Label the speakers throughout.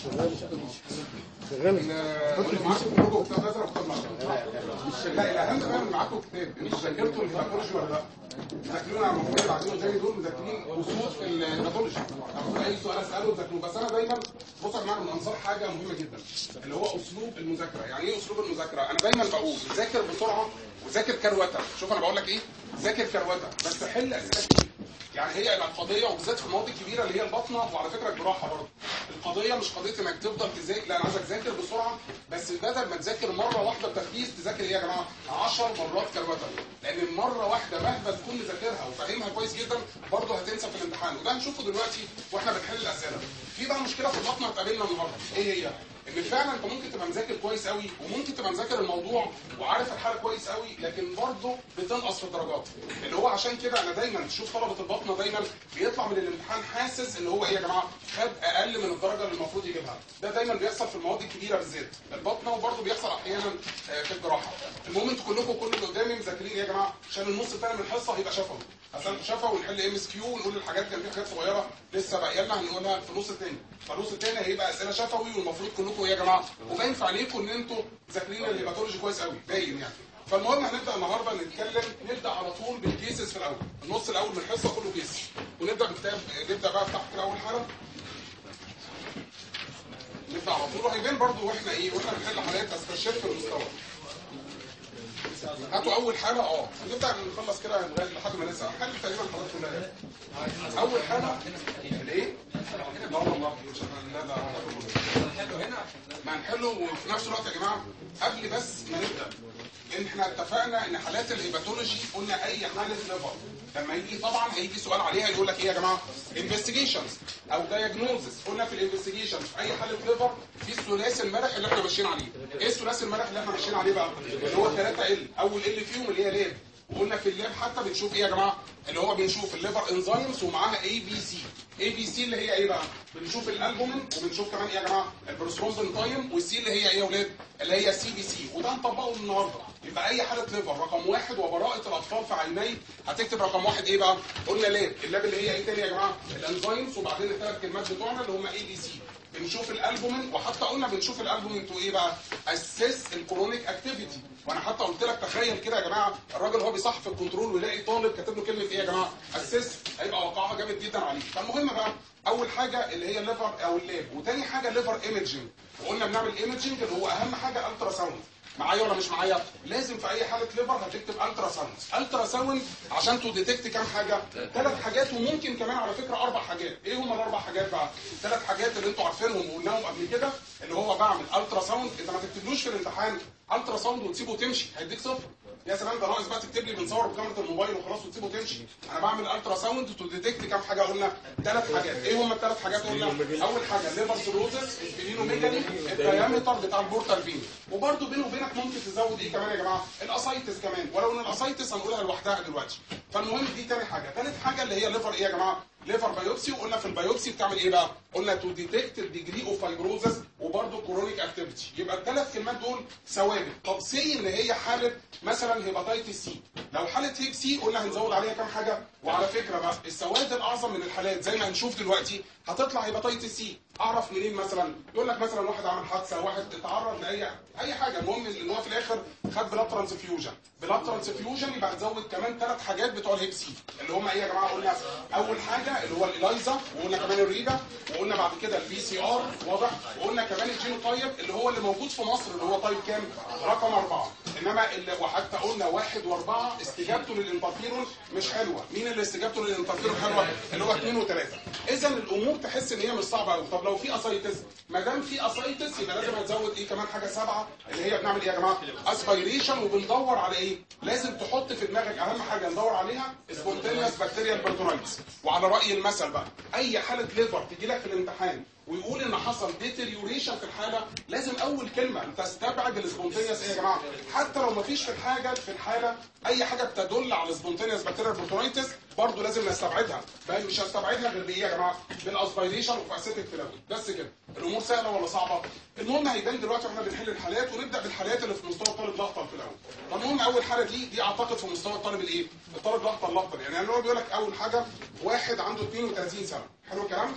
Speaker 1: معاكم كتاب لازم اختار لا الاهم بقى ان معاكم كتاب انتوا ذاكرتوا الهيباتولوجي ولا لا؟ مذاكرين على المفروض اللي عايزينه زي دول مذاكرين اصول في الهيباتولوجي اخد اي سؤال اساله ذاكروه بس انا دايما بص يا جماعه من انصار حاجه مهمه جدا اللي هو اسلوب المذاكره يعني ايه اسلوب المذاكره؟ انا دايما بقول ذاكر بسرعه وذاكر كروته شوف انا بقول لك ايه؟ ذاكر كروته بس حل اسئله كتير يعني هي القضيه وبالذات في المواد الكبيره اللي هي البطنه وعلى فكره الجراحه برضه القضيه مش قضيه انك تفضل تذاكر لا انا عايزك تذاكر بسرعه بس بدل ما تذاكر مره واحده بتركيز تذاكر ايه يا جماعه 10 مرات كروته لان مره واحده مهما تكون مذاكرها وفاهمها كويس جدا برضه هتنسى في الامتحان وده هنشوفه دلوقتي واحنا بنحل الاسئله في بقى مشكله في البطنه هتقابلنا النهارده ايه هي ان فعلا انت ممكن تبقى مذاكر كويس قوي وممكن تبقى مذاكر الموضوع وعارف الحاله كويس قوي لكن برضه بتنقص في الدرجات اللي هو عشان كده انا دايما تشوف طلبه البطنه دايما بيطلع من الامتحان حاسس ان هو ايه يا جماعه خد اقل من الدرجه اللي المفروض يجيبها ده دايما بيحصل في المواد الكبيره بالذات البطنه وبرضه بيحصل احيانا آه، في الجراحه المهم انتوا كلكم كل اللي قدامي مذاكرين يا جماعه عشان النص الثاني من الحصه هيبقى شفوي هسألكم شفوي ونحل ام اس كيو ونقول الحاجات كان في حاجات صغيره لسه باقيه لنا هنقولها في النص الثاني فالنص الثاني هيبقى اسئله شفوي والمفروض كلكم إيه يا جماعه وباين في عينيكم ان انتوا ذاكرين الهيباتولوجي كويس قوي باين يعني فالمهم هنبدا النهارده نتكلم نبدا على طول بالكيسز في الاول النص الاول من الحصه كله كيس ونبدا بكتاب نبدا بقى افتح كده اول حاله نبدا على طول وهيبان برضو واحنا ايه واحنا بنحل حالات بس تشير في المستوى هاتوا اول حاله اه نبدا نخلص كده لغايه لحد ما نسال حل تقريبا الحالات كلها يعني. اول حاله الايه؟ لا والله مش لا لا ما هنحله وفي نفس الوقت يا جماعه قبل بس ما نبدا ان احنا اتفقنا ان حالات الهيباتولوجي قلنا اي حاله ليفر لما يجي طبعا هيجي سؤال عليها يقول لك ايه يا جماعه انفستيجيشنز او دايجنوزس قلنا في الانفستيجيشنز في اي حاله ليفر في الثلاثي المرح اللي احنا ماشيين عليه ايه الثلاثي المرح اللي احنا ماشيين عليه بقى اللي هو 3 ال اول ال فيهم اللي هي لاب وقلنا في اللاب حتى بنشوف ايه يا جماعه اللي هو بنشوف الليفر انزيمز ومعاها اي بي سي اي بي سي اللي هي ايه بقى بنشوف الالبومين وبنشوف كمان ايه يا جماعه البروسترومبين تايم والسي اللي هي ايه يا اولاد اللي هي سي بي سي وده نطبقه النهارده يبقى اي حاله ليفر رقم واحد وبراءه الاطفال في عيني هتكتب رقم واحد ايه بقى قلنا لاب اللاب اللي هي ايه تاني يا جماعه الانزيمز وبعدين الثلاث كلمات بتوعنا اللي هم اي بي سي بنشوف الالبومين وحتى قلنا بنشوف الالبومين تو ايه بقى اسس الكرونيك اكتيفيتي وانا حتى قلت لك تخيل كده يا جماعه الراجل هو بيصحح في الكنترول ويلاقي طالب كاتب له كلمه ايه يا جماعه اسس هيبقى وقعها جامد جدا عليه فالمهم بقى اول حاجه اللي هي الليفر او اللاب وتاني حاجه الليفر ايمجنج وقلنا بنعمل ايمجنج اللي هو اهم حاجه الترا ساوند معايا ولا مش معايا لازم في اي حاله ليفر هتكتب الترا ساوند الترا ساوند عشان تو ديتكت كام حاجه ثلاث حاجات وممكن كمان على فكره اربع حاجات ايه هم الاربع حاجات بقى الثلاث حاجات اللي انتوا عارفينهم وقلناهم قبل كده اللي هو بعمل الترا ساوند انت ما تكتبلوش في الامتحان الترا ساوند وتسيبه تمشي هيديك صفر يا سلام ده ناقص بقى تكتب لي بنصور بكاميرا الموبايل وخلاص وتسيبه تمشي انا بعمل الترا ساوند تو ديتكت كام حاجه قلنا ثلاث حاجات ايه هم الثلاث حاجات قلنا اول حاجه الليفر سيروزس السبلينوميجالي الدايمتر بتاع البورتال فين وبرده بينه وبينك ممكن تزود ايه كمان يا جماعه الاسايتس كمان ولو ان الاسايتس هنقولها لوحدها دلوقتي فالمهم دي تاني حاجه ثالث حاجه اللي هي ليفر ايه يا جماعه ليفر بايوبسي وقلنا في البايوبسي بتعمل ايه بقى قلنا تو ديتكت الديجري اوف فايبروزس وبرده كرونيك اكتيفيتي يبقى الثلاث كلمات دول ثوابت طب سي ان هي حاله مثلا هيباتيتس سي لو حاله هيب سي قلنا هنزود عليها كام حاجه وعلى فكره بقى السواد الاعظم من الحالات زي ما هنشوف دلوقتي هتطلع هيباتيتس سي اعرف منين مثلا يقول لك مثلا واحد عمل حادثه واحد اتعرض لاي اي حاجه المهم ان هو في الاخر خد بلاد ترانسفيوجن بلاد ترانسفيوجن يبقى هتزود كمان ثلاث حاجات بتوع الهيب سي اللي هم ايه يا جماعه قلنا اول حاجه اللي هو الالايزا وقلنا كمان الريبا وقلنا بعد كده البي سي ار واضح وقلنا كمان الجينوتايب اللي هو اللي موجود في مصر اللي هو تايب كام رقم أربعة انما اللي وحتى قلنا واحد واربعة استجابته للانترفيرون مش حلوه مين اللي استجابته للانترفيرون حلوه اللي هو اثنين وثلاثه اذا الامور تحس ان هي مش صعبه قوي طب لو في اسايتس ما دام في اسايتس يبقى لازم هتزود ايه كمان حاجه سبعه اللي هي بنعمل ايه يا جماعه اسبيريشن وبندور على ايه لازم تحط في دماغك اهم حاجه ندور عليها سبونتينيوس بكتيريال بيرتونايتس وعلى راي المثل بقى اي حاله ليفر تجي لك في الامتحان ويقول ان حصل ديتيريوريشن في الحاله لازم اول كلمه تستبعد السبونتينيوس ايه يا جماعه حتى لو ما فيش في الحاجه في الحاله اي حاجه بتدل على السبونتينيوس بكتيريال بيرتونايتس برضه لازم نستبعدها بل مش هستبعدها غير بايه يا جماعه بالاسبيريشن وفي اسيتيك فلويد بس كده الامور سهله ولا صعبه المهم هيبان دلوقتي واحنا بنحل الحالات ونبدا بالحالات اللي في مستوى الطالب الاخطر في الاول فالمهم اول حاله دي دي اعتقد في مستوى الطالب الايه الطالب الاخطر الاخطر يعني هو بيقول لك اول حاجه واحد عنده 32 سنه حلو الكلام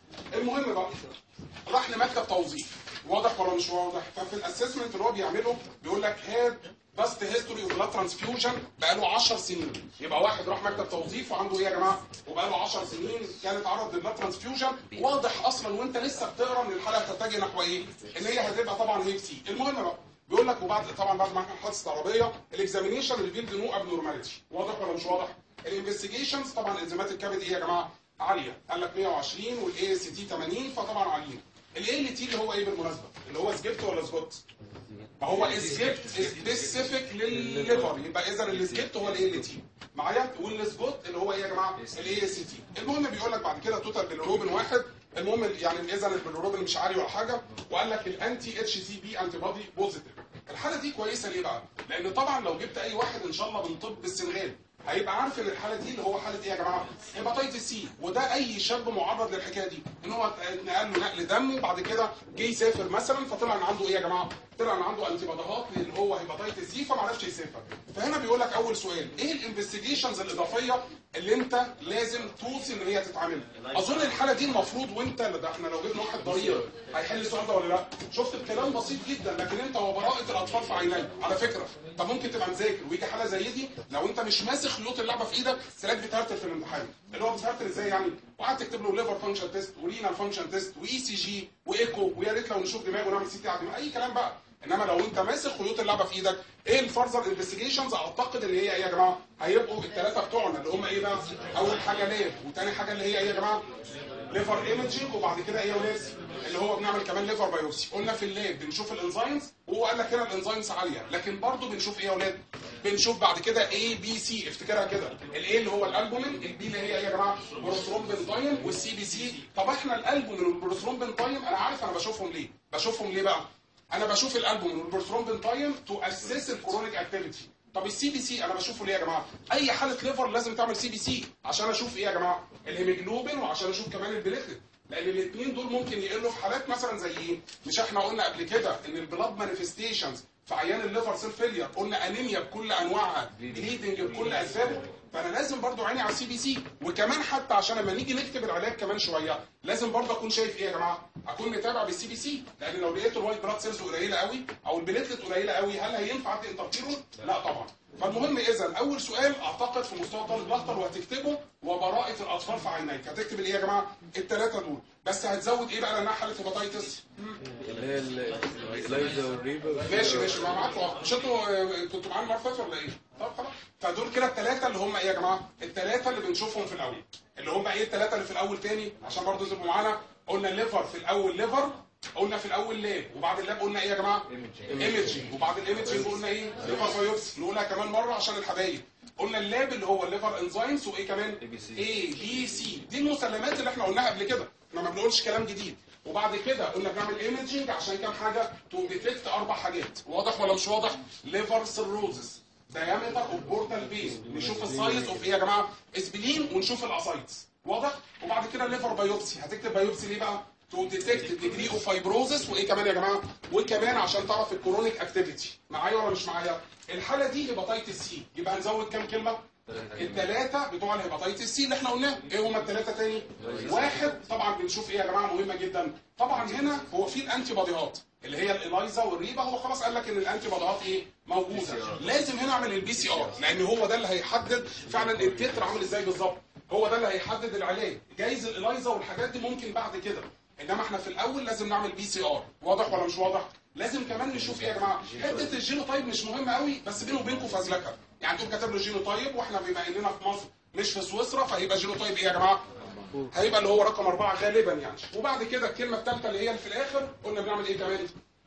Speaker 1: المهم بقى راح لمكتب توظيف واضح ولا مش واضح ففي الاسسمنت اللي هو بيعمله بيقول لك هاد باست هيستوري اوف بلاد ترانسفيوجن بقاله 10 سنين يبقى واحد راح مكتب توظيف وعنده ايه يا جماعه وبقاله 10 سنين كان اتعرض للبلاد ترانسفيوجن واضح اصلا وانت لسه بتقرا ان الحلقه تتجه نحو ايه ان هي هتبقى طبعا هيب سي المهم بقى بيقول لك وبعد طبعا بعد ما احنا حادثه عربيه الاكزامينيشن ريفيلد نو ابنورماليتي واضح ولا مش واضح الانفستيجيشنز طبعا انزيمات الكبد ايه يا جماعه عاليه قال لك 120 والاي اس تي 80 فطبعا عاليين الاي ال تي اللي هو ايه بالمناسبه اللي هو سجبت ولا سجوت ما هو السجبت سبيسيفيك للليفر يبقى اذا السجبت هو الاي ال تي معايا والسجوت اللي هو ايه يا جماعه الاي اس تي المهم بيقول لك بعد كده توتال بالروبن واحد المهم يعني اذا البيلوروبين مش عالي ولا حاجه وقال لك الانتي اتش سي بي انتي بودي بوزيتيف الحاله دي كويسه ليه بقى؟ لان طبعا لو جبت اي واحد ان شاء الله من طب السنغال هيبقى عارف ان الحاله دي اللي هو حاله ايه يا جماعه؟ هيباتيتس سي وده اي شاب معرض للحكايه دي ان هو اتنقل له نقل دم وبعد كده جه يسافر مثلا فطلع ان عنده ايه يا جماعه؟ طلع ان عنده انتي بدهات اللي هو هيباتيتس سي فما عرفش يسافر فهنا بيقول لك اول سؤال ايه الانفستيجيشنز الاضافيه اللي انت لازم توصي ان هي تتعمل اظن الحاله دي المفروض وانت ده احنا لو جبنا واحد ضرير هيحل السؤال ده ولا لا شفت الكلام بسيط جدا لكن انت وبراءه الاطفال في عيني على فكره انت ممكن تبقى مذاكر ويجي حاله زي دي لو انت مش ماسك خيوط اللعبه في ايدك تلاقيك بتهرتل في الامتحان اللي هو بتهرتل ازاي يعني وقعدت تكتب له ليفر فانكشن تيست ورينال فانكشن تيست واي سي جي وايكو ويا ريت لو نشوف دماغ ونعمل سي تي على دماغ اي كلام بقى انما لو انت ماسك خيوط اللعبه في ايدك ايه الفرزر انفستيجيشنز اعتقد ان هي ايه يا جماعه هيبقوا الثلاثه بتوعنا اللي هم ايه بقى اول حاجه لاب وثاني حاجه اللي هي ايه يا جماعه ليفر ايمجنج وبعد كده ايه يا ولاد اللي هو بنعمل كمان ليفر بايوبسي قلنا في اللاب بنشوف الانزيمز وهو قال لك هنا الانزيمز عاليه لكن برضه بنشوف ايه يا ولاد بنشوف بعد كده اي بي سي افتكرها كده الاي اللي هو الالبومين البي اللي هي ايه يا جماعه بروثرومبين والسي بي سي طب احنا الالبومين والبروثرومبين انا عارف انا بشوفهم ليه بشوفهم ليه بقى انا بشوف الالبوم والبروثرومبين تايم تو اسس الكرونيك اكتيفيتي طب السي بي سي انا بشوفه ليه يا جماعه اي حاله ليفر لازم تعمل سي بي سي عشان اشوف ايه يا جماعه الهيموجلوبين وعشان اشوف كمان البليتلت لان الاثنين دول ممكن يقلوا في حالات مثلا زي ايه مش احنا قلنا قبل كده ان البلاد مانيفستيشنز في عيان الليفر سيل فيلير قلنا انيميا بكل انواعها بليدنج بكل اسبابه فانا لازم برضو عيني على السي بي سي وكمان حتى عشان لما نيجي نكتب العلاج كمان شويه لازم برضو اكون شايف ايه يا جماعه اكون متابع بالسي بي سي لان لو لقيت الوايت بلاد سيلز قليله قوي او البليتلت قليله قوي هل هينفع ادي انترفيرون لا طبعا فالمهم اذا اول سؤال اعتقد في مستوى طالب الاخطر وهتكتبه وبراءه الاطفال في عينيك هتكتب الايه يا جماعه الثلاثه دول بس هتزود ايه بقى لانها حاله هيباتيتس
Speaker 2: اللي هي اللايزا والريبا
Speaker 1: ماشي ماشي ما معاكم مش انتوا آه، كنتوا معانا المره اللي فاتت ولا ايه؟ طب خلاص فدول كده الثلاثه اللي هم ايه يا جماعه؟ الثلاثه اللي بنشوفهم في الاول اللي هم ايه الثلاثه اللي في الاول تاني عشان برضه تبقوا معانا قلنا الليفر في الاول ليفر قلنا في الاول لاب وبعد اللاب قلنا ايه يا جماعه؟ ايمجنج وبعد الايمجنج قلنا ايه؟ ليفر بايوبسي نقولها كمان مره عشان الحبايب قلنا اللاب اللي هو الليفر انزيمز وايه كمان؟ اي بي سي دي المسلمات اللي احنا قلناها قبل كده احنا ما بنقولش كلام جديد وبعد كده قلنا بنعمل ايمجنج عشان كام حاجه تو ديتكت اربع حاجات واضح ولا مش واضح ليفر سيروزس diameter اوف بورتال بين نشوف السايز اوف ايه يا جماعه اسبلين ونشوف الاسايتس واضح وبعد كده الليفر بايوبسي هتكتب بايوبسي ليه بقى تو ديتكت ديجري اوف فايبروزس وايه كمان يا جماعه وكمان عشان تعرف الكرونيك اكتيفيتي معايا ولا مش معايا الحاله دي هيباتيتس سي يبقى هنزود كام كلمه الثلاثه بتوع الهيباتيتس سي اللي احنا قلناهم ايه هما الثلاثه تاني واحد طبعا بنشوف ايه يا جماعه مهمه جدا طبعا هنا هو في الانتي بوديهات اللي هي الاليزا والريبا هو خلاص قال لك ان الانتي بوديهات ايه موجوده لازم هنا اعمل البي سي ار لان هو ده اللي هيحدد فعلا التتر عامل ازاي بالظبط هو ده اللي هيحدد العلاج جايز الاليزا والحاجات دي ممكن بعد كده انما احنا في الاول لازم نعمل بي سي ار واضح ولا مش واضح لازم كمان نشوف ايه يا جماعه حته الجينوتايب مش مهمه قوي بس بينه وبينكم فزلكه يعني تقوم كاتب له جينوتايب واحنا بما اننا في مصر مش في سويسرا فهيبقى جينوتايب ايه يا جماعه هيبقى اللي هو رقم أربعة غالبا يعني وبعد كده الكلمة الثالثة اللي هي اللي في الآخر قلنا بنعمل إيه كمان؟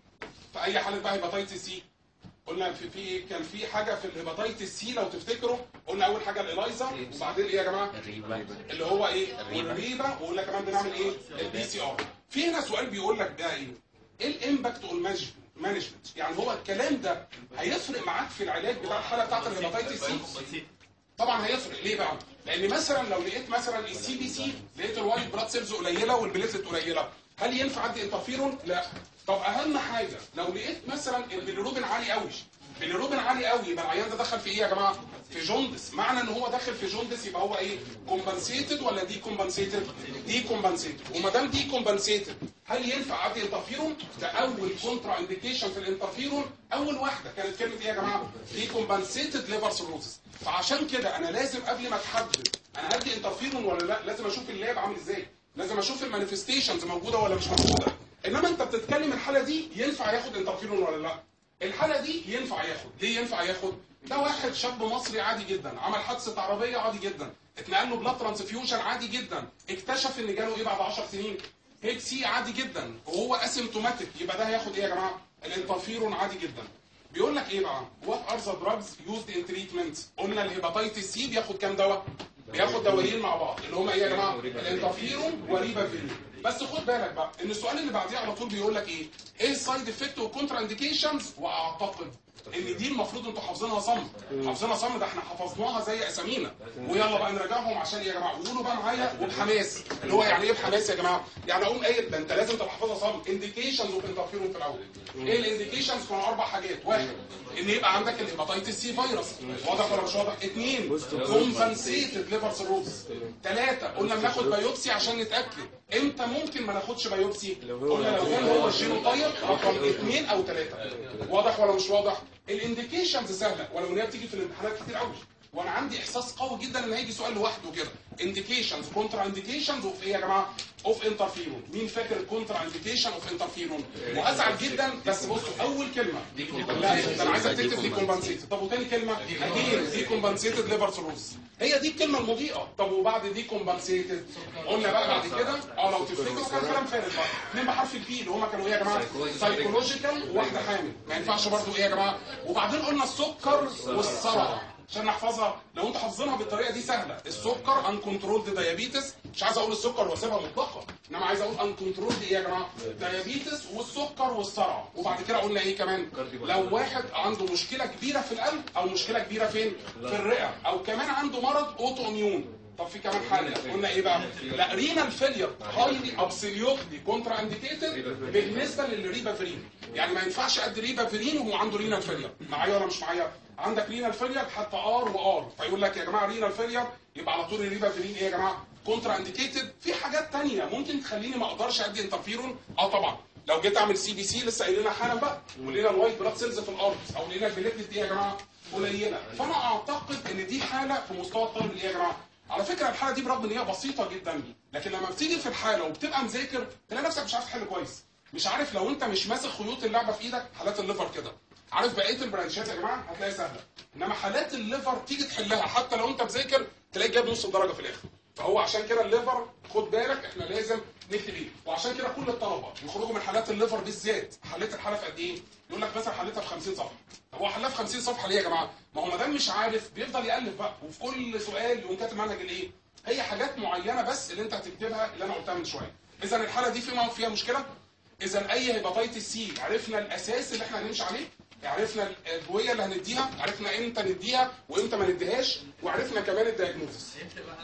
Speaker 1: في أي حالة بقى هيباتيتس سي قلنا في في كان في حاجة في الهيباتيتس سي لو تفتكروا قلنا أول حاجة الإلايزا وبعدين إيه يا جماعة؟ اللي هو إيه؟ والريبا وقلنا كمان بنعمل إيه؟ البي سي آر في هنا سؤال بيقول لك ده إيه؟ إيه الإمباكت أون مانجمنت؟ يعني هو الكلام ده هيفرق معاك في العلاج بتاع الحالة بتاعت الهيباتيتس سي؟ طبعا هيفرق ليه بقى؟ لان مثلا لو لقيت مثلا السي بي سي لقيت الوايت بلاد سيلز قليله والبليتلت قليله هل ينفع ادي انترفيرون؟ لا طب اهم حاجه لو لقيت مثلا البيليروبين عالي قوي بالروبين عالي قوي يبقى العيان ده دخل في ايه يا جماعه في جوندس معنى ان هو داخل في جوندس يبقى هو ايه كومبنسيتد ولا دي كومبنسيتد دي كومبنسيتد وما دام دي كومبنسيتد هل ينفع ادي انترفيرون ده اول كونترا انديكيشن في الانترفيرون اول واحده كانت كلمه ايه يا جماعه دي كومبنسيتد ليفر سيروزس فعشان كده انا لازم قبل ما اتحدد انا هدي انترفيرون ولا لا لازم اشوف اللاب عامل ازاي لازم اشوف المانيفستيشنز موجوده ولا مش موجوده انما انت بتتكلم الحاله دي ينفع ياخد انترفيرون ولا لا الحاله دي ينفع ياخد ليه ينفع ياخد ده واحد شاب مصري عادي جدا عمل حادثه عربيه عادي جدا اتنقل له بلاد ترانسفيوجن عادي جدا اكتشف ان جاله ايه بعد 10 سنين هيك سي عادي جدا وهو اسيمتوماتيك يبقى ده هياخد ايه يا جماعه الانترفيرون عادي جدا بيقول لك ايه بقى وات ار ذا دراجز يوزد ان تريتمنت قلنا الهيباتيتس سي بياخد كام دواء بياخد دوايين مع بعض اللي هم ايه يا جماعه الانترفيرون وريبافيرين بس خد بالك بقى ان السؤال اللي بعديه على طول بيقول لك ايه ايه السايد افكت والكونترا انديكيشنز واعتقد ان دي المفروض انتوا حافظينها صم حافظينها صم ده احنا حفظناها زي اسامينا ويلا بقى نراجعهم عشان يا جماعه قولوا بقى معايا وبحماس اللي هو يعني ايه بحماس يا جماعه يعني اقوم قايل ده انت لازم تبقى حافظها صم انديكيشنز اوف انترفيرون في الاول ايه الانديكيشنز كانوا اربع حاجات واحد ان يبقى عندك الهيباتيتس سي فيروس واضح ولا مش واضح اثنين كومبنسيتد ليفر سيروز ثلاثه قلنا بناخد بايوبسي عشان نتاكد امتى ممكن ما ناخدش بايوبسي قلنا لو كان هو الجينوتايب رقم اثنين او ثلاثه واضح ولا مش واضح الانديكيشنز سهله ولو ان هي بتيجي في الامتحانات كتير قوي وانا عندي احساس قوي جدا ان هيجي سؤال لوحده كده انديكيشنز كونترا انديكيشنز اوف ايه يا جماعه اوف انترفيرون مين فاكر الكونترا انديكيشن اوف انترفيرون وازعل جدا بس بصوا اول كلمه لا ده انا عايزك تكتب دي كومبنسيتد طب وتاني كلمه اكيد دي كومبنسيتد ليفر سيروز هي دي الكلمه المضيئه طب وبعد دي كومبنسيتد قلنا بقى بعد كده اه لو تفتكروا كان كلام فارغ بقى اثنين بحرف البي اللي هما كانوا ايه يا جماعه سايكولوجيكال وواحده حامل ما ينفعش برضو ايه يا جماعه وبعدين قلنا السكر والصرع عشان نحفظها لو انتوا حافظينها بالطريقه دي سهله السكر ان كنترولد دايابيتس مش عايز اقول السكر واسيبها مطلقه انما عايز اقول ان كنترولد ايه يا جماعه دايابيتس والسكر والصرع وبعد كده قلنا ايه كمان لو واحد عنده مشكله كبيره في القلب او مشكله كبيره فين في الرئه او كمان عنده مرض اوتو اميون طب في كمان حاجه قلنا ايه بقى لا رينال فيلير هايلي ابسوليوتلي كونترا انديكيتد بالنسبه للريبافرين يعني ما ينفعش ادي ريبافرين وهو عنده رينال فيلير معايا ولا مش معايا عندك رينال فيلير حتى ار وار فيقول لك يا جماعه رينال فيلير يبقى على طول الريبافرين ايه يا جماعه كونترا انديكيتد في حاجات تانية ممكن تخليني ما اقدرش ادي انترفيرون اه طبعا لو جيت اعمل سي بي سي لسه قايلين حالا بقى ولقينا الوايت بلاد سيلز في الارض او لقينا البليتلت دي يا جماعه قليله فانا اعتقد ان دي حاله في مستوى الطالب اللي يا جماعه على فكره الحاله دي برغم ان هي بسيطه جدا لكن لما بتيجي في الحاله وبتبقى مذاكر تلاقي نفسك مش عارف تحل كويس مش عارف لو انت مش ماسك خيوط اللعبه في ايدك حالات الليفر كده عارف بقيه البرانشات يا جماعه هتلاقي سهله انما حالات الليفر تيجي تحلها حتى لو انت مذاكر تلاقي جايب نص الدرجه في الاخر فهو عشان كده الليفر خد بالك احنا لازم نكتب ايه وعشان كده كل الطلبه يخرجوا من حالات الليفر بالذات حليت الحاله في قد ايه يقول لك مثلا حليتها في 50 صفحه طب هو حلها في 50 صفحه ليه يا جماعه ما هو ما دام مش عارف بيفضل يالف بقى وفي كل سؤال يقوم كاتب منهج الايه هي حاجات معينه بس اللي انت هتكتبها اللي انا قلتها من شويه اذا الحاله دي فيها فيها مشكله اذا اي هيباتيتس سي عرفنا الاساس اللي احنا هنمشي عليه عرفنا الادويه اللي هنديها عرفنا امتى نديها وامتى ما نديهاش وعرفنا كمان الدايجنوستس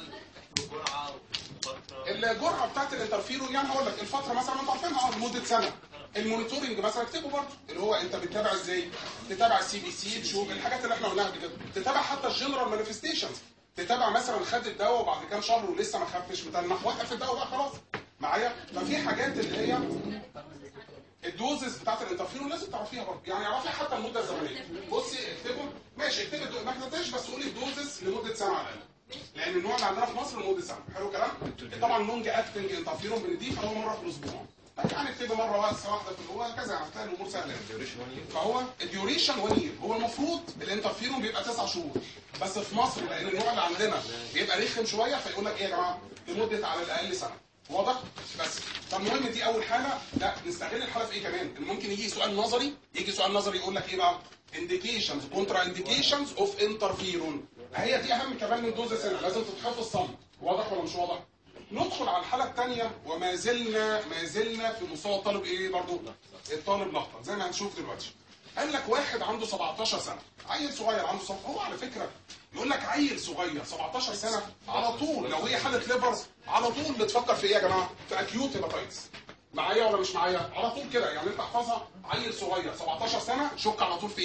Speaker 1: الجرعه بتاعت الانترفيرون يعني هقول لك الفتره مثلا ما انتوا عارفينها لمده سنه المونيتورنج مثلا اكتبه برضه اللي هو انت بتتابع ازاي تتابع السي بي سي تشوف الحاجات اللي احنا قلناها قبل كده تتابع حتى الجنرال مانيفستيشنز تتابع مثلا خد الدواء وبعد كام شهر ولسه ما خفش متنح وقف الدواء بقى خلاص معايا ففي حاجات اللي هي الدوزز بتاعت الانترفيرون لازم تعرفيها برضه يعني اعرفي حتى المده الزمنيه بصي اكتبهم ماشي اكتبي الدو- ما كتبتهاش بس قولي الدوزز لمده سنه على الاقل لان النوع اللي عندنا في مصر لمده سنه حلو الكلام طبعا لونج اكتنج انترفيرون بنديه فهو مره في الاسبوع يعني اكتبي مره بس واحده في الاسبوع هكذا يعني هتلاقي الامور سهله يعني. فهو الديوريشن 1 يير هو المفروض الانترفيرون بيبقى 9 شهور بس في مصر لان النوع اللي عندنا بيبقى رخم شويه فيقول لك ايه يا جماعه لمده على الاقل سنه واضح بس فالمهم دي اول حاله لا نستغل الحاله في ايه كمان إن ممكن يجي سؤال نظري يجي سؤال نظري يقول لك ايه بقى indications كونترا indications اوف انترفيرون هي دي اهم كمان من دوز سنه لازم تتحفظ صم واضح ولا مش واضح ندخل على الحاله الثانيه وما زلنا ما زلنا في مستوى الطالب ايه برضو الطالب لخبط زي ما هنشوف دلوقتي قال لك واحد عنده 17 سنه عيل صغير عنده صف هو على فكره يقول لك عيل صغير 17 سنه على طول لو هي حاله ليفر على طول بتفكر في ايه يا جماعه في اكيوت هيباتايتس معايا ولا مش معايا على طول كده يعني انت احفظها عيل صغير 17 سنه شك على طول في ايه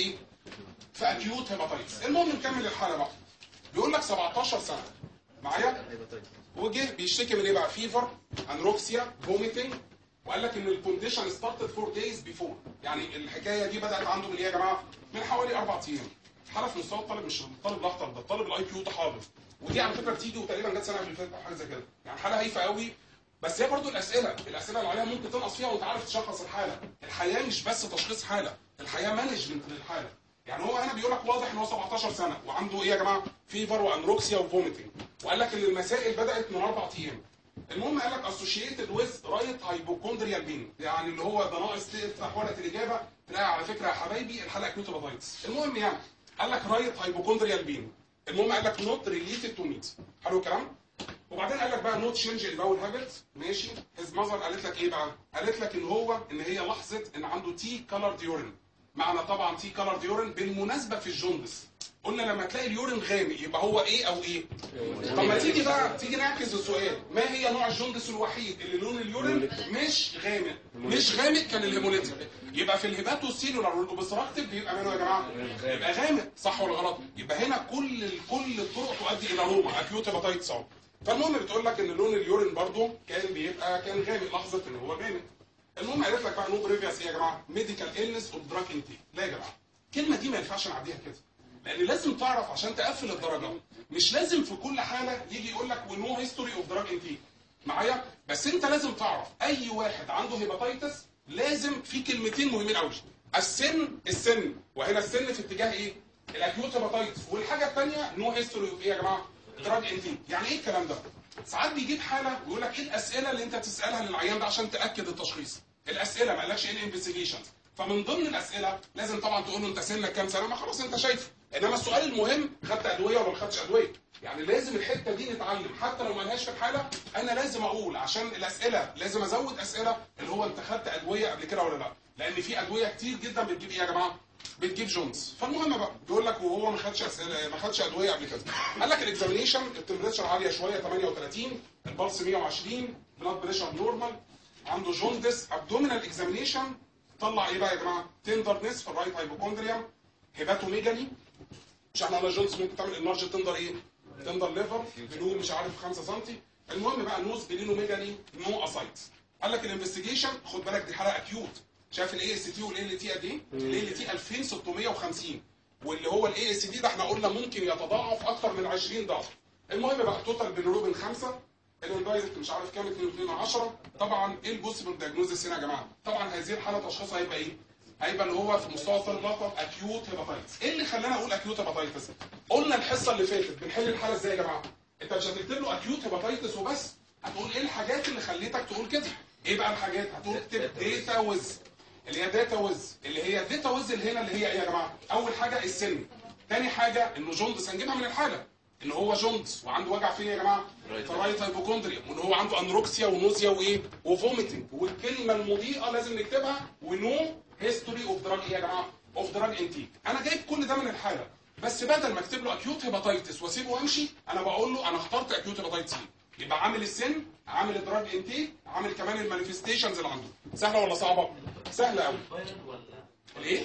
Speaker 1: في اكيوت هيباتايتس المهم نكمل الحاله بقى بيقول لك 17 سنه معايا وجه بيشتكي من ايه بقى فيفر انروكسيا فوميتنج وقال لك ان الكونديشن ستارتد فور دايز بيفور يعني الحكايه دي بدات عنده من ايه يا جماعه من حوالي اربع ايام حاله في مستوى الطالب مش الطالب الاخطر ده الطالب الاي كيو ده حاضر ودي على فكره بتيجي وتقريبا جت سنه قبل اللي فاتت او حاجه زي كده يعني حاله هايفه قوي بس هي برضو الاسئله الاسئله اللي عليها ممكن تنقص فيها وانت عارف تشخص الحاله الحياه مش بس تشخيص حاله الحياه مانجمنت للحاله يعني هو هنا بيقول لك واضح ان هو 17 سنه وعنده ايه يا جماعه فيفر وانروكسيا وفوميتنج وقال لك ان المسائل بدات من اربع ايام المهم قال لك اسوشيتد ويز رايت هايبوكوندريال بين يعني اللي هو ده ناقص تفتح ورقه الاجابه تلاقي على فكره يا حبايبي الحلقه اكيوت هيباتايتس المهم يعني قال لك رايت هايبوكوندريال بين المهم قال لك نوت ريليتد تو ميت حلو الكلام وبعدين قال لك بقى نوت تشينج ان باول هابت ماشي هيز ماذر قالت لك ايه بقى قالت لك ان هو ان هي لاحظت ان عنده تي كلر يورين معنى طبعا تي كلر يورين بالمناسبه في الجوندس قلنا لما تلاقي اليورين غامق يبقى هو ايه او ايه طب ما تيجي بقى تيجي نعكس السؤال ما هي نوع الجوندس الوحيد اللي لون اليورين مش غامق مش غامق كان الهيموليتيك يبقى في الهيباتو سيلولار والاوبستراكتيف بيبقى ماله يا جماعه يبقى غامق صح ولا غلط يبقى هنا كل كل الطرق تؤدي الى روما اكيوت هيباتايتس اهو فالمهم بتقول لك ان لون اليورين برضو كان بيبقى كان غامق لحظه ان هو غامق المهم قالت لك بقى نو بريفيوس ايه يا جماعه ميديكال إلنس اوف دراج انتيك لا يا جماعه الكلمه دي ما ينفعش نعديها كده لان لازم تعرف عشان تقفل الدرجه مش لازم في كل حاله يجي يقول لك ونو هيستوري اوف دراج انتيك معايا بس انت لازم تعرف اي واحد عنده هيباتيتس لازم في كلمتين مهمين قوي السن السن وهنا السن في اتجاه ايه الاكيوت هيباتيتس والحاجه الثانيه نو هيستوري اوف ايه يا جماعه دراج انتيك يعني ايه الكلام ده ساعات بيجيب حاله ويقول لك ايه الاسئله اللي انت تسالها للعيان ده عشان تاكد التشخيص الاسئله ما قالكش ايه الانفستيجيشنز فمن ضمن الاسئله لازم طبعا تقول له انت سنك كام سنه ما خلاص انت شايفه انما السؤال المهم خدت ادويه ولا ما خدتش ادويه يعني لازم الحته دي نتعلم حتى لو ما لهاش في الحاله انا لازم اقول عشان الاسئله لازم ازود اسئله اللي هو انت خدت ادويه قبل كده ولا لا لان في ادويه كتير جدا بتجيب ايه يا جماعه بتجيب جونز فالمهم بقى بيقول لك وهو ما خدش اسئله ما خدش ادويه قبل كده قال لك الاكزامينيشن التمبريتشر عاليه شويه 38 البلس 120 بلاد بريشر نورمال عنده جوندس ابدومينال اكزامينيشن طلع ايه بقى يا جماعه تندرنس في الرايت هايبوكوندريوم هيباتوميجالي مش احنا على جونز ممكن تعمل انرجي تندر ايه تندر ليفر بلو مش عارف 5 سم المهم بقى نوز بلينوميجالي نو اسايت قال لك الانفستيجيشن خد بالك دي حاله اكيوت شايف الاي اس تي والاي ال تي قد ايه؟ الاي ال تي 2650 واللي هو الاي اس دي ده احنا قلنا ممكن يتضاعف اكتر من 20 ضعف المهم بقى توتال بيلروبين 5 الاندايركت مش عارف كام 2 2 10 طبعا ايه البوسيبل دايجنوزس هنا يا جماعه؟ طبعا هذه الحاله تشخيصها هيبقى ايه؟ هيبقى اللي هو في مستوى الثيرد لقب اكيوت هيباتايتس ايه اللي خلانا اقول اكيوت هيباتايتس؟ قلنا الحصه اللي فاتت بنحل الحاله ازاي يا جماعه؟ انت مش هتكتب له اكيوت هيباتايتس وبس هتقول ايه الحاجات اللي خليتك تقول كده؟ ايه بقى الحاجات؟ هتقول اكتب داتا ويز اللي هي داتا ويز اللي هي داتا ويز اللي هنا اللي هي ايه يا جماعه؟ اول حاجه السن تاني حاجه انه جوندس هنجيبها من الحاله ان هو جوندس وعنده وجع فين يا جماعه؟ في الرايت هايبوكوندريوم وان هو عنده انروكسيا ونوزيا وايه؟ وفوميتنج والكلمه المضيئه لازم نكتبها ونو هيستوري اوف دراج ايه يا جماعه؟ اوف دراج انتيك انا جايب كل ده من الحاله بس بدل ما اكتب له اكيوت هيباتايتس واسيبه وامشي انا بقول له انا اخترت اكيوت هيباتايتس ايه يبقى عامل السن عامل الدراج انتيك عامل كمان المانيفستيشنز اللي عنده سهله ولا صعبه؟ سهله قوي الايه؟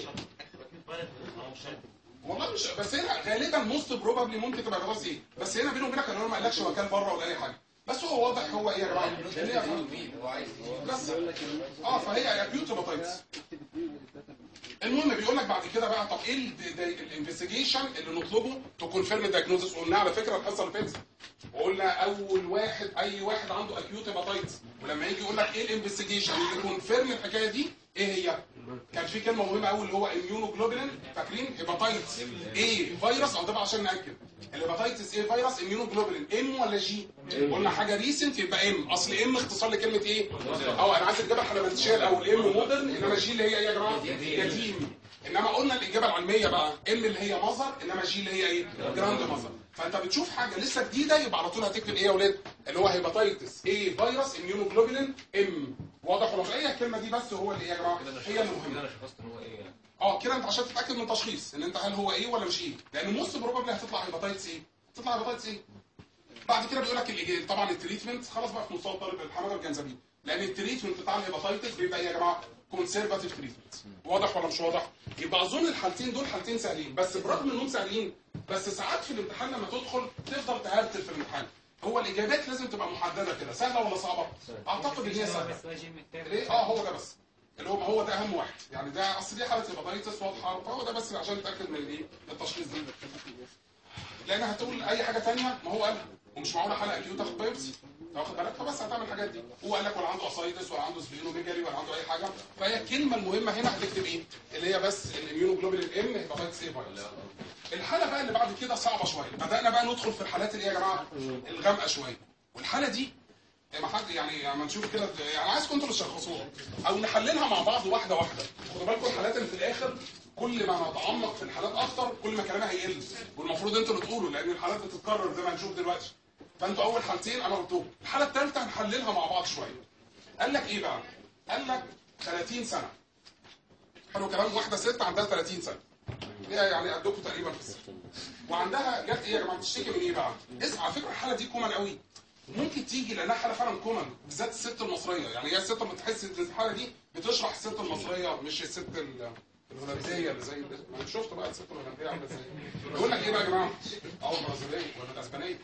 Speaker 1: والله مش بس هنا غالبا موست بروبابلي ممكن تبقى خلاص ايه بس هنا بينه وبينك انا ما قالكش مكان بره ولا اي حاجه بس هو واضح هو ايه يا جماعه إن هي- بس اه فهي اكيوت هيباتايتس المهم بيقول لك بعد كده بقى طب ايه الانفستيجيشن اللي نطلبه تو كونفيرم دايجنوزس قلنا على فكره الحصه اللي فاتت وقلنا اول واحد اي واحد عنده اكيوت هيباتايتس ولما يجي يقول لك ايه الانفستيجيشن اللي كونفيرم الحكايه دي ايه هي؟ كان في كلمه مهمه قوي اللي هو اميونوجلوبولين فاكرين هيباتايتس ايه فيروس او ده بقى عشان ناكد الهيباتايتس ايه فيروس اميونوجلوبولين ام ولا جي قلنا حاجه ريسنت يبقى ام اصل ام اختصار لكلمه ايه اه انا عايز الاجابه الحلمنتشال او الام مودرن انما جي اللي هي ايه يا جماعه يتيم انما قلنا الاجابه العلميه بقى ام اللي هي مظهر انما جي اللي هي ايه جراند مظهر فانت بتشوف حاجه لسه جديده يبقى على طول هتكتب ايه يا اولاد اللي هو هيباتايتس ايه فيروس اميونوجلوبولين ام واضح ولا مش هي الكلمه دي بس هو اللي ايه يا جماعه هي المهمه
Speaker 2: انا شخصت ان هو ايه يعني
Speaker 1: اه كده انت عشان تتاكد من تشخيص ان انت هل هو ايه ولا مش ايه لان موست بروبابلي هتطلع هيباتايتس ايه تطلع هيباتايتس ايه بعد كده بيقول لك الإج- طبعا التريتمنت خلاص بقى في مستوى طالب الحماده والجنزبيل لان التريتمنت بتاع الهيباتيتس بيبقى ايه يا جماعه كونسرفاتيف تريتمنت واضح ولا مش واضح يبقى اظن الحالتين دول حالتين سهلين بس برغم انهم سهلين بس ساعات في الامتحان لما تدخل تفضل تهرتل في الامتحان هو الاجابات لازم تبقى محدده كده سهله ولا صعبه اعتقد ان هي سهله ليه اه هو ده بس اللي هو هو ده اهم واحد يعني ده اصل دي حاله هيباتيتس واضحه فهو ده بس عشان نتاكد من الايه التشخيص ده لان هتقول اي حاجه ثانيه ما هو قالها ومش معقوله حلقه كيو تاخد بايوبسي واخد بالك فبس هتعمل الحاجات دي هو قال لك ولا عنده اسايتس ولا عنده سبلينوميجالي ولا عنده اي حاجه فهي الكلمه المهمه هنا هتكتب ايه اللي هي بس الاميونوجلوبولين ام هيباتيتس اي فيروس الحاله بقى اللي بعد كده صعبه شويه بدانا بقى ندخل في الحالات اللي هي يا جماعه الغامقه شويه والحاله دي ما حد يعني اما نشوف كده يعني عايزكم انتوا اللي تشخصوها او نحللها مع بعض واحده واحده خدوا بالكم الحالات اللي في الاخر كل ما نتعمق في الحالات اكتر كل ما كلامها هيقل والمفروض انتوا اللي تقولوا لان الحالات بتتكرر زي ما هنشوف دلوقتي فانتوا اول حالتين انا قلتهم الحاله الثالثه هنحللها مع بعض شويه قال لك ايه بقى قال لك 30 سنه حلو كلام واحده ست عندها 30 سنه هي يعني قدكم تقريبا في السن وعندها جت ايه يا جماعه بتشتكي من ايه بقى اسمع على فكره الحاله دي كومن قوي ممكن تيجي لانها حاله فعلا كومن بالذات الست المصريه يعني هي الست لما تحس ان الحاله دي بتشرح الست المصريه مش الست ال- الهولنديه اللي زي ما انت شفت بقى الست الهولنديه عامله ازاي بيقول لك ايه بقى يا جماعه اه البرازيليه ولا الاسبانيه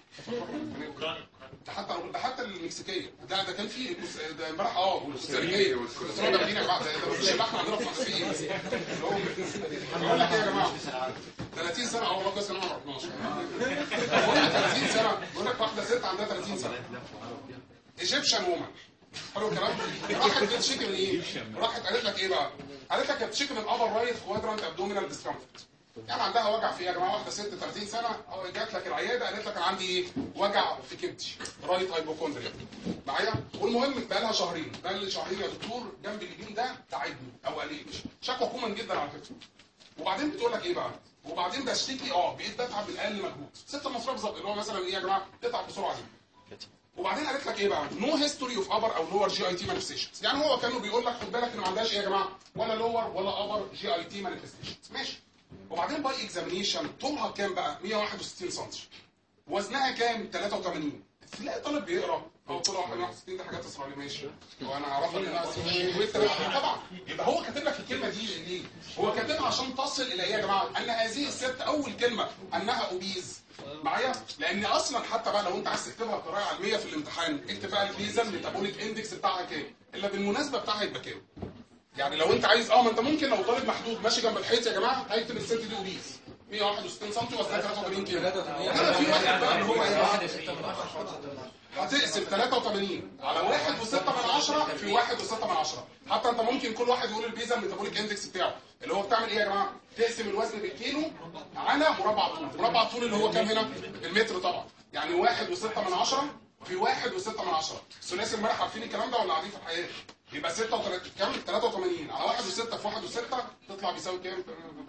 Speaker 1: ده حتى ده حتى المكسيكيه ده ده كان في ده امبارح اه والكوستاريكيه والكوستاريكيه ده جامدين يا جماعه ده ده مفيش اللحمه عندنا في مصر ايه اللي هو بيقول لك ايه يا جماعه 30 سنه اه والله كويس ان انا ما رحناش بقول لك 30 سنه بيقول لك واحده ست عندها 30 سنه ايجيبشن وومن حلو الكلام راحت بتشتكي من ايه راحت قالت لك ايه بقى قالت لك بتشتكي من ابر رايت كوادرانت ابدومينال ديسكمفورت يعني عندها وجع في إيه يا جماعه واحده ست 30 سنه أو جات لك العياده قالت لك انا عندي ايه وجع في كبدي رايت هايبوكوندريا معايا والمهم بقى لها شهرين بقى لي شهرين يا دكتور جنب اليمين ده تعبني او قليل شكوى كومن جدا على فكره وبعدين بتقول لك ايه بقى وبعدين بشتكي اه بقيت بتعب من اقل مجهود ست مصريه بالظبط اللي هو مثلا ايه يا جماعه تتعب بسرعه دي وبعدين قالت لك ايه بقى نو هيستوري اوف ابر او لور جي اي تي مانيفستيشنز يعني هو كانه بيقول لك خد بالك ان ما عندهاش ايه يا جماعه ولا لور ولا ابر جي اي تي مانيفستيشنز ماشي وبعدين باي اكزامينيشن طولها كام بقى 161 سم وزنها كام 83 تلاقي طالب بيقرا هو طلع 161 دي حاجات اسرائيليه ماشي وانا اعرفها انها اسرائيليه وإنت لا، طبعا يبقى هو كاتب لك الكلمه دي ليه؟ هو كاتبها عشان تصل الى ايه يا جماعه؟ ان هذه الست اول كلمه انها اوبيز معايا؟ لان اصلا حتى بقى لو انت عايز تكتبها بطريقه علميه في الامتحان اكتب بقى البيزا ميتابوليك اندكس بتاعها كام؟ الا بالمناسبه بتاعها يبقى كام؟ يعني لو انت عايز اه ما انت ممكن لو طالب محدود ماشي جنب الحيط يا جماعه هيكتب الست دي اوبيز 161 سم وزنها 83 كيلو انما في واحد بقى اللي هو ايه بقى؟ هتقسم 83 على 1 و6 من 10 في 1 و6 من 10 حتى انت ممكن كل واحد يقول البيزا الميتابوليك اندكس بتاعه اللي هو بتعمل ايه يا جماعه تقسم الوزن بالكيلو على مربع الطول مربع الطول اللي هو كام هنا المتر طبعا يعني 1 و6 من 10 في 1 و6 من 10 ثلاثي امبارح عارفين الكلام ده ولا قاعدين في الحياه يبقى 36 كام 83 على 1 و6 في 1 و6 تطلع بيساوي كام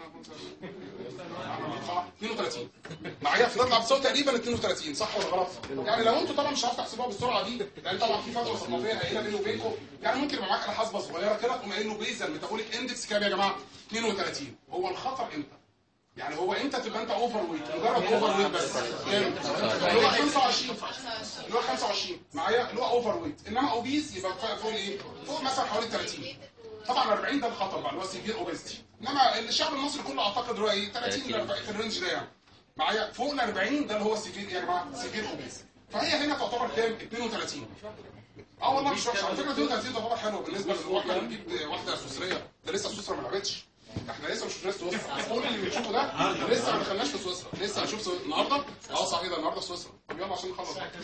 Speaker 1: 32 معايا فتطلع بتساوي تقريبا 32 صح ولا غلط؟ يعني لو انتوا طبعا مش عارف تحسبوها بالسرعه دي لان طبعا في فتره صناعيه هائله بيني وبينكم يعني ممكن يبقى معاك آلة حاسبه صغيره كده تقوم قايل له بيزا الميتابوليك اندكس كام يا جماعه؟ 32 هو الخطر امتى؟ يعني هو امتى تبقى انت اوفر ويت مجرد اوفر ويت بس كام؟ اللي هو 25 اللي هو 25 معايا اللي هو اوفر ويت انما اوبيز يبقى فوق فوق ايه؟ فوق مثلا حوالي 30 طبعا 40 ده الخطر بقى اللي هو سيفير اوبيستي انما الشعب المصري كله اعتقد هو ايه 30 ل 40 في الرينج ده يعني معايا فوق ال 40 ده اللي هو سيفير ايه يا جماعه سيفير اوبيز فهي هنا تعتبر كام 32 اه والله مش وحشه على فكره 32 تعتبر حلوه بالنسبه لواحده اللي بتجيب واحده سويسريه ده لسه سويسرا ما لعبتش احنا لسه مش في سويسرا كل اللي بنشوفه ده لسه ما دخلناش في سويسرا لسه هنشوف سويسرا النهارده اه صحيح ده النهارده في سويسرا طب يلا عشان نخلص بقى.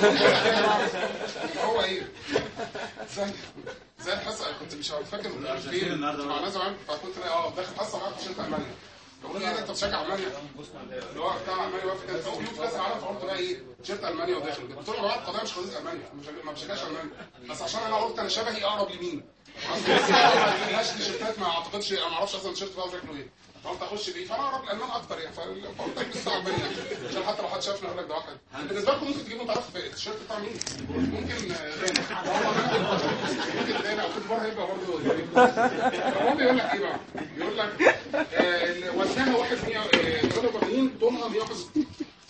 Speaker 1: هو ايه زي زي الحصه كنت مش فاكر فين مع ناس زمان فكنت اه داخل حصه معاك في شركه المانيا بقول له انت بتشجع المانيا اللي هو بتاع المانيا واقف كده فقول له في كاس العالم فقلت بقى ايه تيشيرت المانيا وداخل كده قلت له يا جماعه القضيه مش قضيه المانيا أنا مش- ما بشجعش المانيا بس عشان انا قلت انا شبهي اقرب لمين ما لهاش تيشيرتات ما اعتقدش انا ما اعرفش اصلا التيشيرت بتاعه شكله ايه فقلت اخش بيه فانا اقرب الالمان اكتر يعني فقلت البس بتاع المانيا عشان حتى لو حد شافني يقول لك ده واحد بالنسبه لكم ممكن تجيبوا تعرف التيشيرت بتاع مين ممكن آه، غانا ممكن غانا او كوت ديفوار هيبقى برضه هو بيقول لك ايه بقى؟ بيقول لك آه، وزنها 1 183 طولها 161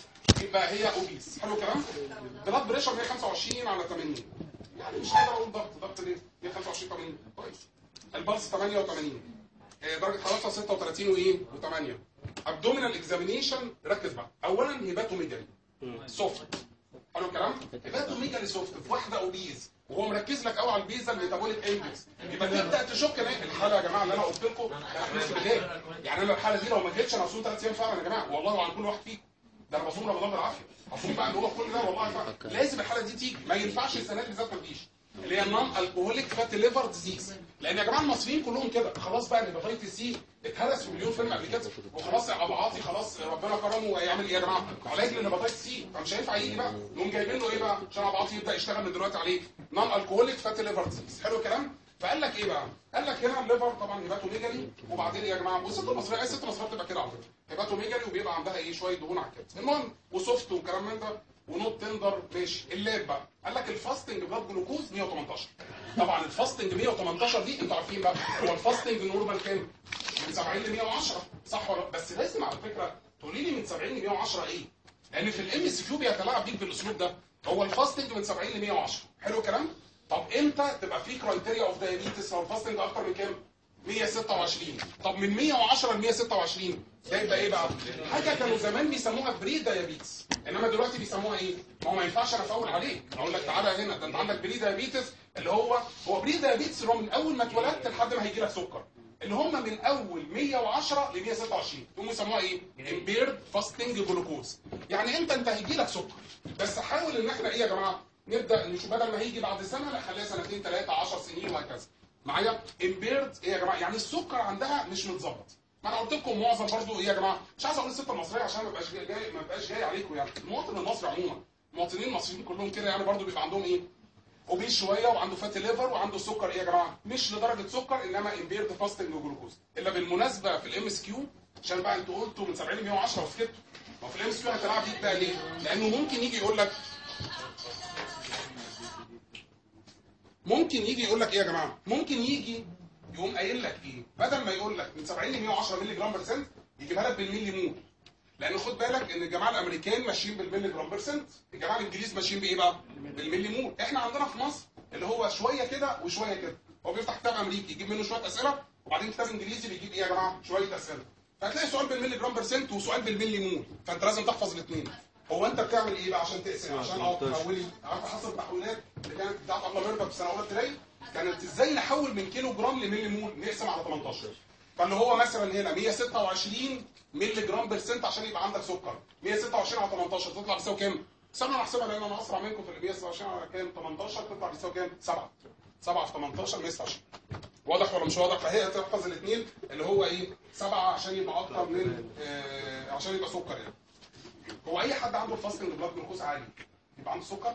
Speaker 1: يبقى هي اوبيس حلو الكلام بلاد بريشر 125 على 80 يعني مش قادر اقول ضغط ضغط ليه 125 80 كويس البلس 88 آه، درجه حرارتها 36 وايه و8 ابدومينال اكزامينيشن ركز بقى اولا هيباتوميجالي سوفت حلو الكلام هيباتوميجالي سوفت في واحده اوبيز وهو مركز لك قوي على البيزا الميتابوليك اندكس يبقى تبدا تشك ان الحاله يا جماعه اللي انا قلت لكم احنا لسه بالليل يعني انا الحاله دي لو ما جيتش انا هصوم ثلاث ايام فعلا يا جماعه والله وعن كل واحد فيكم ده انا بصوم رمضان بالعافيه هصوم بقى اللي هو كل ده والله فعلا لازم الحاله دي تيجي ما ينفعش السنه دي بالذات ما تجيش اللي هي النون الكوهوليك فاتي ليفر ديزيز لان يا جماعه المصريين كلهم كده خلاص بقى الهيباتيتس سي اتهرس في مليون فيلم قبل كده وخلاص يا ابو عاطي خلاص ربنا كرمه وهيعمل ايه يا جماعه علاج للهيباتيتس سي فمش هينفع يجي بقى نقوم جايبين له ايه بقى عشان ابو عاطي يبدا يشتغل من دلوقتي عليه نون الكوهوليك فاتي ليفر ديزيز حلو الكلام فقال لك ايه بقى قال لك هنا الليفر طبعا هيباتوميجالي وبعدين يا جماعه والست المصريه اي ست مصريه بتبقى كده على فكره هيباتوميجالي وبيبقى عندها ايه شويه دهون على الكبد المهم وسوفت وكلام من ده ونوت تندر ماشي اللاب بقى قال لك الفاستنج بلاد جلوكوز 118 طبعا الفاستنج 118 دي انتوا عارفين بقى هو الفاستنج نورمال كام؟ من 70 ل 110 صح ولا لا؟ بس لازم على فكره تقولي لي من 70 ل 110 ايه؟ لان في الام اس كيو بيتلاعب بيك بالاسلوب ده هو الفاستنج من 70 ل 110 حلو الكلام؟ طب امتى تبقى في كرايتيريا اوف دايابيتس لو الفاستنج اكتر من كام؟ 126 طب من 110 ل 126 ده يبقى ايه بقى؟ حاجه كانوا زمان بيسموها بري دايابيتس انما دلوقتي بيسموها ايه؟ ما هو ما ينفعش انا افول عليك اقول لك تعالى هنا ده انت عندك بري دايابيتس اللي هو هو بري دايابيتس اللي هو من اول ما اتولدت لحد ما هيجي لك سكر اللي هم من اول 110 ل 126 هم يسموها ايه؟ امبيرد فاستنج جلوكوز يعني انت انت هيجي لك سكر بس حاول ان احنا ايه يا جماعه؟ نبدا نشوف بدل ما هيجي بعد سنه لا خليها سنتين ثلاثه 10 سنين وهكذا معايا امبيرد ايه يا جماعه يعني السكر عندها مش متظبط ما انا قلت لكم معظم برضو ايه يا جماعه مش عايز اقول الست المصريه عشان ما بقاش جاي, جاي ما بقاش جاي عليكم يعني المواطن المصري عموما المواطنين المصريين كلهم كده يعني برضو بيبقى عندهم ايه اوبيس شويه وعنده فاتي ليفر وعنده سكر ايه يا جماعه مش لدرجه سكر انما امبيرد فاستنج جلوكوز الا بالمناسبه في الام اس كيو عشان بقى انتوا قلتوا من 70 ل 110 وسكتوا ما في الام اس كيو هتلعب بيك بقى ليه؟ لانه ممكن يجي يقول لك ممكن يجي يقول لك ايه يا جماعه؟ ممكن يجي يقوم قايل لك ايه؟ بدل ما يقول لك من 70 ل 110 مللي جرام برسنت يجيبها لك بالملي مول. لان خد بالك ان الجماعه الامريكان ماشيين بالملي جرام برسنت، الجماعه الانجليز ماشيين بايه بقى؟ بالملي مول، احنا عندنا في مصر اللي هو شويه كده وشويه كده. هو بيفتح كتاب امريكي يجيب منه شويه اسئله وبعدين كتاب انجليزي بيجيب ايه يا جماعه؟ شويه اسئله. فهتلاقي سؤال بالملي جرام برسنت وسؤال بالملي مول، فانت لازم تحفظ الاثنين. هو انت بتعمل ايه بقى عشان تقسم عشان اه تحولي عارف حصل التحويلات اللي كانت بتاعت الله ميرفت في سنه اولى ابتدائي كانت ازاي نحول من كيلو جرام لملي مول نقسم على 18 فاللي هو مثلا هنا 126 مللي جرام برسنت عشان يبقى عندك سكر 126 على 18 تطلع بيساوي كام؟ استنى انا احسبها لان انا اسرع منكم في ال 126 على كام 18 تطلع بيساوي كام؟ 7 7 في 18 126 واضح ولا مش واضح فهي تحفظ الاثنين اللي هو ايه 7 عشان يبقى اكتر من آه عشان يبقى سكر يعني هو اي حد عنده فاستنج بلاد جلوكوز عالي يبقى عنده سكر؟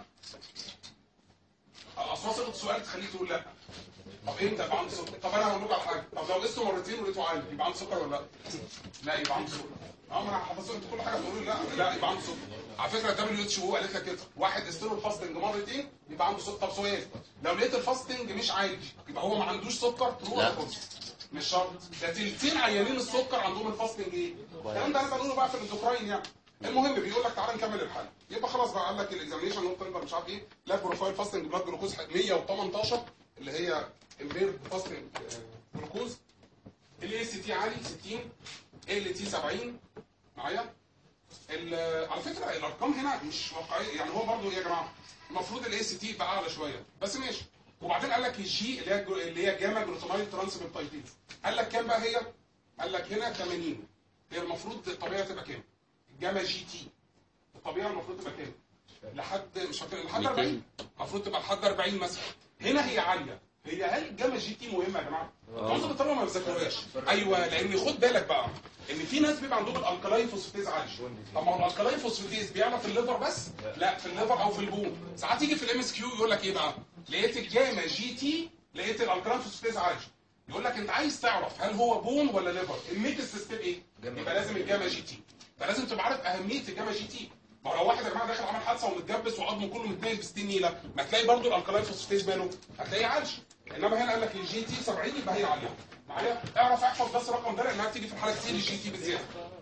Speaker 1: اصل صيغه السؤال تخليك تقول لا طب امتى يبقى عنده سكر؟ طب انا هقول لكم على حاجه طب لو قسته مرتين ولقيته عالي يبقى عنده سكر ولا لا؟ لا يبقى عنده سكر اه ما انا حافظ انتوا كل حاجه تقولوا لي لا لا يبقى عنده سكر على فكره الدبليو اتش او قالت لك كده واحد قست له الفاستنج مرتين يبقى عنده سكر طب سؤال لو لقيت الفاستنج مش عالي يبقى هو ما عندوش سكر ترو ولا فولس مش شرط ده تلتين عيانين السكر عندهم الفاستنج ايه؟ الكلام ده انا بقوله بقى في الاندوكراين يعني المهم بيقول لك تعالى نكمل الحل يبقى خلاص بقى قال لك الاكزامينشن نوت تندر مش عارف ايه لاب بروفايل فاستنج بلاد جلوكوز 118 اللي هي امبيرد فاستنج جلوكوز الاي سي تي عالي 60 ال تي 70 معايا ال- على فكره الارقام هنا مش واقعيه يعني هو برضه ايه يا جماعه المفروض الاي سي تي يبقى اعلى شويه بس ماشي وبعدين قال لك الجي اللي هي الجو- اللي هي جاما جلوتاميل ترانسبيبتايديز قال لك كام بقى هي؟ قال لك هنا 80 هي المفروض الطبيعي تبقى كام؟ جاما جي تي الطبيعي المفروض تبقى كام؟ لحد مش فاكر لحد 40 المفروض تبقى لحد 40 مثلا هنا هي عاليه هي هل جاما جي تي مهمه يا جماعه؟ معظم الطلبه ما بيذاكروهاش ايوه لان خد بالك بقى ان في ناس بيبقى عندهم الالكالاين فوسفاتيز عالي طب ما هو الالكالاين فوسفاتيز بيعلى في الليفر بس؟ لا في الليفر او في البون ساعات يجي في الام اس كيو يقول لك ايه بقى؟ لقيت الجاما جي تي لقيت الالكالاين فوسفاتيز عالي يقول لك انت عايز تعرف هل هو بون ولا ليفر؟ النيكست ستيب ايه؟ يبقى لازم الجاما جي تي فلازم تبقى عارف اهميه الجاما جي تي ما هو لو واحد يا جماعه داخل عمل حادثه ومتجبس وعظمه كله متنقل ب 60 نيله ما تلاقي برضه الالكالاين فوسفاتيز ماله هتلاقيه عالي انما هنا قال لك الجي تي 70 يبقى هي عاليه معايا اعرف احفظ بس الرقم ده لانها بتيجي في الحاله كتير الجي تي بالزياده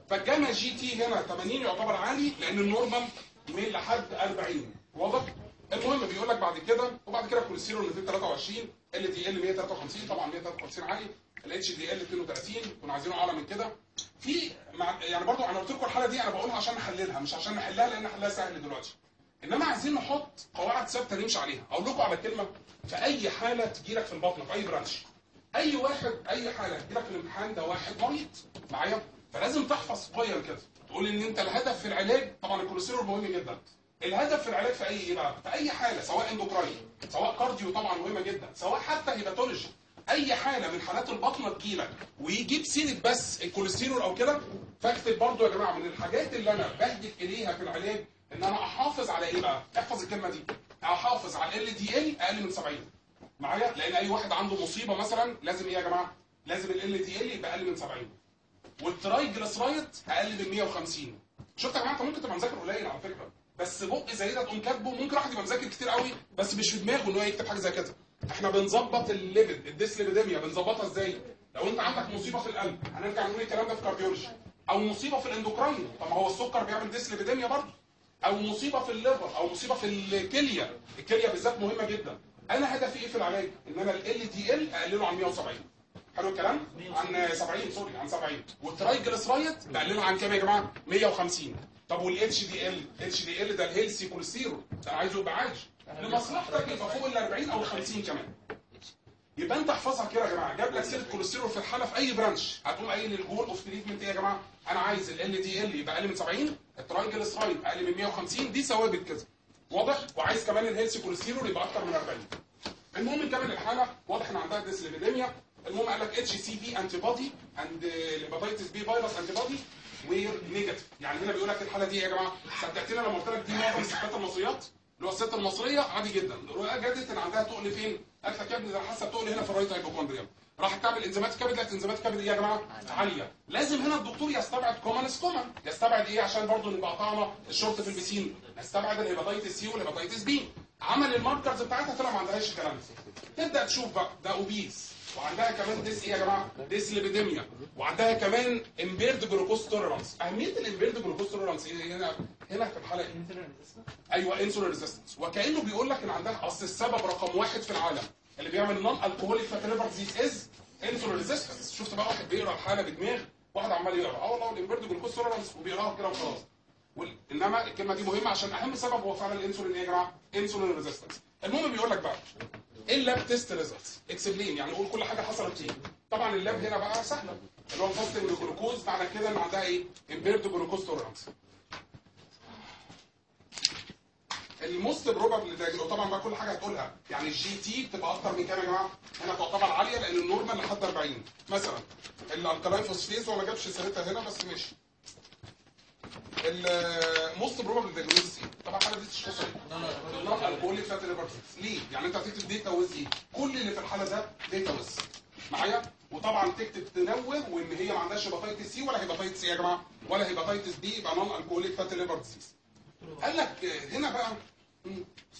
Speaker 1: فالجاما جي تي هنا 80 يعتبر عالي لان النورمال يميل لحد 40 واضح المهم بيقول لك بعد كده وبعد كده الكوليسترول 223 ال دي ال 153 طبعا 153 عالي الاتش دي ال 32 كنا عايزينه اعلى من كده في مع يعني برضو انا قلت لكم الحاله دي انا بقولها عشان نحللها مش عشان نحلها لان حلها سهل دلوقتي انما عايزين نحط قواعد ثابته نمشي عليها اقول لكم على كلمه في اي حاله تجي لك في البطن في اي برانش اي واحد اي حاله تجي لك في الامتحان ده واحد مريض معايا فلازم تحفظ قيم كده تقول ان انت الهدف في العلاج طبعا الكوليسترول مهم جدا الهدف في العلاج في اي ايه بقى في اي حاله سواء اندوكراين سواء كارديو طبعا مهمه جدا سواء حتى هيباتولوجي اي حاله من حالات البطنه تجيلك ويجيب سيره بس الكوليسترول او كده فاكتب برضو يا جماعه من الحاجات اللي انا بهدف اليها في العلاج ان انا احافظ على ايه بقى احفظ الكلمه دي احافظ على ال دي ال اقل من 70 معايا لان اي واحد عنده مصيبه مثلا لازم ايه يا جماعه لازم ال دي ال يبقى اقل من 70 والترايجلسرايد اقل من 150 شفت يا جماعه انت ممكن تبقى مذاكر قليل على فكره بس بق زي ده تقوم كاتبه ممكن واحد يبقى مذاكر كتير قوي بس مش في دماغه ان هو يكتب حاجه زي كده احنا بنظبط الليبيد الديسليبيديميا بنظبطها ازاي لو انت عندك مصيبه في القلب هنرجع نقول الكلام ده في كارديولوجي او مصيبه في الاندوكراين طب ما هو السكر بيعمل ديسليبيديميا برضه او مصيبه في الليفر او مصيبه في الكليه الكليه بالذات مهمه جدا انا هدفي ايه في العلاج ان انا ال دي ال اقلله عن 170 حلو الكلام عن 70 سوري عن 70 والترايجلسرايد بقلله عن كام يا جماعه 150 طب والاتش دي ال اتش دي ال ده الهيلثي كوليسترول ده أنا عايزه يبقى عايش لمصلحتك يبقى فوق ال 40 او ال 50 كمان يبقى انت احفظها كده يا جماعه جاب لك سيره كوليسترول في الحاله في اي برانش هتقوم قايل الجول اوف تريتمنت ايه يا جماعه انا عايز ال دي ال يبقى اقل من 70 الترايجلسرايد اقل من 150 دي ثوابت كده واضح وعايز كمان الهيلثي كوليسترول يبقى اكتر من 40 المهم نكمل الحاله واضح ان عندها ديسليبيديميا المهم قال لك اتش سي في انتي بودي اند الهيباتيتس بي فيروس انتي بودي وير نيجاتيف يعني هنا بيقول لك الحاله دي يا جماعه صدقتني لما قلت لك دي معظم الستات المصريات اللي هو الست المصريه عادي جدا رؤى جدت ان عندها تقل فين؟ قالت لك يا ابني ده انا حاسه تقل هنا في الرايت هايبوكوندريا راحت تعمل انزيمات الكبد لقت انزيمات الكبد ايه يا جماعه؟ عاليه لازم هنا الدكتور يستبعد كومنس كومن يستبعد ايه عشان برضه نبقى قطعنا الشرط في البسين نستبعد الهيباتيتس سي والهيباتيتس بي عمل الماركرز بتاعتها طلع ما عندهاش الكلام ده تبدا تشوف بقى ده اوبيس وعندها كمان ديس ايه يا جماعه ديسليبيديميا وعندها كمان امبيرد جلوكوز توليرانس اهميه الامبيرد جلوكوز توليرانس ايه هنا هنا في الحاله ايه ايوه انسولين ريزيستنس وكانه بيقول لك ان عندها اصل السبب رقم واحد في العالم اللي بيعمل نون الكوهوليك فاتي ليفر ديزيز از انسولين ريزيستنس شفت بقى واحد بيقرا الحاله بدماغ واحد عمال يقرا اه والله الامبيرد جلوكوز توليرانس وبيقراها كده وخلاص وال- انما الكلمه دي مهمه عشان اهم سبب هو فعلا الانسولين ايه يا جماعه انسولين ريزيستنس المهم بيقول لك بقى ايه اللاب تيست ريزلتس اكسبلين يعني قول كل حاجه حصلت فيه طبعا اللاب هنا بقى سهله اللي هو الفاستنج الجلوكوز معنى كده ان عندها ايه امبيرد جلوكوز توليرانس الموست بروبابل ده طبعا بقى كل حاجه هتقولها يعني الجي تي بتبقى اكتر من كام يا جماعه هنا تعتبر عاليه لان النورمال لحد 40 مثلا الالكالاين فوسفيز هو ما جابش سيرتها هنا بس ماشي الموست بروبابل دايجنوستس ايه؟ طبعا الحاله دي تشخيص ايه؟ نون الكوليك فاتي ليفر ليه؟ يعني انت هتكتب ديتا ويز ايه؟ كل اللي في الحاله ده ديتا ويز معايا؟ وطبعا تكتب تنوه وان هي ما عندهاش هيباتيتس سي ولا هيباتيتس سي يا جماعه ولا هيباتيتس بي يبقى نون الكوليك فاتي ليفر ديزيز قال لك آه، هنا بقى مم.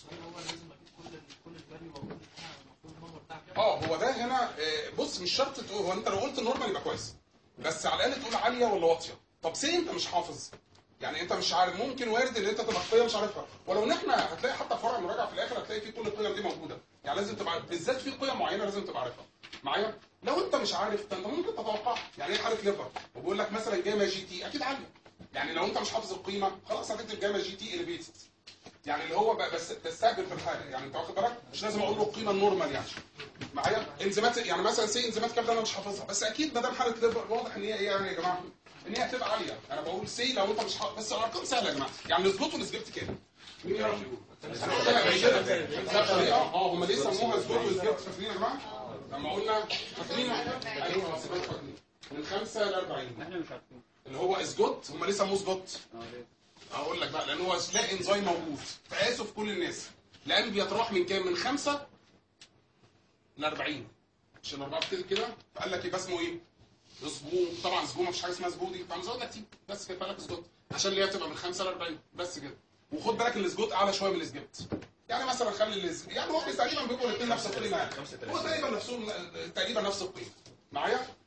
Speaker 1: اه هو ده هنا آه، بص مش شرط تقول هو انت لو قلت النورمال يبقى كويس بس على الاقل تقول عاليه ولا واطيه طب سي انت مش حافظ يعني انت مش عارف ممكن وارد ان انت تبقى قيم مش عارفها ولو ان احنا هتلاقي حتى في فرع المراجعه في الاخر هتلاقي فيه كل القيم دي موجوده يعني لازم تبقى بالذات في قيم معينه لازم تبقى عارفها معايا لو انت مش عارف ده انت ممكن تتوقع يعني ايه حاله ليفر وبيقول لك مثلا جاما جي تي اكيد عاليه يعني لو انت مش حافظ القيمه خلاص هتكتب جاما جي تي اليفيتد يعني اللي هو بقى بس تستقبل في الحاله يعني انت واخد بالك مش لازم اقول له القيمه النورمال يعني معايا انزيمات يعني مثلا سي انزيمات كام ده انا مش حافظها بس اكيد ما دام حاله ليفر واضح ان هي ايه يعني يا جماعه ان هي هتبقى عاليه انا بقول سي لو انت مش حافظ بس الارقام سهله يا جماعه يعني السجوت والسجبت كام مين يعرف يقول انا قلتها قبل كده اه اه هم ليه سموها سجوت والسجبت فاكرين يا جماعه لما قلنا فاكرين ايوه خلاص يبقى فاكرين من 5 ل 40
Speaker 2: احنا مش عارفين
Speaker 1: اللي هو اسجوت هم ليه سموه سجوت
Speaker 2: اه ليه؟
Speaker 1: هقول لك بقى لان هو لا انزيم موجود فقاسه في كل الناس الان بيتراوح من كام من 5 ل 40 عشان اربعه كده كده فقال لك يبقى اسمه ايه اسبوع طبعا اسبوع مفيش حاجه اسمها اسبوع دي فمزود لك تي بس كده لك اسجوت عشان اللي هي بتبقى من 5 ل 40 بس كده وخد بالك الاسجوت اعلى شويه من الاسجبت يعني مثلا خلي الاسجوت يعني هو تقريبا بيبقوا الاثنين نفس القيمه يعني هو تقريبا نفسهم تقريبا نفس القيمه معايا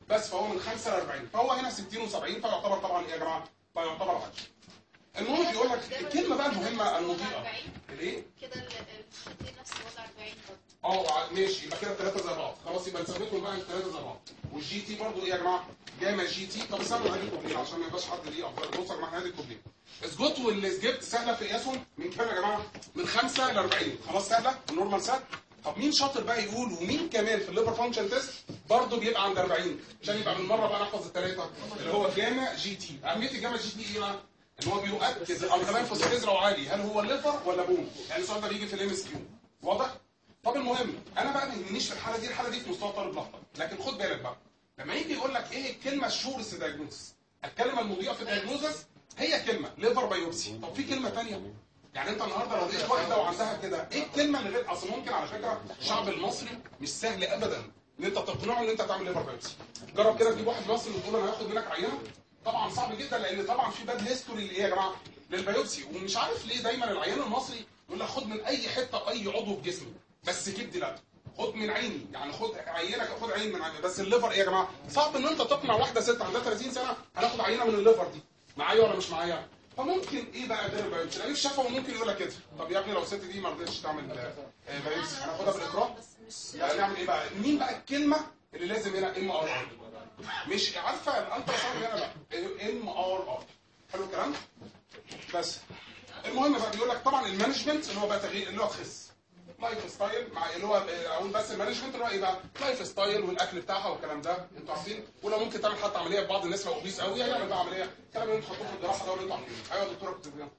Speaker 1: بس فهو من 5 ل 40 فهو هنا 60 و70 فيعتبر طبعا ايه يا جماعه؟ فيعتبر عادي المهم بيقول لك الكلمه بقى المهمه المضيئه الايه؟
Speaker 3: كده ال- ال- دي نفس وضع 40 برضه
Speaker 1: اه ماشي يبقى كده الثلاثه زي بعض خلاص يبقى نثبتهم بقى الثلاثه زي بعض والجي تي برضه ايه يا جماعه جاما جي تي طب استنوا هادي الكوبليه عشان ما يبقاش حد ليه افضل بصوا يا جماعه هادي الكوبليه اسجوت والسجبت سهله في قياسهم من كام يا جماعه من 5 ل 40 خلاص سهله النورمال سهل طب مين شاطر بقى يقول ومين كمان في الليفر فانكشن تيست برضه بيبقى عند 40 عشان يبقى بالمره بقى نحفظ الثلاثه اللي هو جاما جي تي اهميه الجاما جي تي ايه بقى؟ ان هو بيؤكد الالكالين فوسفاتيز لو عالي هل هو الليفر ولا بون؟ يعني السؤال ده بيجي في الام اس كيو واضح؟ طب المهم انا بقى ما يهمنيش في الحاله دي الحاله دي في مستوى طالب الاخطر لكن خد بالك بقى لما يجي يقول لك ايه الكلمه الشورس دايجنوزس الكلمه المضيئه في الدايجنوزس هي كلمه ليفر بايوبسي طب في كلمه ثانيه يعني انت النهارده لو لقيت واحده وعندها كده ايه الكلمه اللي غير اصل ممكن على فكره الشعب المصري مش سهل ابدا ان انت تقنعه ان انت تعمل ليفر بايوبسي جرب كده تجيب واحد مصري وتقول له انا هاخد منك عينه طبعا صعب جدا لان طبعا في باد هيستوري لايه يا جماعه للبيوبسي ومش عارف ليه دايما العيان المصري يقول لك خد من اي حته اي عضو في جسمي بس كبدي لا خد من عيني يعني خد عينك خد عين من عيني بس الليفر ايه يا جماعه صعب ان انت تقنع واحده ست عندها 30 سنه هناخد عينه من الليفر دي معايا ولا مش معايا فممكن ايه بقى غير البيوبسي لان الشفوي ممكن يقول لك كده طب يا ابني لو الست دي ما رضتش تعمل آه، بيوبسي هناخدها بالاكراه
Speaker 3: بس مش
Speaker 1: يعني نعمل ايه بقى مين بقى الكلمه اللي لازم هنا ام ار ار مش عارفه الالترا ساوند هنا بقى ام ار ار حلو الكلام بس المهم بقى بيقول لك طبعا المانجمنت اللي هو بقى تغيير اللي هو تخس لايف ستايل مع اللي هو اقول بس المانجمنت اللي هو ايه بقى لايف ستايل والاكل بتاعها والكلام ده انتوا عارفين ولو ممكن تعمل حتى عمليه بعض الناس لو اوبيس قوي هيعمل بقى عمليه الكلام اللي انتوا حطوه في الجراحه ده واللي انتوا عارفينه ايوه يا دكتوره كنت بتقولي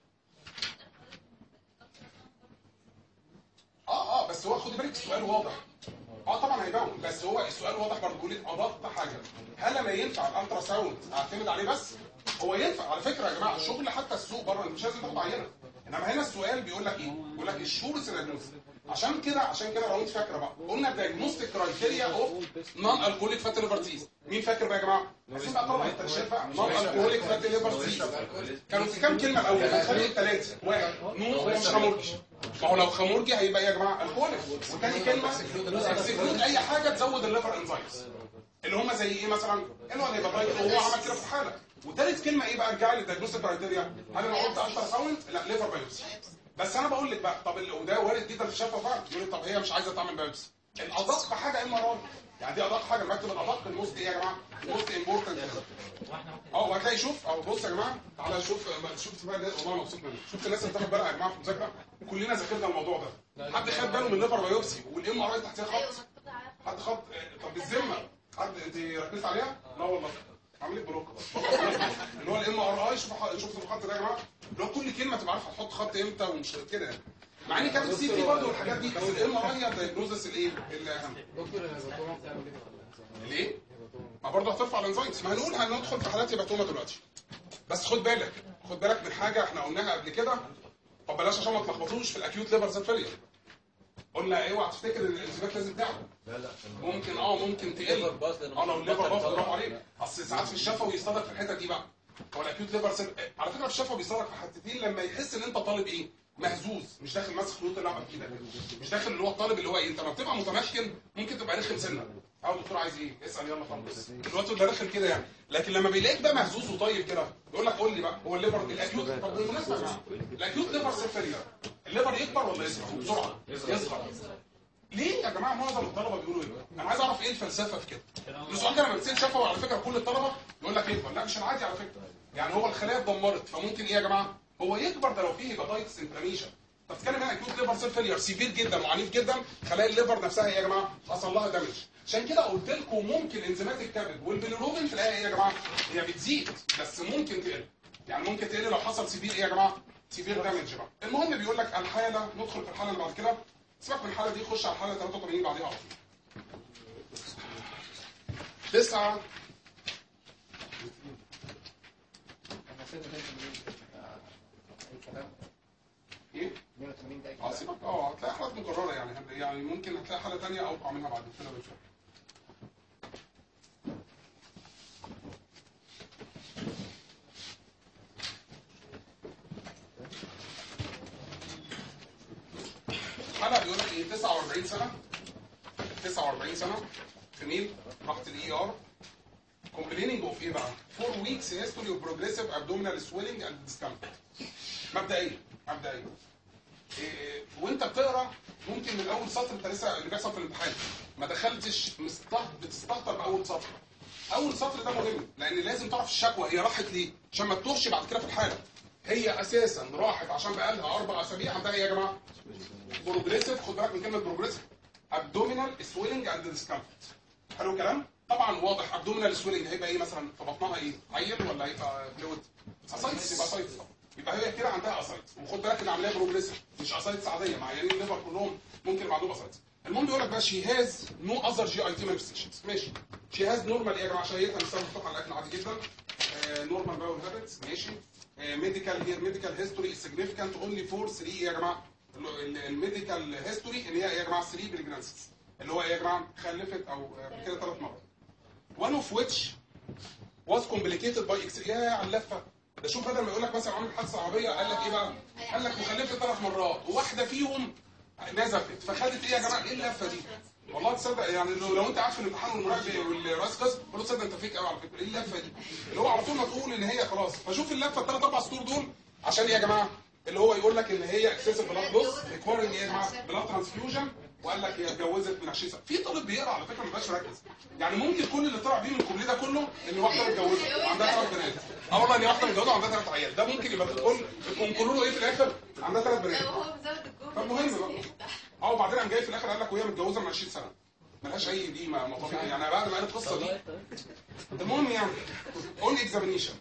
Speaker 1: اه اه بس هو خد بالك السؤال واضح اه طبعا هيبان بس هو السؤال واضح برضه بيقول لك اضفت حاجه هل ما ينفع الالترا ساوند اعتمد عليه بس هو ينفع على فكره يا جماعه الشغل حتى السوق بره مش لازم تاخد عينه انما هنا السؤال بيقول لك ايه بيقول لك الشورس دايجنوستيك عشان كده عشان كده لو انت فاكره بقى قلنا دايجنوستيك كرايتيريا اوف نون الكوليك فاتي ليفر ديز مين فاكر بقى يا جماعه عايزين بقى طلبه الترشيح بقى نون الكوليك فاتي ليفر ديز كانوا في كام كلمه الاول خلي ثلاثه واحد نو مش خمورجي ما هو لو خمورجي هيبقى ايه يا جماعه الكوليك وتاني كلمه اكسكلود اي حاجه تزود الليفر انزايمز اللي هم زي ايه مثلا اللي هو الهيباتايتس وهو عمل كده في الحاله وثالث كلمه ايه بقى ارجع لي الدايجنوستيك كرايتيريا هل انا قلت الترا ساوند لا ليفر بايوبسي بس انا بقول لك بقى طب ال- وده وارد جدا في الشفه فعلا يقول لك طب هي مش عايزه تعمل بايوبسي الادق حاجه ام ار يعني دي ادق حاجه بكتب الادق الموست ايه يا جماعه الموست امبورتنت اه وهتلاقي شوف او بص يا جماعه تعالى شوف شفت بقى ده والله أنا مبسوط منه شفت الناس اللي بتاخد بالها يا جماعه في المذاكره كلنا ذاكرنا الموضوع ده حد خد باله من الليفر بايوبسي والام ار اي تحتها
Speaker 3: ايوه
Speaker 1: خط
Speaker 3: مكتوب على
Speaker 1: حد خط طب بالذمه حد انت ركزت عليها؟ لا والله عامل لك بلوك اللي هو الام ار اي شوف شوف الخط ده يا جماعه اللي هو كل كلمه تبقى عارف هتحط خط امتى ومش كده يعني مع اني كاتب سي تي برضه والحاجات دي بس الام ار اي هي الدايجنوزس الايه؟ الاهم
Speaker 2: دكتور الهيباتوما بتعمل ايه؟
Speaker 1: الايه؟ ما برضه هترفع الانزايمز ما هنقول هندخل في حالات هيباتوما دلوقتي بس خد بالك خد بالك من حاجه احنا قلناها قبل كده طب بلاش عشان ما تلخبطوش في الاكيوت ليفر سيل فيلير قلنا اوعى تفتكر ان الانزيمات لازم تعلى
Speaker 2: لا لا
Speaker 1: ممكن اه ممكن تقل اه لو الليفر باظ برافو عليك اصل ساعات في الشفوي يصطدق في الحته دي بقى هو الاكيوت ليفر سيل على فكره في الشفوي بيصطدق في حتتين لما يحس ان انت طالب ايه مهزوز مش داخل ماسك خيوط اللعبه بايدك مش داخل اللي هو الطالب اللي هو ايه انت لما بتبقى متمكن ممكن تبقى رخم سنه اه الدكتور عايز ايه اسال يلا خلص الوقت ده رخم كده يعني لكن لما بيلاقيك بقى مهزوز وطيب كده يقول لك قول لي بقى هو الليفر الاكيوت طب بالمناسبه يا جماعه الاكيوت ليفر سيل فيلير الليفر يكبر ولا يصغر بسرعه يصغر ليه يا جماعه معظم الطلبه بيقولوا ايه؟ انا عايز اعرف ايه الفلسفه في كده. السؤال ده لما بتسال شفوي على فكره كل الطلبه يقول لك يكبر، لا مش العادي على فكره. يعني هو الخلايا اتدمرت فممكن ايه يا جماعه؟ هو يكبر ده لو فيه هيباتايتس انفلاميشن. طب بتتكلم هنا اكيوت ليفر سيل فيلير سيفير جدا وعنيف جدا خلايا الليفر نفسها ايه يا جماعه؟ حصل لها دامج. عشان كده قلت لكم ممكن انزيمات الكبد والبيليروبين في الحقيقه ايه يا جماعه؟ هي بتزيد بس ممكن تقل. يعني ممكن تقل لو حصل سيفير ايه يا جماعه؟ سيفير دامج بقى. المهم بيقول لك الحاله ندخل في الحاله اللي بعد كده سيبك من الحاله دي خش على الحاله 83 بعديها على طول. تسعة
Speaker 2: احنا سيبنا 180 اي كلام
Speaker 1: ايه؟
Speaker 2: 180 ده اي
Speaker 1: اه
Speaker 2: كلام
Speaker 1: سيبك اه هتلاقي حالات مكررة يعني يعني ممكن هتلاقي حالة تانية اوقع منها بعد كده بشوية. حالة بيقول لك ايه 49 سنة 49 سنة في ميل راحت الاي ار complaining of ايه بقى 4 weeks history of progressive abdominal swelling and discomfort مبدئيا مبدئيا إيه، وانت بتقرا ممكن من اول سطر انت لسه اللي بيحصل في الامتحان ما دخلتش مستهتر بتستهتر باول سطر اول سطر ده مهم لان لازم تعرف الشكوى هي راحت ليه عشان ما تتوهش بعد كده في الحاله هي اساسا راحت عشان بقالها اربع اسابيع عندها ايه يا جماعه بروجريسيف خد بالك من كلمه بروجريسيف ابدومينال سويلنج اند ديسكمفورت حلو الكلام طبعا واضح ابدومينال سويلنج هيبقى ايه مثلا في بطنها ايه عيل ولا هيبقى فلويد اسايتس يبقى اسايتس طبعا يبقى هي كده عندها اسايتس وخد بالك ان العمليه بروجريسيف مش اسايتس عاديه مع عيانين الليفر كلهم ممكن يبقى عندهم اسايتس المهم بيقول لك بقى شي هاز نو اذر جي اي تي مانيفستيشنز ماشي شي هاز نورمال ايه يا جماعه شهيتها مستوى مفتوح على الاكل عادي جدا نورمال باول هابتس ماشي ميديكال هير ميديكال هيستوري سيجنيفيكانت اونلي فور 3 يا جماعه الميديكال هيستوري ان هي ايه يا جماعه 3 بريجنانسيز اللي هو ايه يا جماعه خلفت او آه، كده ثلاث مرات one of which was complicated by ex- يا على اللفه ده شوف بدل ما يقول لك مثلا عامل حادثه عربيه قال لك ايه بقى؟ قال لك وخلفت ثلاث مرات وواحده فيهم نزفت فخدت ايه يا جماعه؟ ايه اللفه دي؟ والله تصدق يعني لو, لو انت قاعد في الامتحان والمراقب والرئيس قسم قول له تصدق انت فيك قوي على فكره ايه اللفه دي؟ اللي هو على طول ما تقول ان هي خلاص فشوف اللفه الثلاث اربع سطور دول عشان ايه يا جماعه؟ اللي هو يقول لك ان هي اكسسيف بلاد لوس ريكويرنج ايه يا جماعه؟ بلاد ترانسفيوجن وقال لك هي اتجوزت من 20 سنه في طالب بيقرا على فكره ما بيبقاش مركز يعني ممكن كل اللي طلع بيه من الكوبليه ده كله ان واحده متجوزه وعندها ثلاث بنات اه والله ان واحده متجوزه وعندها ثلاث عيال ده ممكن يبقى تقول تقوم كلوا له ايه في الاخر عندها ثلاث بنات
Speaker 3: هو مزود الجمله
Speaker 1: طب مهم بقى اه وبعدين قام جاي في الاخر قال لك وهي متجوزه من 20 سنه ملهاش اي دي ما ما طبيعي يعني بعد ما قال القصه دي المهم يعني اون اكزامينيشن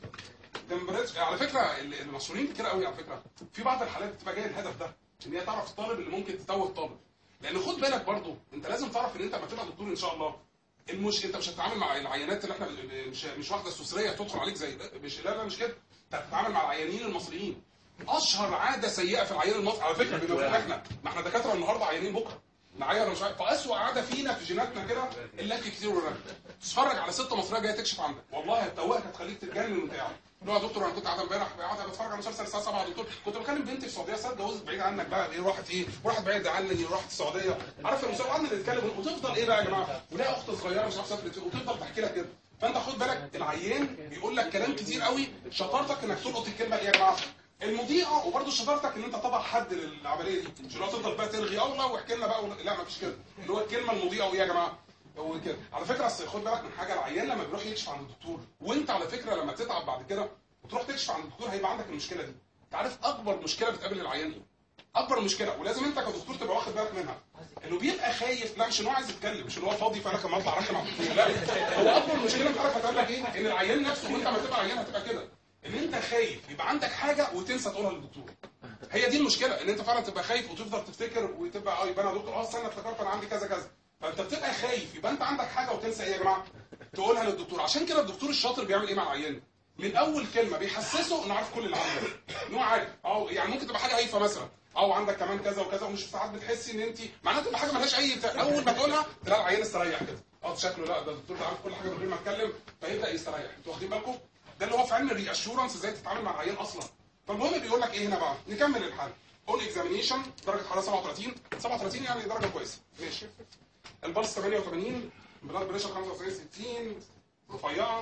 Speaker 1: على فكره ال- المسؤولين كتير قوي على فكره في بعض الحالات بتبقى جايه الهدف ده ان هي تعرف الطالب اللي ممكن تتوه الطالب لان خد بالك برضو انت لازم تعرف ان انت لما تبقى دكتور ان شاء الله المش انت مش هتتعامل مع العينات اللي احنا مش مش واحده سوسريه تدخل عليك زي مش لا لا مش كده انت هتتعامل مع العيانين المصريين اشهر عاده سيئه في العيان المصري على فكره بما فيهم احنا ما احنا دكاتره النهارده عيانين بكره معايا ولا مش عارف فاسوء عاده فينا في جيناتنا كده اللك كتير والرك تتفرج على ست مصريه جايه تكشف عندك والله هتتوهك هتخليك تتجنن وانت قاعد اللي هو يا دكتور انا كنت قاعد امبارح قاعد بتفرج على مسلسل الساعه 7 يا دكتور كنت بكلم بنتي في السعوديه ساعات اتجوزت بعيد عنك بقى ايه راحت ايه وراحت بعيد عني وراحت السعوديه عارف المسلسل قعدنا نتكلم وتفضل ايه بقى يا جماعه ولا اخت صغيره مش عارف سافرت فين وتفضل تحكي لك كده فانت خد بالك العيان بيقول لك كلام كتير قوي شطارتك انك تلقط الكلمه ايه يا جماعه المضيئه وبرده شطارتك ان انت تضع حد للعمليه دي مش اللي هو تفضل بقى ترغي اه والله واحكي لنا بقى ولا- لا ما فيش كده اللي هو الكلمه المضيئه وايه يا جماعه هو كده على فكره اصل خد بالك من حاجه العيان لما بيروح يكشف عند الدكتور وانت على فكره لما تتعب بعد كده وتروح تكشف عند الدكتور هيبقى عندك المشكله دي انت عارف اكبر مشكله بتقابل العيان ايه اكبر مشكله ولازم انت كدكتور تبقى واخد بالك منها انه بيبقى خايف لا مش ان هو عايز يتكلم مش ان هو فاضي فانا كمان اطلع ارخم على الدكتور لا هو اكبر مشكله انت عارف هتقابلك ايه ان العيان نفسه وانت لما تبقى عيان هتبقى كده ان انت خايف يبقى عندك حاجه وتنسى تقولها للدكتور هي دي المشكله ان انت فعلا تبقى خايف وتفضل تفتكر وتبقى اه يبقى انا يا دكتور اه استنى افتكرت انا عندي كذا كذا فانت بتبقى خايف يبقى انت عندك حاجه وتنسى ايه يا جماعه تقولها للدكتور عشان كده الدكتور الشاطر بيعمل ايه مع العيان من اول كلمه بيحسسه انه عارف كل اللي عنده ان هو عارف او يعني ممكن تبقى حاجه هايفه مثلا او عندك كمان كذا وكذا ومش ساعات بتحسي ان انت معناها تبقى حاجه ملهاش اي بتاع. اول ما تقولها تلاقي العيان استريح كده اه شكله لا ده الدكتور ده عارف كل حاجه من غير ما اتكلم فيبدا يستريح انتوا واخدين بالكم ده اللي هو في علم الري اشورنس ازاي تتعامل مع العيان اصلا فالمهم بيقول لك ايه هنا بقى نكمل الحل اون اكزامينيشن درجه حراره 37 37 يعني درجه كويسه ماشي البلس 88 بلاد بريشر 95 60 رفيعه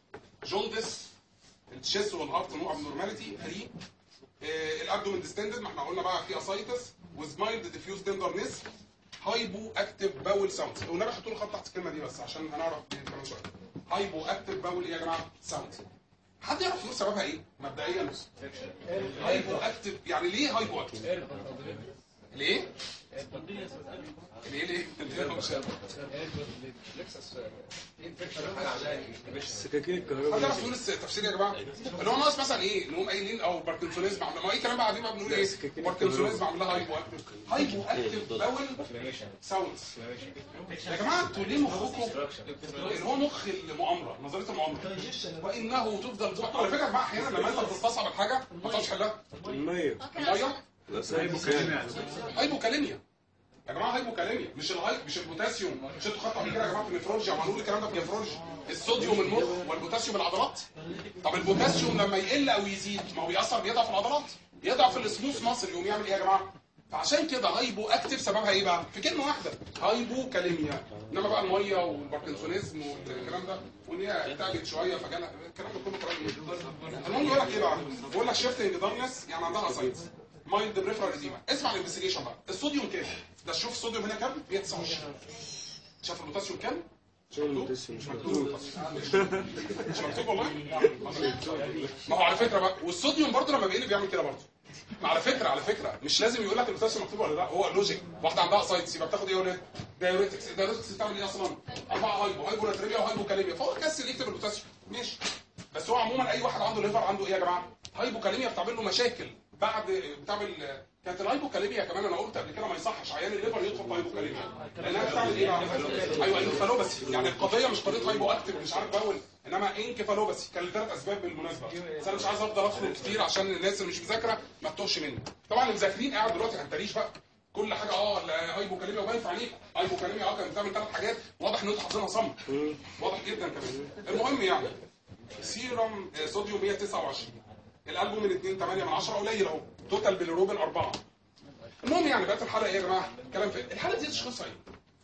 Speaker 1: جوندس التشيست والهارت نوع ابنورماليتي فري الابدومين ديستندد ما احنا قلنا بقى في اسايتس وذ مايلد ديفيوز تندرنس هايبو اكتف باول ساوند والنبي حطوا له خط تحت الكلمه دي بس عشان هنعرف دي كمان شويه هايبو اكتف باول ايه يا جماعه ساوند حد يعرف يقول سببها ايه مبدئيا هايبو اكتف يعني ليه هايبو اكتف ليه ليه ليه ليه مش عارف.
Speaker 4: السكاكين
Speaker 1: حد
Speaker 4: الكهرباء
Speaker 1: يعرف يقول الس- التفسير يا جماعه اللي هو ناقص مثلا ايه نقوم قايلين او باركنسونيزم عامل ما اي كلام بقى قاعدين بقى بنقول ايه باركنسونيزم عامل لها هايبو اكتف هايبو اكتف باول ساوندز يا جماعه انتوا ليه مخكم اللي هو مخ المؤامره نظريه المؤامره وانه تفضل على فكره يا جماعه احيانا لما انت بتستصعب الحاجه ما تعرفش تحلها
Speaker 4: المية
Speaker 1: الميه
Speaker 4: الأسايب
Speaker 1: هايبوكاليميا يا جماعه هايبوكاليميا مش الهاي مش البوتاسيوم مش انتوا خدتوا قبل كده يا جماعه في النفرولوجي عملوا لي الكلام ده في النفرولوجي الصوديوم المخ والبوتاسيوم العضلات طب البوتاسيوم لما يقل او يزيد ما هو بيأثر بيضعف العضلات يضعف السموث ماسل يقوم يعمل ايه يا جماعه فعشان كده هايبو اكتف سببها ايه بقى؟ في كلمه واحده هايبو كاليميا انما بقى الميه والباركنسونيزم والكلام ده وان هي تعبت شويه فجالها الكلام ده كله كلام إيه؟ المهم يقول لك ايه بقى؟ بيقول لك شيفتنج دارنس يعني عندها اسايتس مايند بريفرال اديما اسمع الانفستيجيشن بقى الصوديوم كام؟ ده شوف الصوديوم هنا كام؟ 129 شاف البوتاسيوم كام؟ مش مكتوب مش مكتوب مش مكتوب والله ما هو على فكره بقى والصوديوم برضه لما بيقل بيعمل كده برضه ما على فكره على فكره مش لازم يقول لك البوتاسيوم مكتوب ولا لا هو لوجيك واحده عندها سايتس يبقى بتاخد ايه يا ولاد دايوريتكس الدايوريتكس بتعمل ايه اصلا اربعه هايبو هايبو ناتريميا وهايبو كاليميا فهو كسل يكتب البوتاسيوم ماشي بس هو عموما اي واحد عنده ليفر عنده ايه يا جماعه هايبو كاليميا بتعمل له مشاكل بعد بتعمل كانت الهايبوكاليميا كمان انا قلت قبل كده ما يصحش عيان الليفر يدخل في هايبوكاليميا لانها بتعمل ايه بقى؟ ايوه انكفالوباسي يعني القضيه مش قضيه هايبو اكتف مش عارف بول انما انكفالوباسي كان لثلاث اسباب بالمناسبه بس انا مش عايز افضل ادخل كتير عشان الناس اللي مش مذاكره ما تتوهش مني طبعا اللي مذاكرين قاعد دلوقتي ما تنتريش بقى كل حاجه اه هايبوكاليميا وباين في عينيك هايبوكاليميا اه كانت بتعمل ثلاث حاجات واضح ان انتوا حافظينها صم واضح جدا كمان المهم يعني سيرم آه، صوديوم 129 الالبوم من 2 8 من 10 قليل اهو توتال بالروبن 4 المهم يعني بقت الحلقه ايه يا جماعه كلام في الحلقه دي تشخيصها ايه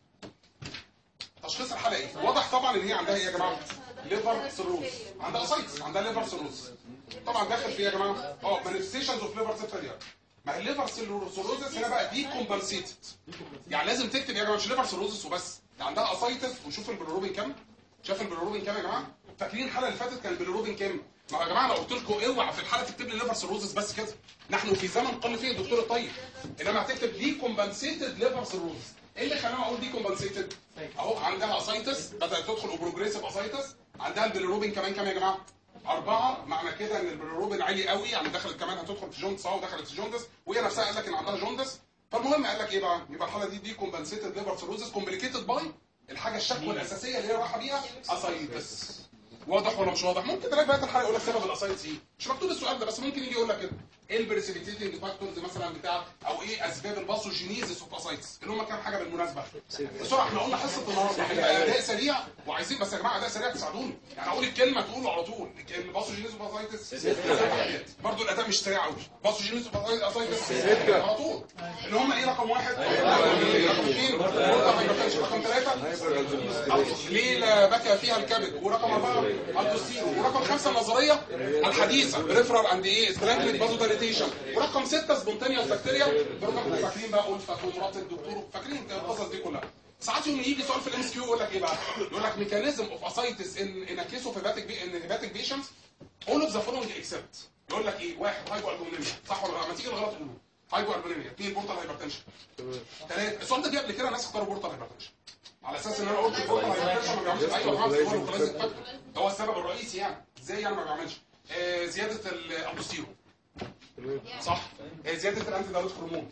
Speaker 1: تشخيص الحلقه ايه واضح طبعا ان هي عندها ايه يا جماعه ليفر سيروز عندها سايتس عندها ليفر سيروز طبعا داخل فيها يا جماعه اه مانيفستيشنز اوف ليفر سيفاليا ما الليفر سيروزس هنا بقى دي كومبنسيتد يعني لازم تكتب يا جماعه مش ليفر سيروزس وبس ده عندها اسايتس وشوف البيلروبين كام شاف البيلروبين كام يا جماعه فاكرين الحلقه اللي فاتت كان البيلروبين كام ما يا جماعه انا قلت لكم اوعى في الحلقه تكتب لي ليفر سيروزس بس كده نحن في زمن قل فيه الدكتور الطيب انما هتكتب دي كومبنسيتد ليفر سيروزس ايه اللي خلاني اقول دي كومبنسيتد اهو عندها اسايتس بدات تدخل اوبروجريسيف اسايتس عندها البيلروبين كمان كام يا جماعه أربعة معنى كده إن البيلروبين عالي قوي يعني دخلت كمان هتدخل في جوندس أهو دخلت في جوندس وهي نفسها قال لك إن عندها جوندس فالمهم قال لك إيه بقى؟ يبقى الحالة دي دي كومبنسيتد ليفر سيروزس كومبليكيتد باي الحاجة الشكوى الأساسية اللي هي رايحة بيها اسايتس واضح ولا مش واضح ممكن تلاقي بقى الحلقه يقول لك سبب الاسايتس ايه مش مكتوب السؤال ده بس ممكن يجي يقول لك كده ايه البريسيبيتيتنج فاكتورز مثلا بتاع او ايه اسباب الباثوجينيزيس اوف اسايتس اللي هم كام حاجه بالمناسبه بسرعه احنا قلنا حصه النهارده هيبقى اداء سريع وعايزين بس يا جماعه اداء سريع تساعدوني يعني اقول الكلمه تقولوا على طول الباثوجينيزيس اوف اسايتس برضه الاداء مش سريع قوي باثوجينيزيس اوف اسايتس على طول اللي هم ايه رقم واحد رقم اثنين رقم ثلاثه ليله بكى فيها الكبد ورقم اربعه الدوستيرو ورقم خمسه النظريه الحديثه بريفرال اند ايه سترانجلينج بازوداليتيشن ورقم سته سبونتينيوس بكتيريا برقم فاكرين بقى قلت ومرات الدكتور فاكرين القصص دي كلها ساعات يوم يجي سؤال في الام اس كيو يقول لك ايه بقى؟ يقول لك ميكانيزم اوف اسايتس ان ان كيس اوف هيباتيك بي ان هيباتيك بيشنتس اول اوف ذا فولوينج اكسبت يقول لك ايه؟ واحد هايبو البومينيميا صح ولا لا؟ ما تيجي الغلط قوله هايبو البومينيميا اثنين بورتال هايبرتنشن ثلاثه السؤال ده جه قبل كده ناس اختاروا بورتال هايبرتنشن على اساس ان انا قلت البورتال هايبرتنشن ما بيعملش ايوه ما بيعملش ده هو السبب الرئيسي يعني ازاي يعني ما بيعملش آه زياده الالدوستيرون صح آه زياده الانتي دايروت هرمون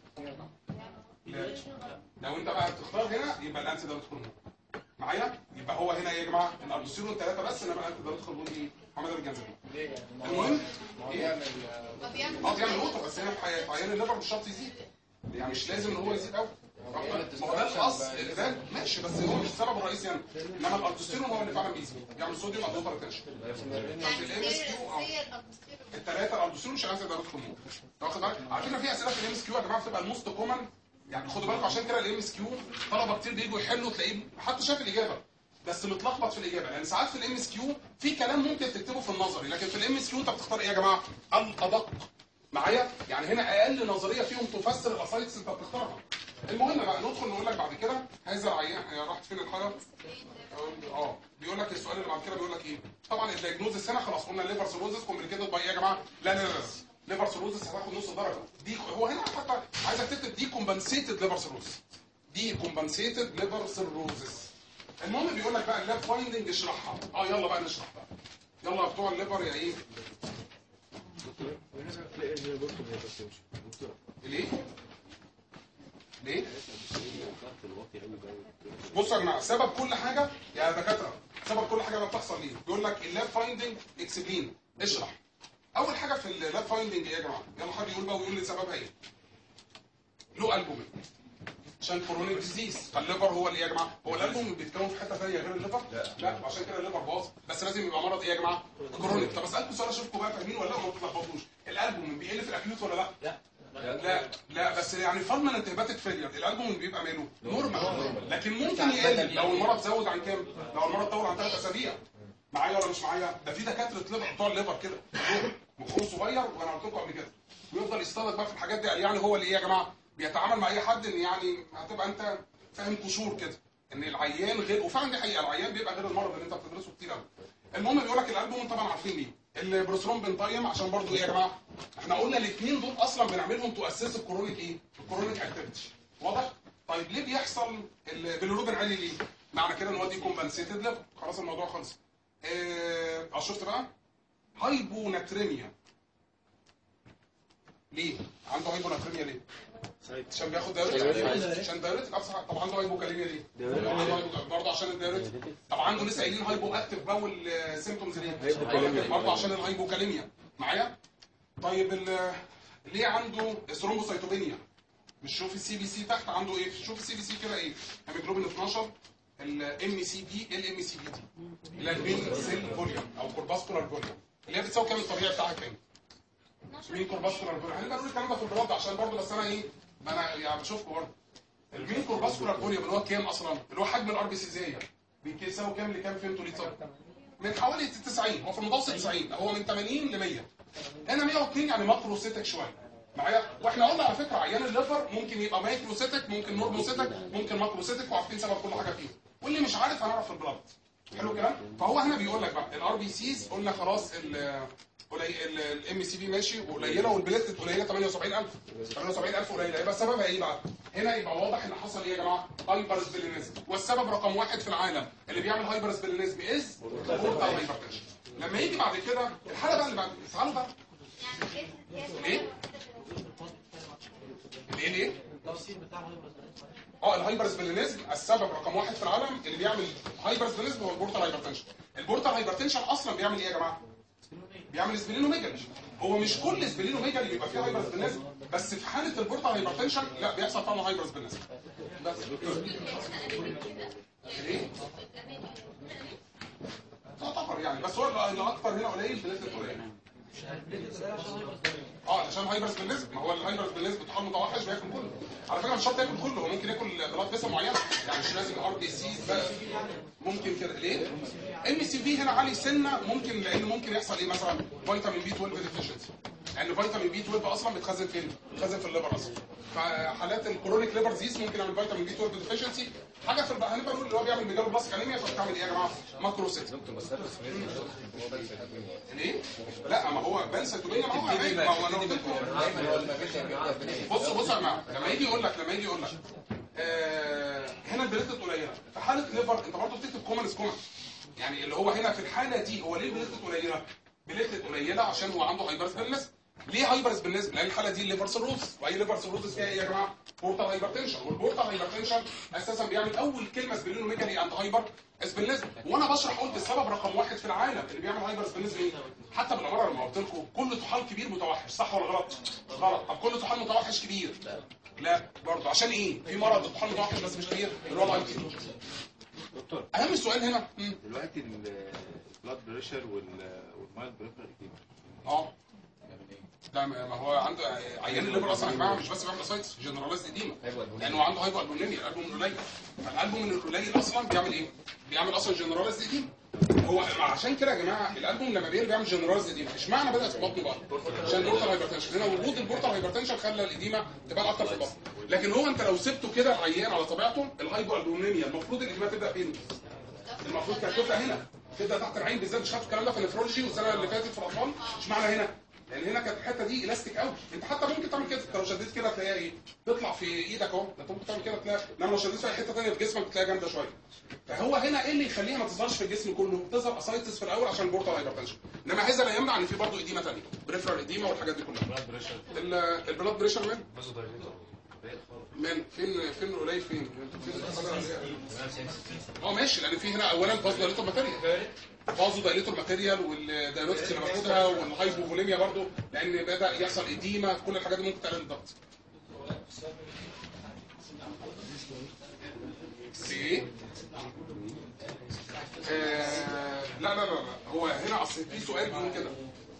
Speaker 1: لو انت بقى بتختار هنا يبقى الانتي دايروت هرمون معايا يبقى هو هنا يا جماعه الالدوستيرون ثلاثه بس انما الانتي دايروت هرمون دي محمد الجنزبيل المهم ايه اه بيعمل نقطه بس هنا في عيان الليفر مش شرط يزيد يعني مش لازم ان هو يزيد قوي ما هو ده الاصل ده ماشي بس هو مش السبب الرئيسي يعني انما الالدوستيرون هو اللي فعلا بيزيد بيعمل صوديوم ادوبر تنشن في الام اس كيو الثلاثه الالدوستيرون مش عايز يدرس هرمون واخد بالك على فكره في اسئله في الام اس كيو يا جماعه بتبقى الموست كومن يعني خدوا بالكم عشان كده الام اس كيو طلبه كتير بييجوا يحلوا تلاقيه حتى شاف الاجابه بس متلخبط في الاجابه لان ساعات في الام اس كيو في كلام ممكن تكتبه في النظري لكن في الام اس كيو انت بتختار ايه يا جماعه الادق معايا يعني هنا اقل نظريه فيهم تفسر الاسايتس انت بتختارها المهم بقى ندخل نقول لك بعد كده هذا العيان هي راحت فين الحاله اه بيقول لك السؤال اللي بعد كده بيقول لك ايه طبعا الدايجنوزس هنا خلاص قلنا الليفر سيروزس كومبليكيتد باي ايه يا جماعه لا لا لا ليفر سيروزس هتاخد نص درجه دي هو هنا حتى عايزك تكتب دي كومبنسيتد ليفر سيروزس دي كومبنسيتد ليفر سيروزس المهم بيقول لك بقى اللاب فايندنج اشرحها اه يلا بقى نشرح بقى يلا بتوع الليفر يا ايه ليه ليه بصوا يا جماعه سبب كل حاجه يا دكاتره سبب كل حاجه بتحصل ليه بيقول لك اللاب فايندنج اكسبلين اشرح اول حاجه في اللاب فايندنج ايه يا جماعه يلا حد يقول بقى ويقول لي سببها ايه له البومين عشان كورونيك ديزيز فالليفر هو اللي يا جماعه هو الالبوم بيتكون في حته ثانيه غير الليفر لا لا وعشان كده الليفر باظ بس لازم يبقى مرض ايه يا جماعه كورونيك طب اسالكم سؤال اشوفكم بقى فاهمين ولا لا ما تتلخبطوش الالبوم بيقل في الاكيوت ولا لا
Speaker 2: لا
Speaker 1: لا لا بس يعني فالمنت هيباتيك فيلير الالبوم بيبقى ماله نورمال لكن ممكن يقل لو المرض زود عن كام لو المرض طول عن ثلاث اسابيع معايا ولا مش معايا ده في دكاتره ليفر بتوع الليفر كده مخهم صغير وانا قلت لكم قبل كده ويفضل يصطدم بقى في الحاجات دي يعني هو اللي ايه يا جماعه بيتعامل مع اي حد ان يعني هتبقى انت فاهم قشور كده ان العيان غير وفعلا دي حقيقه العيان بيبقى غير المرض اللي انت بتدرسه كتير قوي المهم بيقول لك الالبوم طبعا عارفين ليه البروسترون بنطيم عشان برضو ايه يا جماعه احنا قلنا الاثنين دول اصلا بنعملهم تؤسس الكرونيك ايه الكرونيك اكتيفيتي واضح طيب ليه بيحصل البيليروبين عالي ليه معنى كده ان هو دي كومبنسيتد ليفل خلاص الموضوع خلص اه شفت بقى هايبوناتريميا ليه عنده هايبوناتريميا ليه عشان بياخد دايرتك عشان دايرتك اصلا طب عنده هايبوكاليميا ليه برضه عشان الدايرتك طب عنده لسه قايلين هايبو اكتف باول سيمبتومز ليه برضه عشان الهايبوكاليميا معايا طيب ال- ليه عنده ثرومبوسايتوبينيا مش شوف السي بي سي تحت عنده ايه شوف السي بي سي كده ايه هيموجلوبين 12 الام سي بي الام سي بي دي اللي هي المين سيل فوليوم او كورباسكولار فوليوم اللي هي بتساوي كام الطبيعي بتاعها كام مين كورباسكولار فوليوم هنبقى نقول الكلام ده في البلاد عشان برضه بس انا ايه ما انا يعني بشوفكم برضه المين كورباسكولار فوليوم اللي هو كام اصلا اللي هو حجم الار بي سي زي بيساوي كام لكام فهمتوا ليه طب من حوالي 90 هو في المتوسط 90 هو من 80 ل 100 هنا 102 يعني ماكروسيتك شويه معايا واحنا قلنا على فكره عيان الليفر ممكن يبقى مايكروسيتك ممكن نورموسيتك ممكن ماكروسيتك وعارفين سبب كل حاجه فيهم واللي مش عارف هنعرف في البلاد حلو الكلام فهو هنا بيقول لك بقى الار بي سيز قلنا خلاص ال الام سي بي ماشي وقليله والبليتد قليله 78000 78000 قليله يبقى سببها ايه بقى؟ هنا يبقى واضح ان حصل ايه يا جماعه؟ هايبر سبلينيزم والسبب رقم واحد في العالم اللي بيعمل هايبر سبلينيزم از بورتال هايبرتنشن لما يجي بعد كده الحاله بقى اللي بعد تعالوا بقى ليه؟ ليه ليه؟ اه الهايبر سبلينيزم السبب رقم واحد في العالم اللي بيعمل هايبر سبلينيزم هو البورتال هايبرتنشن البورتال هايبرتنشن اصلا بيعمل ايه يا جماعه؟ بيعمل سبلينوميجالي هو مش كل سبلينوميجالي بيبقى فيه هايبر سبلينيزم بس في حاله البورتال هايبرتنشن لا بيحصل فعلا هايبر سبلينيزم بس ليه؟ تعتبر يعني بس هو اللي اكتر هنا قليل بنسبه قليله اه عشان هايبر سبلينيزم ما هو الهايبر سبلينيزم بتاع متوحش بياكل كله على فكره مش شرط ياكل كله هو ممكن ياكل بلاد فيسا معينه يعني مش لازم ار بي سي بس ممكن كده ليه؟ ام سي في هنا عالي سنه ممكن لان ممكن يحصل ايه مثلا فيتامين بي 12 ديفيشنسي لان فيتامين بي 12 اصلا بيتخزن فين؟ بيتخزن في الليفر اصلا فحالات الكرونيك ليفر ديزيز ممكن يعمل فيتامين بي 12 ديفيشنسي حاجه في البقى هنبقى نقول اللي هو بيعمل ميجالو بلاس انيميا فبتعمل ايه يا جماعه؟ ماكروسيت ليه؟ لا ما هو بنسيتوبينيا ما هو عيب ما هو انا قلت لكم بص بص يا جماعه لما يجي يقول لك لما يجي يقول لك آه هنا البليتت قليله في حاله ليفر انت برضه بتكتب كومنس كومن يعني اللي هو هنا في الحاله دي هو ليه البليتت قليله؟ بليتت قليله عشان هو عنده هايبر سبلنس ليه هايبر سبلنس؟ لان الحاله دي الليفر سيروز واي ليفر سيروز فيها ايه يا جماعه؟ بورتال هايبرتنشن والبورتال هايبرتنشن اساسا بيعمل اول كلمه سبلينوميجالي عند هايبر سبلنزم وانا بشرح قلت السبب رقم واحد في العالم اللي بيعمل هايبر سبلنزم ايه؟ حتى بالاماره لما قلت لكم كل طحال كبير متوحش صح ولا غلط؟ غلط طب كل طحال متوحش كبير لا برضه عشان ايه؟ في مرض الطحال متوحش بس مش كبير اللي هو الاي تي
Speaker 4: دكتور
Speaker 1: اهم السؤال هنا مم.
Speaker 4: دلوقتي البلاد بريشر والمايل بريشر
Speaker 1: اه لا ما ما هو عنده عيان الليبر اصلا يا جماعه مش بس بيعمل سايتس جنرالايز اديما لانه عنده هايبو البومينيا الالبوم قليل فالالبوم القليل اصلا بيعمل ايه؟ بيعمل اصلا جنرالايز اديما هو عشان كده يا جماعه الالبوم لما بيعمل بيعمل جنرالايز اديما اشمعنى بدات في بطنه بقى؟ عشان البورتال هايبرتنشن هنا وجود البورتال هايبرتنشن خلى الاديمه تبان اكتر في البطن لكن هو انت لو سبته كده العيان على طبيعته الهايبو البومينيا المفروض الاديمه تبدا فين؟ المفروض كانت تبدا هنا تبدا تحت العين بالذات مش خدتوا الكلام ده في النفرولوجي والسنه اللي فاتت في الاطفال اشمعنى هنا؟ لان هنا كانت الحته دي الاستيك قوي انت حتى ممكن تعمل كده انت لو شديت كده تلاقيها ايه تطلع في ايدك اهو انت ممكن تعمل كده تلاقي انما لو شديت في اي حته ثانيه في جسمك بتلاقيها جامده شويه فهو هنا ايه اللي يخليها ما تظهرش في الجسم كله تظهر اسايتس في الاول عشان البورتال هايبرتنشن انما هذا لا يمنع ان في برضه اديمه ثانيه بريفرال اديمه والحاجات دي كلها
Speaker 5: بلاد بريشر
Speaker 1: ال- البلاد بريشر من
Speaker 5: بازو دايليتور
Speaker 1: من فين فين قليل فين فين اه ماشي لان في هنا اولا فازو دايليتور ماتيريال فازو دايليتور ماتيريال والدايلوتكس اللي باخدها والهايبوفوليميا برضو لان بدا يحصل اديمه كل الحاجات دي ممكن تقلل الضغط سي آه لا لا لا لا هو هنا اصل في سؤال بيقول كده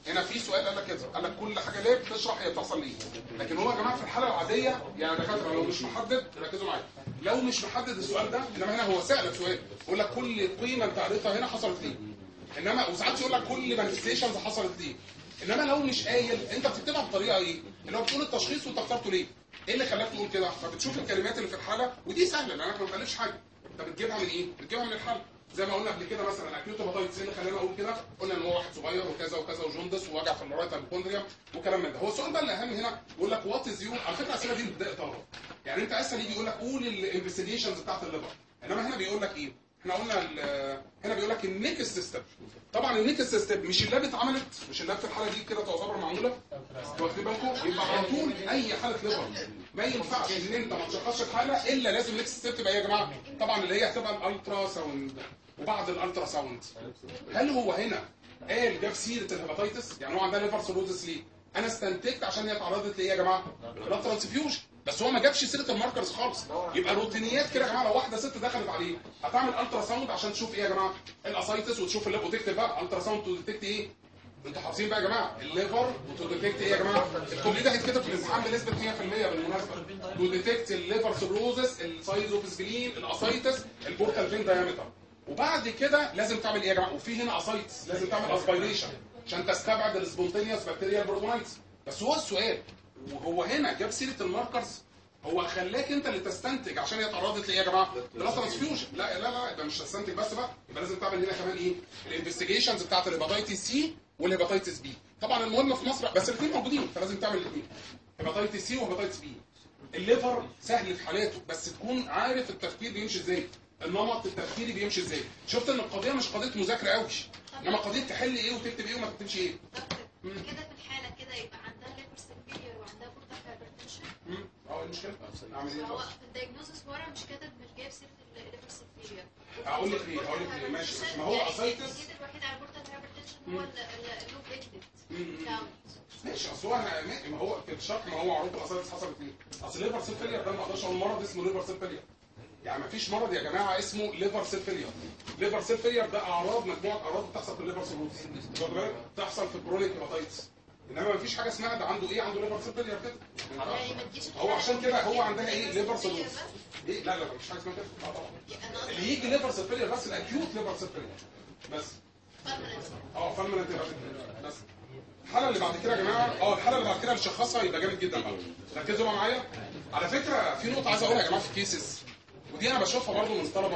Speaker 1: هنا في سؤال قال لك كده قال لك كل حاجه ليه بتشرح هي بتحصل ليه لكن هو يا جماعه في الحاله العاديه يعني دكاتره لو مش محدد ركزوا معايا لو مش محدد السؤال ده انما هنا هو سالك سؤال يقول لك كل قيمه انت قريتها هنا حصلت ليه انما وساعات يقول لك كل مانيفستيشنز حصلت ليه انما لو مش قايل انت بتكتبها بطريقه ايه اللي هو بتقول التشخيص وانت اخترته ليه ايه اللي خلاك تقول كده فبتشوف الكلمات اللي في الحاله ودي سهله لانك ما بتالفش حاجه انت بتجيبها من ايه بتجيبها من الحاله زي ما قلنا قبل كده مثلا اكيوت هيباتايتس ايه اللي خلانا اقول كده قلنا ان هو واحد صغير وكذا وكذا وجوندس ووجع في الرايت هايبوكوندريا وكلام من ده هو السؤال بقى الاهم هنا يقول لك وات از يور على فكره الاسئله دي بتضايق طلبه يعني انت اسال يجي يقول لك قول الانفستيجيشنز بتاعت الليفر انما هنا بيقول لك ايه احنا قلنا ال- هنا بيقول لك النيكست ستيب طبعا النيكست ستيب مش اللاب اتعملت مش اللاب في الحاله دي كده تعتبر معموله واخدين بالكم يبقى على طول اي حاله ليفر ما ينفعش ان انت ما تشخصش الحاله الا لازم نيكست ستيب تبقى ايه يا جماعه طبعا اللي هي هتبقى الالترا ساوند وبعد الالترا ساوند هل هو هنا قال جاب سيره الهيباتيتس يعني هو عندها ليفر سيروزس ليه انا استنتجت عشان هي اتعرضت لايه يا جماعه بلاد ترانسفيوجن بس هو ما جابش سيره الماركرز خالص يبقى روتينيات كده يا جماعه لو واحده ست دخلت عليه هتعمل الترا ساوند عشان تشوف ايه يا جماعه الاسايتس وتشوف الليفر وتكتب بقى الترا ساوند تو ديتكت ايه انتوا حافظين بقى يا جماعه الليفر وتو ديتكت ايه يا جماعه الكل ده هيتكتب في الامتحان بنسبه 100% بالمناسبه تو ديتكت الليفر سيروزس السايز اوف سكرين الاسايتس البورتال فين دايمتر وبعد كده لازم تعمل ايه يا جماعه وفي هنا اسايتس لازم تعمل اسبيريشن عشان تستبعد السبونتينيوس بكتيريا بروتونايتس بس هو السؤال وهو هنا جاب سيره الماركرز هو خلاك انت اللي تستنتج عشان هي اتعرضت لايه يا جماعه؟ بلاد ترانسفيوجن لا لا لا ده مش تستنتج بس بقى يبقى لازم تعمل هنا كمان ايه؟ الانفستيجيشنز بتاعت الهيباتيتس سي والهيباتيتس بي طبعا المهم في مصر بس الاثنين موجودين فلازم تعمل الاثنين هيباتيتس سي وهيباتيتس بي الليفر سهل في حالاته بس تكون عارف التفكير بيمشي ازاي النمط التفكيري بيمشي ازاي شفت ان القضيه مش قضيه مذاكره قوي انما قضيه تحل ايه وتكتب ايه وما تكتبش ايه
Speaker 3: دكتور كده في الحالة كده يبقى عندها ليبر سيفير وعندها بورتال هايبرتنشن
Speaker 1: مم. اه ايه المشكله اعمل ايه
Speaker 3: هو
Speaker 1: بقى؟
Speaker 3: في الدايجنوزس ورا مش كاتب مش جايب سيرة الليبر سيفير
Speaker 1: هقول لك ليه هقول لك ليه ماشي ما هو اسايتس
Speaker 3: الجديد الوحيد على البورتال هايبرتنشن هو اللو بيجمنت
Speaker 1: مم.
Speaker 3: كاونت
Speaker 1: ماشي اصل هو أنا- ما هو في الشرح ما هو معروف الاسايتس حصلت ليه اصل ليفر سيل فيلير ده ما اقدرش اقول مرض اسمه ليفر سيل فيلير يعني ما فيش مرض يا جماعه اسمه ليفر سيل فيلير ليفر سيل فيلير ده اعراض مجموعه اعراض بتحصل في الليفر سيروز واخد بالك بتحصل في الكرونيك هيباتيتس انما ما فيش حاجه اسمها ده عنده ايه عنده ليفر سيل فيلير كده ما ينفعش.
Speaker 3: يعني ما تجيش
Speaker 1: هو عشان كده هو عندها ايه
Speaker 3: liver
Speaker 1: ليفر
Speaker 3: failure
Speaker 1: سيروز
Speaker 3: بس.
Speaker 1: ايه لا لا لا مش حاجه اسمها كده لا طبعا
Speaker 3: أنا قصدي
Speaker 1: اللي يجي ليفر سيل فيلير بس الاكيوت ليفر سيل فيلير بس
Speaker 3: permanent.
Speaker 1: اه فالمنت بس الحاله اللي بعد كده يا جماعه اه الحاله اللي بعد كده نشخصها يبقى جامد جدا بقى ركزوا بقى معايا على فكره في نقطه عايز اقولها يا جماعه في الكيسز ودي انا بشوفها برضو من الطلبه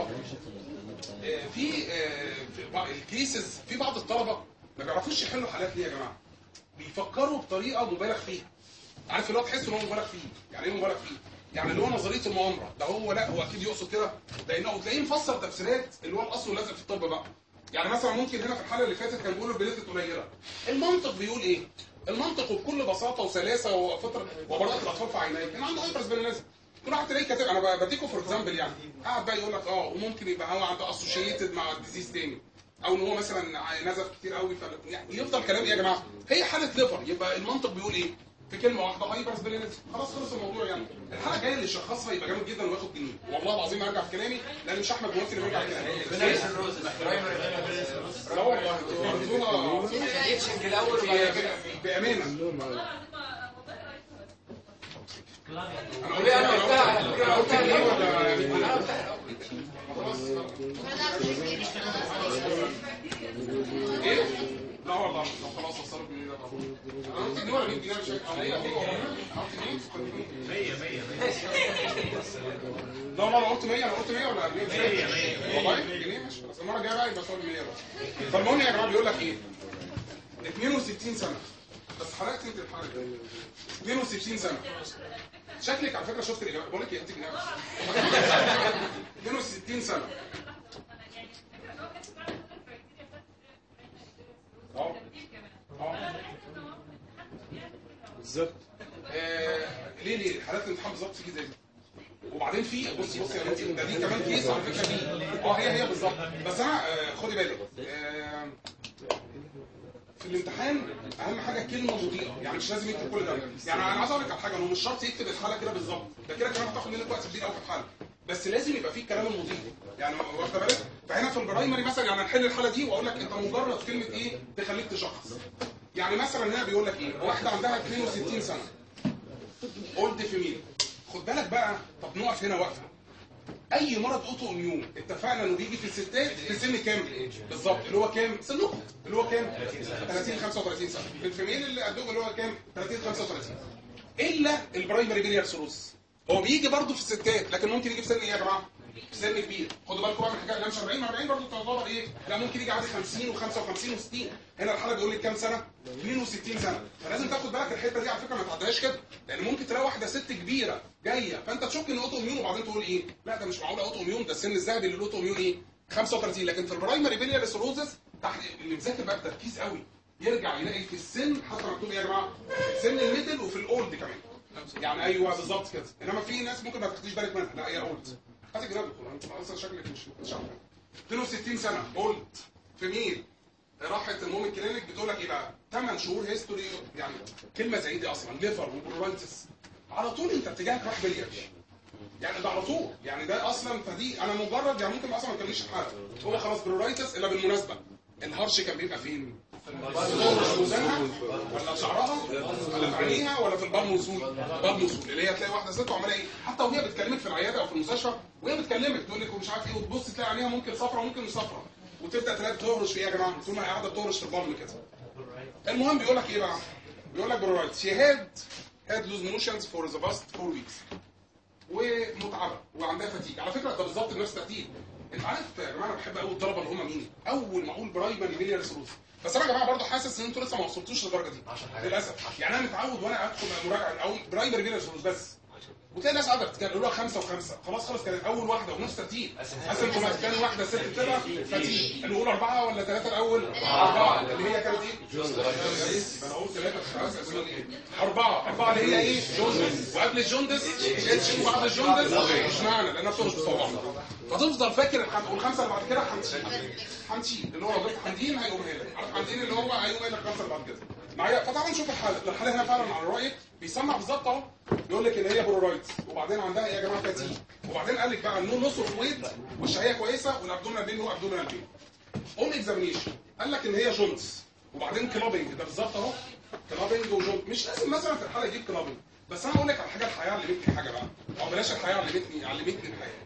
Speaker 1: آه، في آه، في بعض الكيسز في بعض الطلبه ما بيعرفوش يحلوا حالات ليه يا جماعه بيفكروا بطريقه مبالغ فيها عارف اللي هو تحس ان هو مبالغ فيه يعني ايه مبالغ فيه يعني اللي هو نظريه المؤامره ده هو لا هو اكيد يقصد كده لانه تلاقيه مفسر تفسيرات اللي هو الاصل واللازم في الطب بقى يعني مثلا ممكن هنا في الحاله اللي فاتت كان بيقولوا البليتت قليله المنطق بيقول ايه المنطق بكل بساطه وسلاسه وفطر وبراءه الاطفال في عينيك ان عنده هايبرس بيرنزم كل واحد تلاقيه كاتب انا بديكوا فور اكزامبل يعني قاعد بقى يقول لك اه وممكن يبقى هو عنده اسوشيتد مع الديزيز تاني او ان هو مثلا نزف كتير قوي ف يعني يفضل كلام ايه يا جماعه هي حاله ليفر يبقى المنطق بيقول ايه في كلمه واحده هايبرس بيرنزم خلاص خلص الموضوع يعني الحلقه الجايه اللي شخصها يبقى جامد جدا وياخد جنيه والله العظيم هرجع في كلامي لان مش احمد موفي اللي بيرجع في كلامي لا والله تاخدوها
Speaker 2: الاتشنج الاول وبعد كده
Speaker 1: بامانه انا
Speaker 2: ليه انا قلتها
Speaker 1: انا قلت
Speaker 2: انا
Speaker 1: ليه
Speaker 2: قلتها
Speaker 1: ولا
Speaker 2: انا قلتها
Speaker 1: خلاص
Speaker 3: ولا ده مش كده.
Speaker 1: ايه؟ لا والله لو خلاص وصلت جنيه ده انا قلت جنيه ولا 100 جنيه مش عارف هي هو انا قلت جنيه 100 100 لا والله انا قلت 100 انا قلت 100 ولا 100 100 والله جنيه ماشي خلاص المره الجايه بقى يبقى صار 100 بس فالمهم يا جماعه بيقول لك ايه 62 سنه بس حرقت انت الحركه 62 سنه شكلك على فكره شفت الاجابه بقول لك ايه انت جنيه 62 سنه اه اه
Speaker 4: بالظبط
Speaker 1: آه، ليه ليه حالات الامتحان بالظبط تيجي زي دي وبعدين في بص بص يا بنتي ده دي كمان كيس على فكره دي اه هي هي بالظبط بس انا آه، خدي بالك آه، في الامتحان اهم حاجه كلمه مضيئه يعني مش لازم يكتب كل ده يعني انا عايز اقول لك على حاجه انه مش شرط يكتب الحاله كده بالظبط ده كده كمان بتاخد منك وقت كبير قوي في الحاله بس لازم يبقى فيه الكلام المضيء يعني واخد بالك فهنا في البرايمري مثلا يعني نحل الحاله دي واقول لك انت مجرد كلمه ايه تخليك تشخص يعني مثلا هنا بيقول لك ايه واحده عندها 62 سنه اولد فيميل خد بالك بقى طب نقف هنا وقفه اي مرض اوتو اميون اتفقنا انه بيجي في الستات في سن كام بالظبط اللي هو كام سنكم اللي هو كام 30 35 سنه في الفيميل اللي قدهم اللي هو كام 30 35 الا البرايمري بيليار سيروز هو بيجي برضه في الستات لكن ممكن يجي في سن ايه يا جماعه في سن كبير خدوا بالكم بقى من الحكايه لا مش 40 40 برضه تعتبر ايه لا ممكن يجي عادي 50 و55 و60 هنا الحاله بيقول لك كام سنه 62 سنه فلازم تاخد بالك الحته دي على فكره ما تعديهاش كده لان ممكن تلاقي واحده ست كبيره جايه فانت تشك ان اوتو اميون وبعدين تقول ايه لا ده مش معقول اوتو اميون ده السن الذهبي للاوتو اميون ايه 35 لكن في البرايمري بيليار سيروزس تحت اللي مذاكر بقى بتركيز قوي يرجع يلاقي في السن حتى مكتوب ايه يا جماعه في سن الميدل وفي الاولد كمان يعني ايوه بالظبط كده انما في ناس ممكن ما تاخديش بالك منها لا هي اولد هات الجراب دكتور انت اصلا شكلك مش مش عارف 62 سنه اولد فيميل راحت المهم الكلينيك بتقول لك ايه بقى 8 شهور هيستوري يعني كلمه زي دي اصلا ليفر وبرولايتس على طول انت اتجاهك راح بلياش يعني ده على طول يعني ده اصلا فدي انا مجرد يعني ممكن اصلا ما تكملش الحاله هو خلاص برولايتس الا بالمناسبه الهرش كان بيبقى فين؟ في ودانها ولا في شعرها ولا في عينيها ولا في البطن وصول البطن وصول اللي هي تلاقي واحده ست وعماله ايه حتى وهي بتكلمك في العياده او في المستشفى وهي بتكلمك تقول لك ومش عارف ايه وتبص تلاقي عينيها ممكن صفرا وممكن مش صفرا وتبدا تلاقي بتهرش في ايه يا جماعه طول ما هي قاعده بتهرش في البطن كده المهم بيقول لك ايه بقى بيقول لك برورايت شي هاد هاد لوز موشنز فور ذا باست فور ويكس ومتعبه وعندها فتيج على فكره ده بالظبط نفس الترتيب انت عارف يا جماعه انا بحب قوي الطلبه اللي هم مين اول ما اقول برايمري بيليار سيروز بس انا يا جماعه برضه حاسس ان انتوا لسه ما وصلتوش للدرجه دي للاسف يعني انا متعود وانا ادخل مراجعه او برايمري بيليار سيروز بس وتلاقي ناس قاعده بتتكلم يقولوا لها خمسه وخمسه خلاص خلاص كانت اول واحده ونص ترتيب اصلا كنا كان واحده ست كده فتيج الاولى اربعه ولا ثلاثه الاول اربعه اللي هي كانت ايه؟ يبقى انا اقول ثلاثه خمسه اربعه اربعه اللي هي ايه؟ جوندس وقبل الجوندس اتش وبعد الجوندس اشمعنى؟ لانها بتخرج بصوابعها فتفضل فاكر الخم... والخمسه اللي بعد كده حمشي حمشي اللي هو لو جبت حمدين هيقومها لك عارف حمدين اللي هو هيقوم لك الخمسه اللي بعد كده معايا فطبعا نشوف الحاله الحاله هنا فعلا على رايك بيسمع بالظبط اهو يقول لك ان هي برورايتس وبعدين عندها ايه يا جماعه فاتي وبعدين قال لك بقى النو نص اوف ويت والشهيه كويسه والابدومينال بين هو ابدومينال بين اون اكزامينيشن قال لك ان هي جونز وبعدين كلابنج ده بالظبط اهو كلابنج وجونز مش لازم مثلا في الحاله يجيب كلابنج بس انا اقول لك على حاجه الحياه علمتني حاجه بقى او بلاش الحياه علمتني علمتني الحياه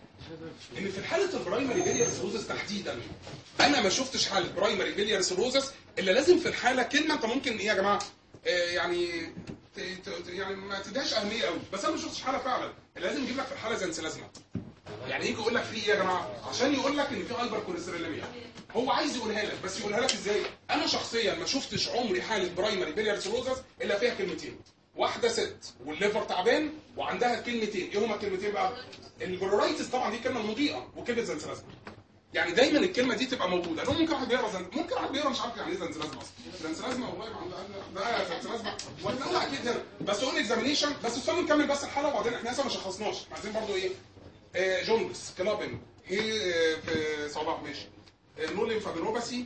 Speaker 1: ان في حاله البرايمري بيليار سيروزس تحديدا انا ما شفتش حاله برايمري بيليار سيروزس الا لازم في الحاله كلمه انت ممكن ايه يا جماعه آه يعني ت- ت- يعني ما تديهاش اهميه قوي بس انا ما شفتش حاله فعلا اللي لازم يجيب لك في الحاله زنسلازما يعني يجي يقول لك في ايه يا جماعه عشان يقول لك ان في هايبر كوليستروليميا هو عايز يقولها لك بس يقولها لك ازاي انا شخصيا ما شفتش عمري حاله برايمري بيليار سيروزس الا فيها كلمتين واحده ست والليفر تعبان وعندها كلمتين ايه هما الكلمتين بقى البرورايتس طبعا دي كلمه مضيئه وكلمه زنسلازما يعني دايما الكلمه دي تبقى موجوده لو ممكن واحد بيقرا زن... ممكن واحد بيقرا مش عارف يعني ايه زنسلازما اصلا زنسلازما والله ما عندها ده زنسلازما ولا اكيد هنا بس اون اكزامينيشن بس استنوا نكمل بس الحاله وبعدين احنا لسه ما شخصناش عايزين برضو ايه آه جوندس كلابن هي آه في صباح ماشي آه نول ليمفادينوباسي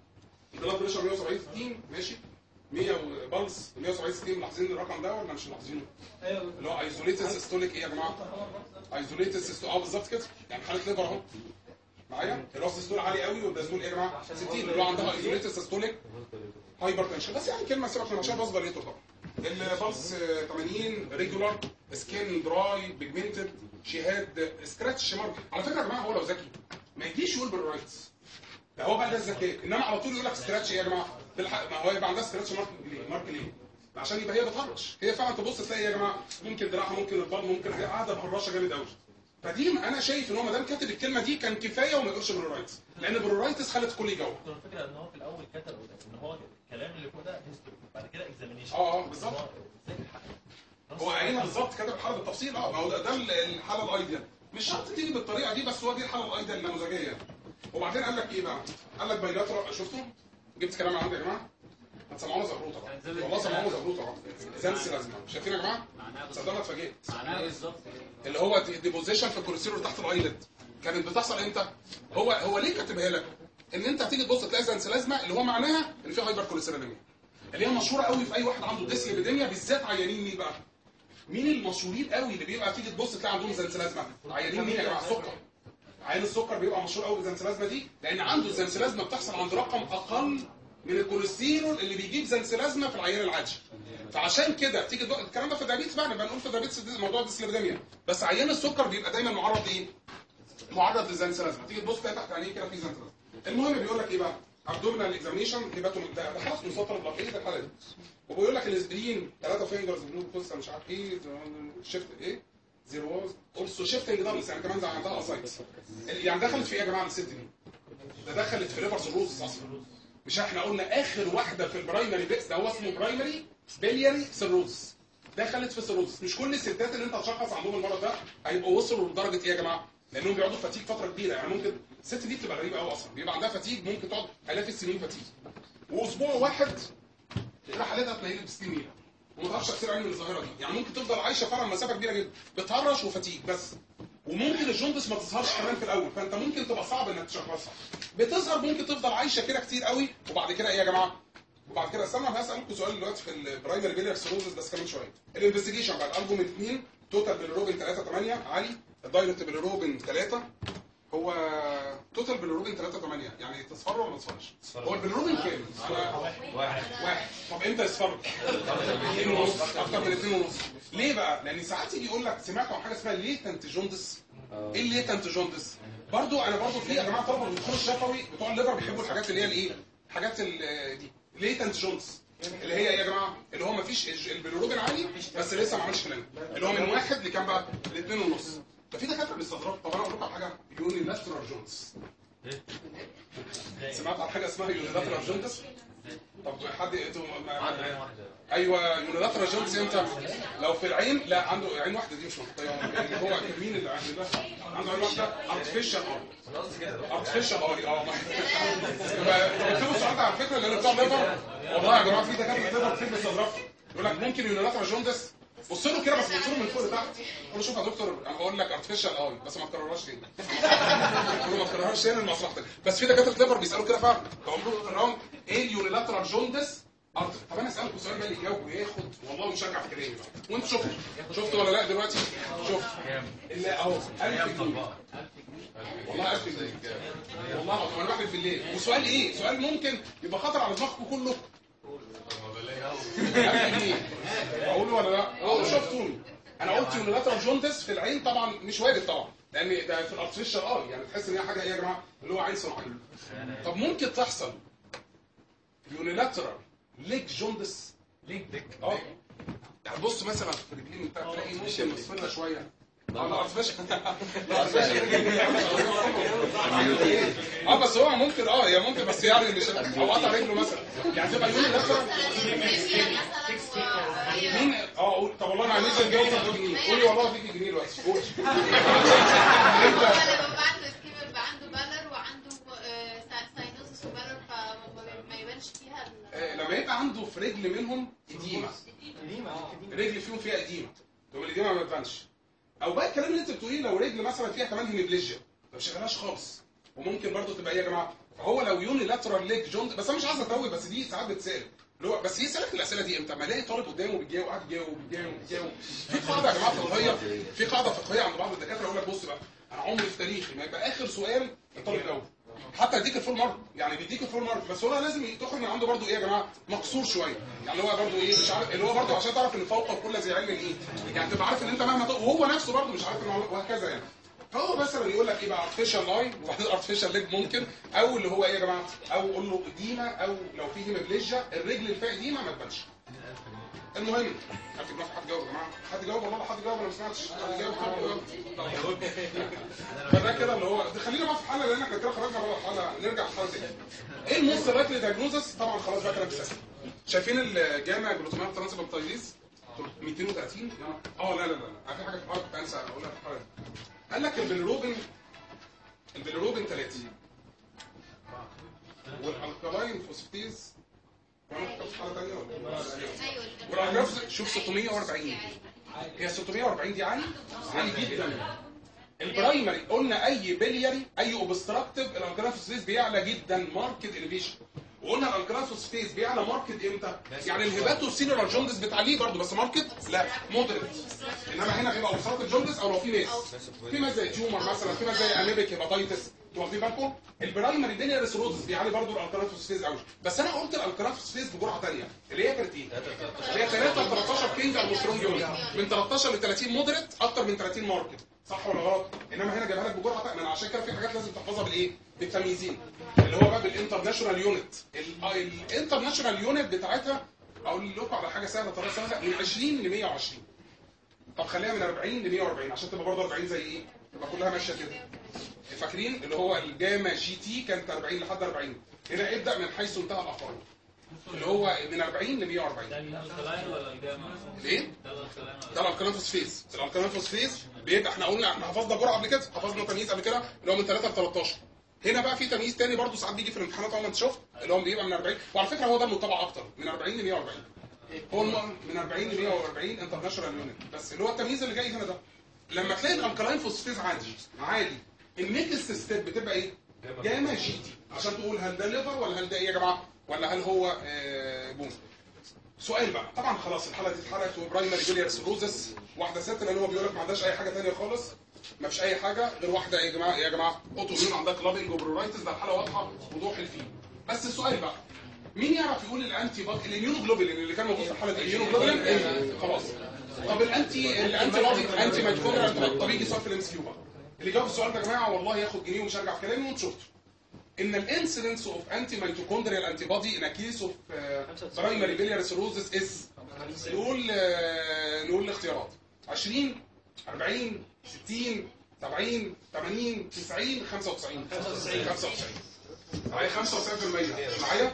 Speaker 1: بلاد بريشر 170 60 ماشي 100 بلس 170 60 ملاحظين الرقم ده ولا مش ملاحظينه؟ اللي هو ايزوليتد سيستوليك ايه يا جماعه؟ ايزوليتد سيستوليك اه بالظبط كده يعني حاله ليفر اهو معايا الراس سيستول عالي قوي والدازول ايه يا جماعه 60 اللي هو عندها ايزوليتد سيستوليك هايبر تنشن بس يعني كلمه سيبك من عشان بس بليته طبعا البلس آه، 80 ريجولار سكين دراي بيجمنتد شهاد سكراتش مارك على فكره يا جماعه هو لو ذكي ما يجيش يقول بالرايتس ده هو بقى ده الذكاء انما على طول يقول لك سكراتش ايه يا جماعه بالحق ما هو يبقى عندها سكراتش مارك ليه مارك ليه عشان يبقى هي بتهرش هي فعلا تبص تلاقي يا جماعه ممكن دراعها ممكن البال ممكن هي قاعده مهرشه جامد قوي فدي انا شايف ان هو ما دام كاتب الكلمه دي كان كفايه وما يقولش بالرايتس لان بالرايتس خلت الكل يجاوب
Speaker 5: دكتور الفكره ان هو في الاول كتب ان هو الكلام اللي فوق ده هيستوري بعد كده اكزامينيشن
Speaker 1: اه اه بالظبط هو قايلها بالظبط كده بحاله بالتفصيل اه ما هو ده, ده الحاله الايديال مش شرط تيجي بالطريقه دي بس هو دي الحاله الايديال النموذجيه وبعدين قال لك ايه بقى؟ قال لك بايلاترال شفتوا؟ جبت كلام من عندي يا جماعه؟ هتسمعونا زغروطه بقى والله سمعونا زغروطه بقى زنس لازمه شايفين يا جماعه؟ صدقني أنا اتفاجئت
Speaker 2: معناها بالظبط
Speaker 1: اللي هو ديبوزيشن في الكوليسترول تحت الايلد كانت بتحصل امتى؟ هو هو ليه كاتبها لك؟ ان انت هتيجي تبص تلاقي زنسلازما اللي هو معناها ان في هايبر كوليستروليميا اللي هي مشهوره قوي في اي واحد عنده ديسليبيديميا بالذات عيانين مين بقى؟ مين المشهورين قوي اللي بيبقى تيجي تبص تلاقي عندهم زنسلازما؟ عيانين مين يا جماعه؟ السكر عيان السكر بيبقى مشهور قوي بالزنسلازما دي لان عنده الزنسلازما بتحصل عند رقم اقل من الكوليسترول اللي بيجيب زنسلازما في العيان العادي فعشان كده تيجي دو... الكلام ده في الدايابيتس بقى نبقى نقول في الدايابيتس دي- موضوع الديسليبيديميا بس عيان السكر بيبقى دايما معرض ايه؟ معرض للزنسلازما تيجي تبص تلاقي تحت عينيه كده في زنسلازما المهم بيقول لك ايه بقى؟ ابدومينال اكزاميشن هيباتوم ده ده خلاص مسطر البلقيه ده الحاله دي وبيقول لك الاسبرين ثلاثه فينجرز بلو بوست مش عارف ايه شيفت ايه زيرو واز اولسو شيفتنج دبلز يعني كمان زي عندها اسايتس يعني دخلت في ايه يا جماعه الست دي؟ ده دخلت في ليفر سيروز اصلا مش احنا قلنا اخر واحده في البرايمري بيكس ده هو اسمه برايمري بيلياري سيروز دخلت في سيروز مش كل الستات اللي انت هتشخص عندهم المرض ده هيبقوا وصلوا لدرجه ايه يا جماعه؟ لانهم بيقعدوا فتيج فتره كبيره يعني ممكن الست دي بتبقى غريبه قوي اصلا بيبقى عندها فتيج ممكن تقعد الاف السنين فتيج واسبوع واحد تلاقي حالتها تنيل بسنين ميلة وما تعرفش تاثير عين من الظاهره دي يعني ممكن تفضل عايشه فعلا مسافه كبيره جدا بتهرش وفتيج بس وممكن الجوندس ما تظهرش كمان في الاول فانت ممكن تبقى صعب انك تشخصها بتظهر ممكن تفضل عايشه كده كتير قوي وبعد كده ايه يا جماعه وبعد كده استنى هسالكم سؤال دلوقتي في البرايمري بيليار سيروزس بس كمان شويه الانفستيجيشن بقى الالبوم 2 توتال بيلروبين 3 8 عالي الدايركت بيلروبين 3 هو توتال بيلروبين 3 8 يعني تصفر ولا ما تصفرش؟ هو البيلروبين كام؟ أنا-
Speaker 5: واحد
Speaker 1: واحد طب امتى يصفر؟ اثنين ونص اكتر من اثنين ونص ليه بقى؟ لان ساعات يجي يقول لك سمعتوا عن حاجه اسمها ليتنت جوندس ايه الليتنت جوندس؟ برضو انا برضو في يا جماعه طلبه الدكتور الشفوي بتوع الليفر بيحبوا الحاجات اللي هي الايه؟ الحاجات ال- دي ليتنت جوندس اللي هي ايه يا جماعه؟ اللي هو ما فيش البيلوروبين عالي بس لسه ما عملش كلام اللي هو من واحد لكام بقى؟ لاثنين ونص ففي دكاتره بيستغربوا طب انا اقول لكم على حاجه يوني لاترال جوندس سمعت عن حاجه اسمها يونيلاترال جوندس؟ طب حد انتوا ما-
Speaker 5: عنده عين واحده
Speaker 1: ايوه يونيلاترال جوندس امتى؟ لو في العين لا عنده عين واحده دي مش منطقيه اللي هو كان مين اللي عنده ده؟ عنده عين واحده ارتفيشال اه
Speaker 5: انا قصدي كده
Speaker 1: ارتفيشال اه اه يبقى اكتبوا السؤال ده على فكره لان بتوع ليفر والله يا جماعه في دكاتره ليفر كتير بيستظرفوا يقول لك ممكن يونيلاترال جوندس بص له كده بس بص له من فوق لتحت قول له شوف يا دكتور انا بقول لك ارتفيشال اه بس ما تكررهاش تاني قول له ما تكررهاش تاني لمصلحتك بس في دكاتره ليفر بيسالوا كده فعلا فعمرهم الراوند ايه اليونيلاترال جوندس أرض. طب انا اسالكم سؤال بقى يجاوب وياخد والله مشجع في كلامي وانت شفتوا شفتوا ولا لا دلوقتي شفت اللي اهو 1000 جنيه والله 1000 جنيه والله العظيم انا بحلف بالليل وسؤال ايه سؤال ممكن يبقى خطر على دماغكم كله 1000 جنيه اقوله ولا لا اقول شفتوني انا قلت يونيلاترال جوندس في العين طبعا مش وارد طبعا لان ده في الارتفيشال اه يعني تحس ان هي حاجه ايه يا جماعه اللي هو عين صناعيه طب ممكن تحصل يونيلاترال ليج جوندس
Speaker 5: ليك ليك
Speaker 1: اه يعني بص مثلا في رجلين بتاع تلاقي ممكن مصفرة شويه اه لا ارتفيشال لا ارتفيشال اه بس هو ممكن اه هي ممكن بس يعني مش او قطع رجله مثلا يعني تبقى يونيلاترال مين اه قول طب والله انا عايز اجاوب في جنيه قولي والله فيك جنيه دلوقتي قولي
Speaker 3: هو لما بعد السكيب يبقى عنده بالر وعنده آه، سا- ساينوسس وبالر فما ما يبانش فيها ال-
Speaker 1: آه، لما يبقى عنده في رجل منهم اديمه رجل فيهم فيها اديمه تقوم الاديمه ما تبانش او بقى الكلام اللي انت بتقوليه لو رجل مثلا فيها كمان هيميبليجيا ما شغلاش خالص وممكن برضو تبقى ايه يا جماعه فهو لو يوني لاترال ليج جوند بس انا مش عايز اتوه بس دي ساعات بتسال اللي هو بس يسالك الاسئله دي امتى؟ ما الاقي طالب قدامه بيجاوب قاعد يجاوب بيجاوب بيجاوب في قاعده يا جماعه فقهيه في قاعده فقهيه عند بعض الدكاتره يقول لك بص بقى انا عمري في تاريخي ما يبقى اخر سؤال الطالب يجاوب حتى يديك الفول مارك يعني بيديك الفول مارك بس هو لازم تخرج من عنده برضو ايه يا جماعه مقصور شويه يعني هو برضو ايه مش عارف اللي هو برضو عشان تعرف ان فوق كل ذي علم ايه يعني تبقى عارف ان انت مهما تق- وهو نفسه برضو مش عارف ان هو وهكذا يعني فهو مثلا يقول لك ايه بقى ارتفيشال لاي وبعدين ارتفيشال ليج ممكن او اللي هو ايه يا جماعه او قول له اديمه او لو في هيموبليجيا الرجل اللي فيها اديمه ما تبانش المهم عارف ان حد جاوب يا جماعه حد جاوب والله حد جاوب انا ما سمعتش حد جاوب حد جاوب فده كده اللي هو ده خلينا بقى في حاله لان احنا كده خرجنا بره الحاله نرجع في حاله تاني ايه الموست لايكلي دايجنوزس طبعا خلاص بقى كلام سهل شايفين الجامع جلوتامات ترانسبلانتايزيز 230 اه لا لا لا لا في حاجه في الحلقه كنت انسى اقولها في الحلقه قال لك البيلروبين البيلروبين 3 والالكالاين فوسفاتيز وانا كنت في حاله ثانيه ولا
Speaker 3: ايوه
Speaker 1: والألجاف شوف 640 هي 640 دي عالي عالي جدا البرايمري قلنا اي بلياري اي اوبستراكتيف الالكرافوسفيز بيعلى جدا ماركت اليفيشن وقلنا الالكرافوسفيز بيعلى ماركت امتى يعني الهيباتو سيلولار جوندس بتعليه برضه بس ماركت لا مودريت انما هنا بيبقى اوبستراكتيف جوندس او لو في ناس في ناس زي تيومر مثلا في ناس زي انيبيك هيباتايتس انتوا واخدين بالكم البرايمري بيلياري سيروزس بيعلي برضه الالكالين فوسفيز قوي بس انا قلت الالكالين فوسفيز بجرعه ثانيه اللي هي كانت ايه؟ اللي هي 3 ل 13 كينج البوسترون يونت من 13 ل 30 مودريت اكتر من 30 ماركت صح ولا غلط؟ انما هنا جايبها لك بجرعه ثانيه عشان كده في حاجات لازم تحفظها بالايه؟ بالتمييزين اللي هو بقى بالانترناشونال يونت الانترناشونال يونت بتاعتها اقول لكم على حاجه سهله طريقه سهله من 20 ل 120 طب خليها من 40 ل 140 عشان تبقى برضه 40 زي ايه؟ تبقى كلها ماشيه كده فاكرين اللي هو الجاما جي تي كانت 40 لحد 40 هنا ابدا من حيث انتهى الاخرين اللي هو من 40 ل 140
Speaker 5: ده الكلاين ولا الجامعة؟
Speaker 1: ليه؟
Speaker 5: ده الكلاين ولا
Speaker 1: ده الالكالين فوسفيز الالكالين فوسفيز بيبقى احنا قلنا احنا حفظنا جرعه قبل كده حفظنا تمييز قبل كده اللي هو من 3 ل 13 هنا بقى في تمييز تاني برضه ساعات بيجي في الامتحانات اول ما انت شفت اللي هو بيبقى من 40 وعلى فكره هو ده المتبع اكتر من 40 ل 140 هو الم- من 40 ل 140 انترناشونال يونت بس اللي هو التمييز اللي جاي هنا ده لما تلاقي الالكالين فوسفيز عالي عالي النكست ستيب بتبقى ايه؟ جاما جي تي عشان تقول هل ده ليفر ولا هل ده ايه يا جماعه؟ ولا هل هو آه بوم؟ سؤال بقى طبعا خلاص الحلقه دي اتحرقت وبرايمري بيليار سيروزس واحده ست لان هو بيقول لك ما عندهاش اي حاجه ثانيه خالص ما فيش اي حاجه غير واحده يا جماعه يا جماعه اوتو ميون عندها كلابنج وبرورايتس ده الحاله واضحه وضوح الفيل بس السؤال بقى مين يعرف يقول الانتي بادي الاميونوجلوبولين اللي كان موجود في الحاله دي الاميونوجلوبولين إيه؟ خلاص طب الانتي الانتي بادي انتي ميتوكوندريال طب يجي سؤال في الام اس كيو بقى اللي جاوب السؤال ده يا جماعه والله ياخد جنيه ومش هرجع في كلامي وانت شفته ان الانسيدنس اوف انتي ميتوكوندريال انتي بادي ان كيس اوف برايمري بيليار سيروزس از نقول آه، نقول الاختيارات 20 40 60 70 80 90 95 95 معايا 95% معايا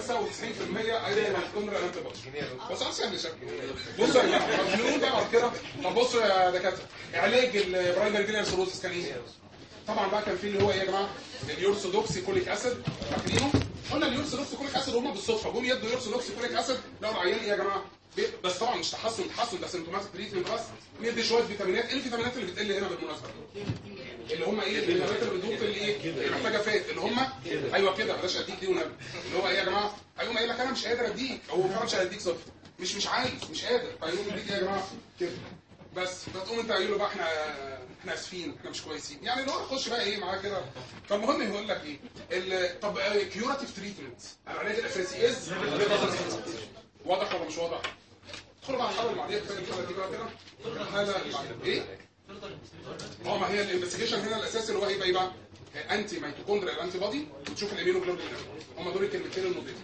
Speaker 1: 95% ايضا ميتوكوندريال انتي بادي بس انا سهل شكله بصوا يا جماعه نقول بقى بعد كده طب بصوا يا دكاتره علاج البرايمري بيليار سيروزس كان ايه؟ طبعا بقى كان في اللي هو ايه يا جماعه اليورثودوكسي كوليك اسيد فاكرينه قلنا اليورثودوكسي كوليك اسيد هم بالصدفه جم يدوا يورثودوكسي كوليك اسيد لقوا العيان ايه يا جماعه بي- بس طبعا مش تحسن تحسن ده سيمتوماتيك تريتمنت بس ندي شويه فيتامينات ايه الفيتامينات اللي بتقل هنا بالمناسبه اللي هم ايه الفيتامينات اللي بتدوب في الايه اللي محتاجه فات اللي هم ايوه كده بلاش اديك دي ونبي اللي هو ايه يا جماعه هيقوم قايل لك انا مش قادر اديك هو فعلا مش هيديك صفر مش مش عايز مش قادر فيقوم يديك ايه يا جماعه كده بس فتقوم انت قايل له بقى احنا احنا اسفين احنا مش كويسين يعني اللي هو يخش بقى ايه معاه كده فالمهم يقول لك ايه ال- طب كيوراتيف تريتمنت العلاج الاساسي از واضح ولا مش واضح؟ ادخلوا بقى الحاله اللي بعديها كفايه الحاله دي بقى كده الحاله اللي بعديها ايه؟ اه ما هي الانفستيجيشن هنا الاساسي اللي هو هيبقى ايه بقى؟ انتي ميتوكوندريال انتي بودي وتشوف الاميونوجلوبولين هم دول الكلمتين المضيفين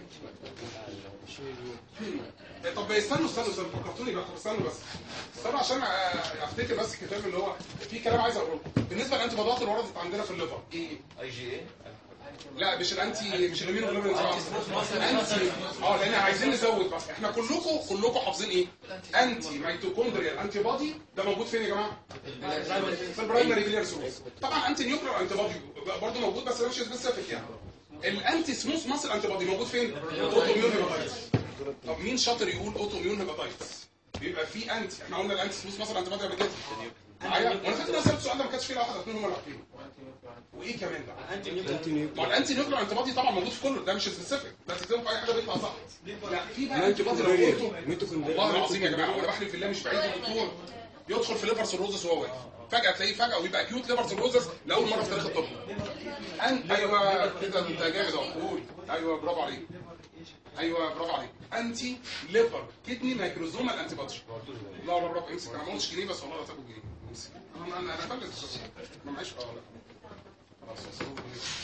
Speaker 1: طب استنوا استنوا استنوا فكرتوني بقى طب استنوا بس استنوا عشان آه، افتكر بس الكتاب اللي هو في كلام عايز اقوله لكم بالنسبه للانتي بودات اللي وردت عندنا في الليفر ايه
Speaker 4: اي جي اي
Speaker 1: لا مش الانتي مش الاميونوجلوبولين انتي اه لان عايزين نزود بس احنا كلكم كلكم حافظين ايه انتي ميتوكوندريال انتي بودي ده موجود فين يا جماعه في البرايمري بيليار سورس طبعا انتي نيوكلير انتي بودي برضه موجود بس ده مش سبيسيفيك يعني الانتي سموث ماسل انتي بودي موجود فين اوتو اميون هيباتايتس طب مين شاطر يقول اوتو اميون هيباتايتس بيبقى في انتي احنا قلنا الانتي سموث ماسل انتي بودي قبل كده معايا وانا فاكر انا سالت السؤال ده ما كانش فيه لا واحد اثنين هم اللي عارفين وايه كمان بقى ما هو الانتي نيوكلير انتي بودي طبعا موجود في كله ده مش سبيسيفيك ده تكتبه في اي حاجه بيطلع صح لا في بقى انتي بودي لو قلته والله العظيم يا جماعه وانا بحلف بالله مش بعيد الدكتور يدخل في ليفر سيروزس وهو واقف فجاه تلاقيه فجاه ويبقى اكيوت ليفر سيروزس لاول مره في تاريخ الطب أن... ايوه كده انت جامد اهو قول ايوه برافو عليك ايوه برافو عليك انتي ليفر كدني مايكروزومال انتي بودي لا لا برافو امسك انا ما قلتش جنيه بس والله لا تاخد جنيه امسك انا انا انا فلت ما معيش اه لا خلاص أصل-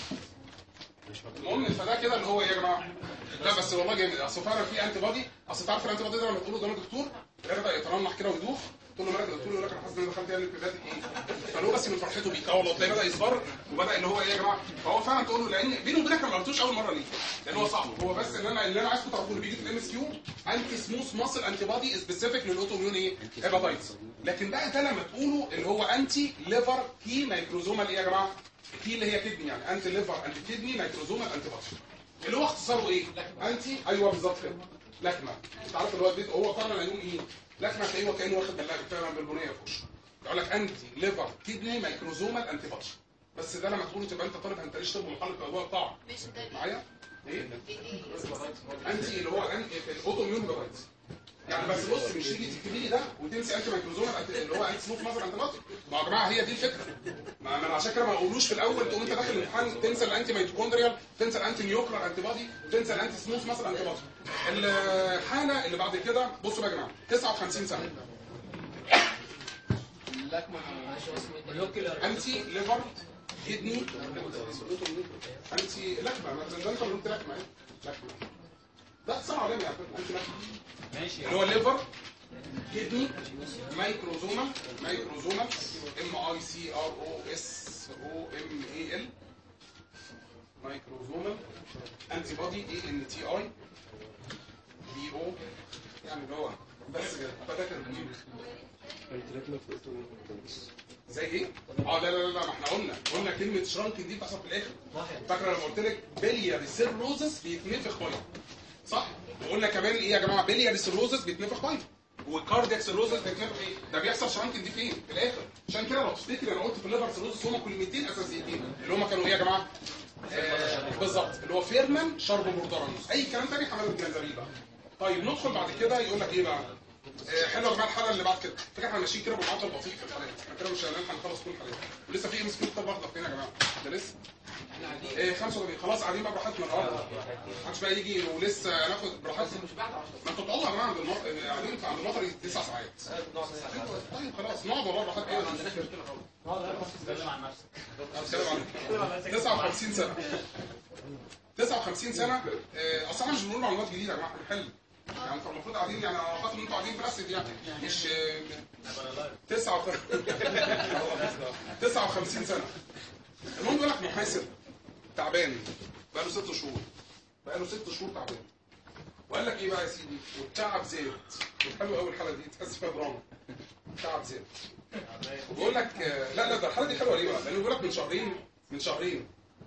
Speaker 1: المهم فده كده اللي هو ايه يا جماعه لا بس والله جامد اصل فعلا في انتي بادي اصل تعرف الانتي بادي ده لما تقوله قدام الدكتور يبدا يترنح كده ويدوخ تقول له مالك يا دكتور يقول لك انا حاسس ان انا دخلت يعني البيباتيك ايه فاللي هو بس من فرحته بيك اه والله تلاقيه بدا يصفر وبدا اللي هو ايه يا جماعه فهو فعلا تقول له لان بينه وبينك انا ما قلتوش اول مره ليه لان هو صعب هو بس ان انا اللي انا عايزكم تعرفوه اللي بيجي في الام اس كيو انتي سموث ماسل انتي بادي سبيسيفيك للاوتو اميون ايه هيباتايتس لكن بقى ده لما تقوله اللي هو انتي ليفر كي مايكروزومال ايه يا جماعه كي اللي هي كدني يعني انتي ليفر انتي كدني مايكروزومال انتي بادي اللي هو اختصاره ايه انتي ايوه بالظبط كده لكمه انت عارف اللي هو البيت هو فعلا هيقوم ايه لكمه تلاقيه هو كانه واخد بالله فعلا بالبنيه في وشه يقول لك انتي ليفر كدني مايكروزومال انتي بادي بس ده لما تقوله تبقى انت طالب انت ليش طب محلل في موضوع الطعم
Speaker 3: مش ده
Speaker 1: معايا ايه
Speaker 3: ايه ايه
Speaker 1: انتي اللي هو انتي الاوتو اميون هيباتايتس يعني بس بص مش تيجي تكتبي لي ده وتنسي انتي مايكروزومال أنت- اللي هو انتي سموث مصر انتي بايوتيك ما يا جماعه هي دي الفكره ما ما انا عشان كده ما اقولوش في الاول تقوم انت داخل الامتحان تنسى الانتي ميتوكوندريال تنسى الانتي نيوكلر انتي بادي تنسى الانتي سموث مصر انتي بادي الحاله اللي بعد كده بصوا بقى يا جماعه 59 سنه انتي ليفر كدني انتي لكمه ما ده انت اللي قلت لكمه اهي لكمه ده سمع علامه يا فندم انتي لكمه
Speaker 5: ماشي
Speaker 1: اللي هو ليفر كدني مايكروزومال مايكروزومال ام اي سي ار او اس او ام اي ال مايكروزومال انتي بودي اي ان تي اي بي او يعني اللي هو بس كده فاكر زي ايه؟ اه لا لا لا ما احنا قلنا قلنا كلمه شرانك دي بتحصل في الاخر فاكره لما قلت لك بليا سيروزس بيتنفخ بيض صح؟ وقلنا كمان ايه يا جماعه بليا سيروزس بيتنفخ بيض والكاردياك سيروزس بيتنفخ ايه؟ ده بيحصل شرانك دي فين؟ في الاخر عشان كده لو تفتكر انا قلت في الليفر سيروزس هما كلمتين اساسيتين اللي هما كانوا ايه يا جماعه؟ آه بالظبط اللي هو فيرمان شرب بوردرانوس اي كلام تاني حمام الجنزبيل بقى طيب ندخل بعد كده يقول لك ايه بقى؟ آه، حلوه يا جماعه الحلقه اللي بعد كده فكره احنا ماشيين كده بمعدل بطيء في الحلقات احنا كده مش هنلحق نخلص كل الحلقات ولسه في ام اس كيو كتاب واحده فين يا جماعه ده لسه ايه 85 خلاص قاعدين بقى براحتنا النهارده محدش بقى يجي ولسه ناخد براحتنا مش بعد 10 ما انتوا تقعدوا يا جماعه عند المطر قاعدين في عند المطر تسع ساعات طيب خلاص نقعد والله براحتنا ما عندناش مشكله خالص
Speaker 5: تتكلم عن نفسك
Speaker 1: أتكلم عن 59 سنه 59 سنه آه، اصل احنا مش بنقول معلومات جديده يا جماعه احنا بنحل يعني انتوا المفروض قاعدين يعني انا اعتقد ان انتوا قاعدين في الاسد يعني مش آه، 59 سنه المهم بيقول لك محاسب تعبان بقى له ست شهور بقى له ست شهور تعبان وقال لك ايه بقى يا سيدي والتعب زاد حلو قوي الحلقه دي تحس فيها دراما التعب زاد بيقول لك آه، لا لا ده الحلقه دي حلوه ليه بقى؟ لانه بيقول لك من شهرين من شهرين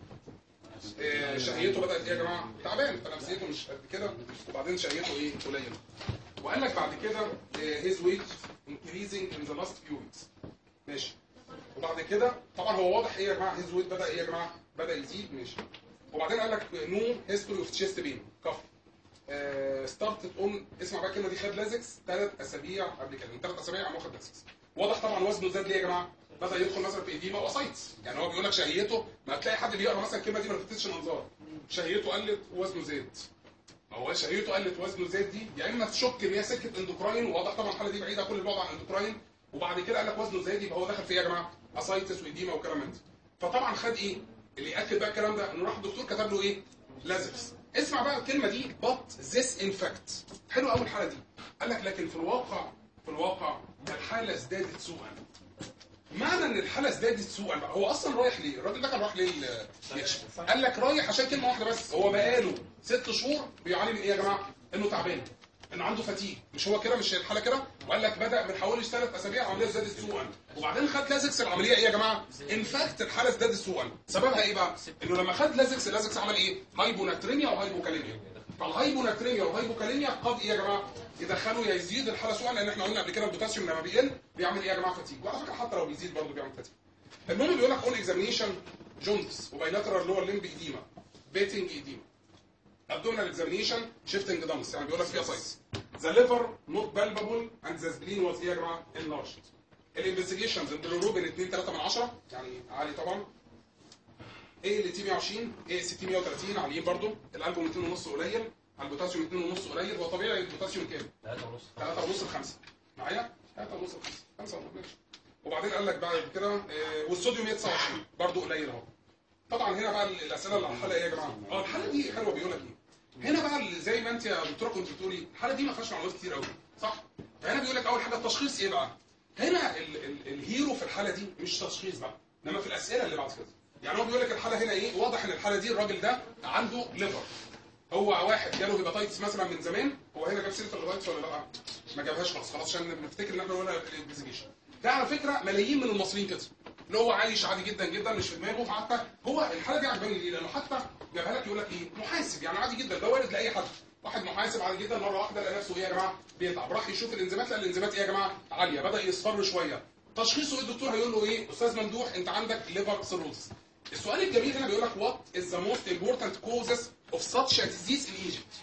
Speaker 1: آه، شهيته بدات ايه يا جماعه؟ تعبان فنفسيته مش قد كده وبعدين شهيته ايه؟ قليله وقال لك بعد كده هيز ويت increasing in the last few weeks ماشي وبعد كده طبعا هو واضح ايه يا جماعه هيز ويت بدا ايه يا جماعه؟ بدا يزيد ماشي وبعدين قال لك نو هيستوري اوف تشيست بين كف ستارتد اون اسمع بقى الكلمه دي خد لازكس ثلاث اسابيع قبل كده من ثلاث اسابيع قام واخد لازكس واضح طبعا وزنه زاد ليه يا جماعه؟ بدا يدخل مثلا في ايديما واسايتس يعني هو بيقول لك شهيته ما تلاقي حد بيقرا مثلا الكلمه دي ما لفتتش الانظار شهيته قلت ووزنه زاد هو شهيته قلت وزنه زاد دي يا اما تشك ان هي سكه اندوكراين وواضح طبعا الحاله دي بعيده كل البعد عن اندوكراين وبعد كده قال لك وزنه زاد يبقى هو دخل في ايه يا جماعه؟ اسايتس وايديما وكلام من ده فطبعا خد ايه؟ اللي ياكد بقى الكلام ده انه راح الدكتور كتب له ايه؟ لازكس اسمع بقى الكلمه دي but this in fact حلو قوي الحاله دي قال لك لكن في الواقع في الواقع الحاله ازدادت سوءا معنى ان الحاله ازدادت سوءا بقى هو اصلا رايح ليه؟ الراجل ده كان رايح ليه ال- يكشف قال لك رايح عشان كلمه واحده بس هو بقاله ست شهور بيعاني من ايه يا جماعه؟ انه تعبان انه عنده فتيج مش هو كده مش الحاله كده وقال لك بدا من حوالي ثلاث اسابيع العمليه ازدادت سوءا وبعدين خد لازكس العمليه ايه يا جماعه؟ ان فاكت الحاله ازدادت سوءا سببها ايه بقى؟ انه لما خد لازكس اللازكس عمل ايه؟ هايبوناتريميا وهايبوكاليميا فالهايبوناتريميا والهايبوكاليميا قد ايه يا جماعه؟ يدخلوا يا يزيد الحاله سوءا لان احنا قلنا قبل كده البوتاسيوم لما بيقل بيعمل ايه يا جماعه فتيج وعلى فكره حتى لو بيزيد برضه بيعمل فتيج المهم بيقول لك اون اكزامينيشن جوندس وبايلاترال لور ليمب ايديما بيتنج ايديما abdominal examination shifting dumps يعني بيقول لك فيها سايز the liver not palpable and the spleen was ايه يا جماعه enlarged الانفستيجيشنز البيلوروبين 2 3 من 10 يعني عالي طبعا ايه ال تي 120 ايه اس تي 130 عاليين برضو القلب 200 ونص قليل البوتاسيوم 2 ونص قليل هو طبيعي البوتاسيوم كام؟
Speaker 5: 3 ونص
Speaker 1: 3 ونص ل 5 معايا؟ 3 ونص ل 5 5 ونص ماشي وبعدين قال لك بعد كده آه، والصوديوم 129 برضو قليل اهو طبعا هنا بقى الاسئله اللي على الحلقه ايه يا جماعه؟ اه الحلقه دي حلوه بيقول لك ايه؟ هنا بقى اللي زي ما انت يا دكتوره كنت بتقولي الحلقه دي ما فيهاش معلومات كتير قوي صح؟ فهنا بيقول لك اول حاجه التشخيص ايه بقى؟ هنا ال ال الهيرو في الحاله دي مش تشخيص بقى انما في الاسئله اللي بعد كده يعني هو بيقول لك الحاله هنا ايه؟ واضح ان الحاله دي الراجل ده عنده ليفر هو واحد جاله هيباتايتس مثلا من زمان هو هنا جاب سيره الهيباتايتس ولا لا؟ ما جابهاش خالص خلاص عشان نفتكر ان احنا قلنا الانفستيجيشن ده على فكره ملايين من المصريين كده اللي هو عايش عادي جدا جدا مش في دماغه حتى هو الحاله دي عجباني ليه؟ لانه حتى جابها لك يقول لك ايه؟ محاسب يعني عادي جدا ده وارد لاي حد واحد محاسب عادي جدا مره واحده لقى نفسه ايه يا جماعه؟ بيتعب راح يشوف الانزيمات لقى الانزيمات ايه يا جماعه؟ عاليه بدا يصفر شويه تشخيصه ايه الدكتور هيقول له ايه؟ استاذ ممدوح انت عندك ليفر سيروز السؤال الجميل هنا بيقول لك what is the most important causes of such a disease in Egypt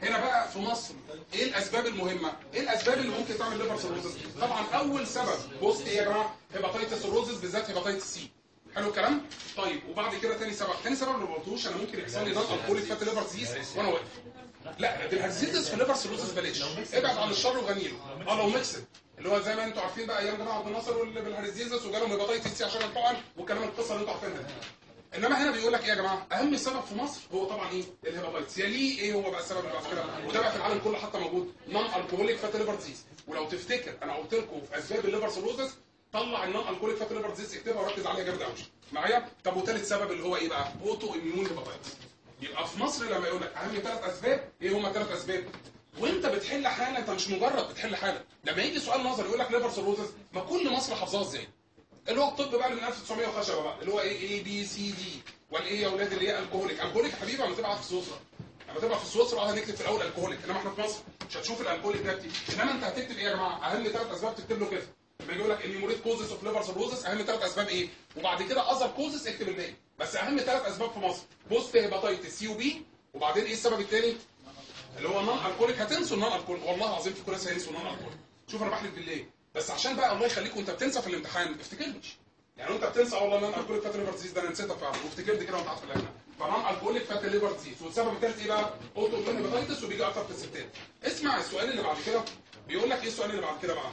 Speaker 1: هنا بقى في مصر ايه الاسباب المهمه ايه الاسباب اللي ممكن تعمل ليفر سيروزس طبعا اول سبب بص ايه يا جماعه هيباتيتس سيروزس بالذات هيباتيتس سي حلو الكلام طيب وبعد كده تاني سبب تاني سبب اللي ما قلتوش انا ممكن يحصل لي نون الكوليك فات ليفر ديزيز وانا واقف لا ده الهرزيتس في الليفر سيروزس بلاش ابعد عن الشر وغني له اه لو ميكسد اللي هو زي ما انتوا عارفين بقى ايام جماعه عبد الناصر واللي بالهرزيتس وجالهم هيباتيتس سي عشان الطعن والكلام القصه اللي انتوا عارفينها دي انما هنا بيقول لك ايه يا جماعه اهم سبب في مصر هو طبعا ايه الهيباتيتس يليه ايه هو بقى السبب اللي بعد كده وده بقى في العالم كله حتى موجود نون الكحوليك فات ليفر ديزيز ولو تفتكر انا قلت لكم في اسباب الليفر سيروزس طلع النون الكحوليك فات ليفر ديزيز اكتبها وركز عليها جامد قوي معايا طب وثالث سبب اللي هو ايه بقى اوتو اميون هيباتيتس يبقى في مصر لما يقول لك اهم ثلاث اسباب ايه هما ثلاث اسباب وانت بتحل حاله انت مش مجرد بتحل حاله لما يجي سؤال نظري يقول لك ليفر سيروزس ما كل مصر حافظاها ازاي اللي هو الطب بقى اللي من 1900 وخشبه بقى اللي هو ايه اي بي سي دي والايه يا اولاد اللي هي الكهوليك الكهوليك يا حبيبي لما تبعت في سويسرا لما تبقى في سويسرا اه هنكتب في الاول الكهوليك انما احنا في مصر مش هتشوف الالكهوليك ده كتير انما انت هتكتب ايه يا جماعه اهم ثلاث اسباب تكتب له كده لما يجي يقول لك النيموريت كوزس اوف ليفر سيروزس اهم ثلاث اسباب ايه وبعد كده اذر كوزس اكتب الباقي بس اهم ثلاث اسباب في مصر بوست هيباتيتس سي وبي وبعدين ايه السبب الثاني اللي هو النون الكوليك هتنسوا النون الكوليك والله العظيم في كل ناس هينسوا النون الكوليك شوف انا بحلف بالله بس عشان بقى الله يخليك وانت بتنسى في الامتحان افتكرنيش يعني انت بتنسى والله النون الكوليك فات ليفر ديزيز ده انا نسيتها فعلا وافتكرت كده وانت قاعد في اللجنه فنون الكوليك فات ليفر ديزيز والسبب الثالث ايه بقى اوتو اميون هيباتيتس وبيجي اكتر في الستات اسمع السؤال اللي بعد كده بيقول لك ايه السؤال اللي بعد كده بقى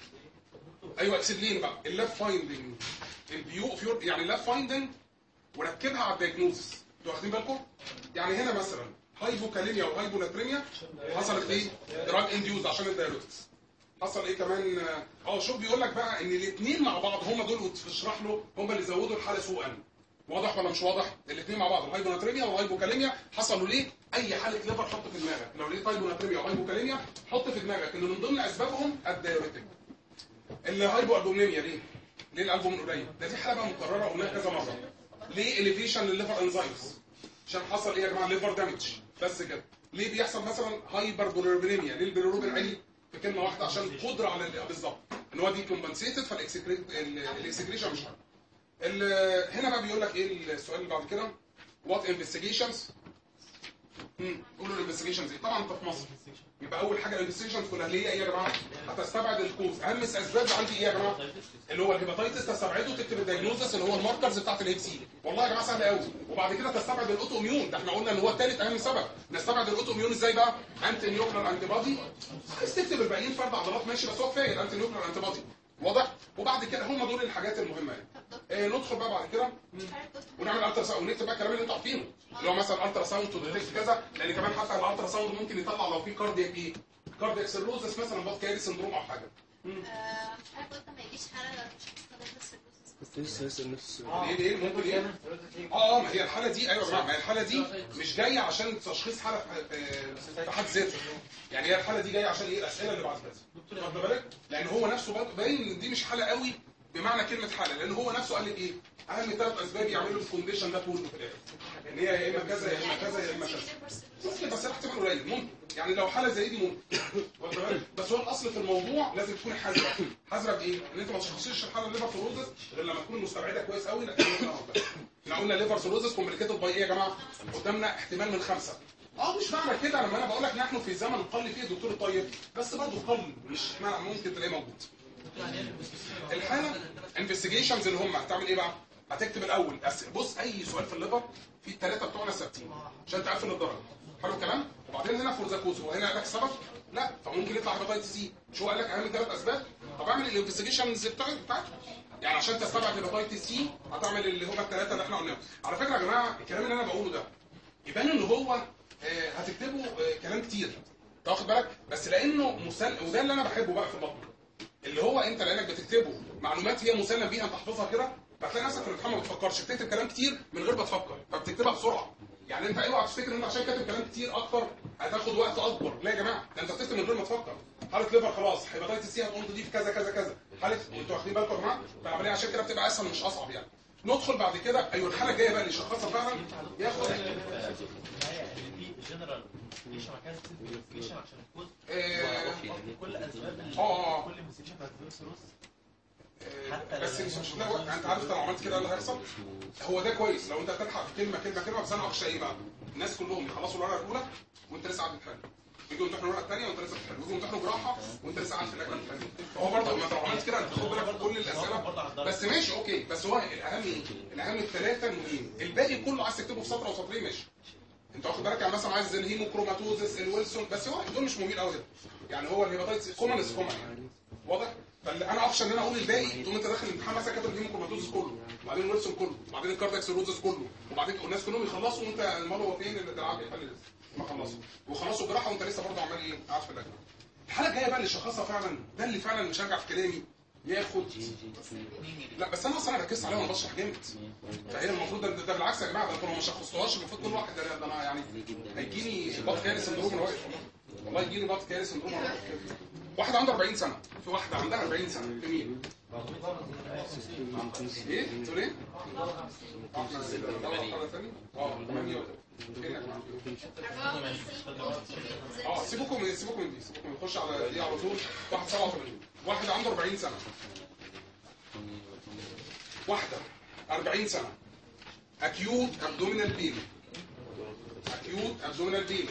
Speaker 1: ايوه اكسبلين بقى اللاب فايندنج الفيو فيور يعني اللاب فايندنج وركبها على الدايجنوزس انتوا واخدين بالكم يعني هنا مثلا هايبوكاليميا وهايبوناتريميا حصلت ايه دراج انديوز عشان الدايوريتكس حصل ايه كمان اه شوف بيقول لك بقى ان الاثنين مع بعض هم دول وتشرح له هم اللي زودوا الحاله سوءا واضح ولا مش واضح الاثنين مع بعض الهايبوناتريميا والهايبوكاليميا حصلوا ليه اي حاله ليفر حط في دماغك لو لقيت هايبوناتريميا وهايبوكاليميا حط في دماغك ان من ضمن اسبابهم الدايوريتك الهايبو البومنيميا ليه ليه الالبومين قليل ده دي حاله بقى مكرره قلناها كذا مره ليه اليفيشن للليفر انزيمز عشان حصل ايه يا جماعه ليفر دامج بس كده ليه بيحصل مثلا هايبر بوليروبينيميا ليه البيليروبين عالي في كلمه واحده عشان القدره على ال- بالظبط ان هو دي كومبنسيتد فالاكسكريشن مش حلو ال- هنا بقى بيقول لك ايه السؤال اللي بعد كده وات انفستيجيشنز قولوا الانفستيجيشنز ايه طبعا انت في مصر يبقى اول حاجه الانفستيجيشنز كلها اللي هي ايه يا جماعه هتستبعد الكوز اهم اسباب عندي ايه يا جماعه اللي هو الهيباتيتس تستبعده تكتب الدايجنوزس اللي هو الماركرز بتاعت الهيب سي والله يا جماعه سهل قوي وبعد كده تستبعد الاوتو اميون ده احنا قلنا ان هو ثالث اهم سبب نستبعد الاوتو اميون ازاي بقى انتي نيوكلر انتي بادي عايز تكتب الباقيين فرد عضلات ماشي بس هو كفايه الانتي نيوكلر انتي بادي واضح وبعد كده هم دول الحاجات المهمه يعني آه ندخل بقى بعد كده ونعمل الترا ساوند ونكتب بقى الكلام اللي انتوا عارفينه اللي هو مثلا الترا ساوند تو ديتكت كذا لان كمان حتى الالترا ساوند ممكن يطلع لو في كاردياك ايه كاردياك سيروزس مثلا بط كاري سندروم او حاجه
Speaker 3: آه، مش عارف قلت ما يجيش حالة مش هتستخدم بس البروسيس
Speaker 6: كنت لسه هسأل نفس السؤال
Speaker 1: ايه ايه ممكن ايه اه اه ما هي الحاله دي ايوه يا جماعه ما هي الحاله دي مش جايه عشان تشخيص حاله في- في حد ذاته يعني هي الحاله دي جايه عشان ايه الاسئله اللي بعد كده واخد بالك لان هو نفسه برضه باين ان دي مش حاله قوي بمعنى كلمه حاله لان هو نفسه قال لك ايه اهم ثلاث اسباب يعملوا الكونديشن ده كله في الاخر ان هي يا اما كذا يا اما كذا يا اما كذا ممكن بس احتمال قليل ممكن يعني لو حاله زي دي ممكن واخد بالك؟ بس هو الاصل في الموضوع لازم تكون حذره حذره بايه؟ ان انت ما تشخصيش الحاله الليفر سيروزس غير لما تكون مستبعده كويس قوي لكن احنا قلنا ليفر سيروزس كومبليكيتد باي ايه يا جماعه؟ قدامنا احتمال من خمسه اه مش معنى كده لما انا بقول لك نحن في زمن قل فيه الدكتور الطيب بس برضه قل مش معنى ممكن تلاقيه موجود الحاله انفستيجيشنز اللي هم هتعمل ايه بقى؟ هتكتب الاول أس- بص اي سؤال في الليفر في الثلاثه بتوعنا ثابتين عشان تقفل الدرجه حلو الكلام وبعدين هنا فورزاكوز هو هنا قال لك سبب لا فممكن يطلع هيباتيتس سي مش هو قال لك اهم ثلاث اسباب طب اعمل الانفستيجيشنز بتاعته يعني عشان تستبعد هيباتيتس سي هتعمل اللي هم الثلاثه اللي احنا قلناهم على فكره يا جماعه الكلام اللي انا بقوله ده يبان ان هو آه، هتكتبوا آه، كلام كتير أنت واخد بالك بس لانه مسل وده اللي انا بحبه بقى في البطن اللي هو انت لانك بتكتبه معلومات هي مسلم بيها انت حافظها كده فتلاقي نفسك في الامتحان ما بتفكرش بتكتب كلام كتير من غير ما تفكر فبتكتبها بسرعه يعني انت اوعى تفتكر ان انت عشان كاتب كلام كتير اكتر هتاخد وقت اكبر لا يا جماعه ده انت بتكتب من غير ما تفكر حاله ليفر خلاص هيباتيتس سي هتقوم تضيف كذا كذا كذا حاله انتوا واخدين بالكم يا جماعه فالعمليه عشان كده بتبقى اسهل مش اصعب يعني ندخل بعد كده ايوه الحاله الجايه بقى اللي يشخصها فعلا ياخد
Speaker 5: النهايه في جنرال انفستيجيشن مكان انفستيجيشن عشان الكوز
Speaker 1: آه،
Speaker 5: كل اسباب ال-
Speaker 1: آه.
Speaker 5: كل انفستيجيشن بتاعت الفيروس
Speaker 1: آه، بس مش مش هتلاقي وقت يعني انت عارف انت لو عملت كده ايه اللي هيحصل هو ده كويس لو انت هتلحق في كلمه كلمه كلمه بس انا اخشى ايه بقى الناس كلهم يخلصوا الورقه الاولى وانت لسه قاعد بتحل يجوا يمتحنوا الورقه الثانيه وانت لسه بتحل يجوا يمتحنوا جراحه وانت لسه قاعد في اللجنه بتحل فهو برضه لما لو عملت كده انت خد بالك من كل الاسئله بس ماشي اوكي بس هو الاهم ايه؟ الاهم الثلاثه المهمين الباقي كله عايز تكتبه في سطر او سطرين ماشي انت واخد بالك يعني مثلا عايز الهيموكروماتوزس الويلسون بس هو دول مش مهمين قوي كده يعني هو الهيباتيتس كومن از كومن يعني واضح فانا اخشى ان انا اقول الباقي تقوم انت داخل الامتحان مثلا كاتب الهيموكروماتوزس كله وبعدين الويلسون كله وبعدين الكاردياك سيروزس كله وبعدين الناس كلهم يخلصوا وانت المال هو فين اللي العاب يحل لسه ما خلصوا وخلصوا جراحه وانت لسه برضه عمال ايه قاعد في اللجنه الحاله الجايه بقى اللي شخصها فعلا ده اللي فعلا مش هرجع في كلامي ياخد لا بس انا اصلا انا ركزت عليها وانا بشرح جامد فهي المفروض ده, ده بالعكس يا جماعه ده انتوا لو ما شخصتوهاش المفروض كل واحد ده, ده انا يعني هيجيني بط كاري سندروم انا واقف والله والله يجيني بط كاري سندروم انا واقف كده. واحد عنده 40 سنه في واحده عندها 40 سنه جميل ايه تقول ايه؟ احنا اه ثاني اه 8 فين يا جماعه؟ اه سيبكم من سيبكم من دي سيبكم نخش على دي على طول واحد 87 واحد عنده 40 سنه واحده 40 سنه اكيوت ابدومينال بين اكيوت ابدومينال بين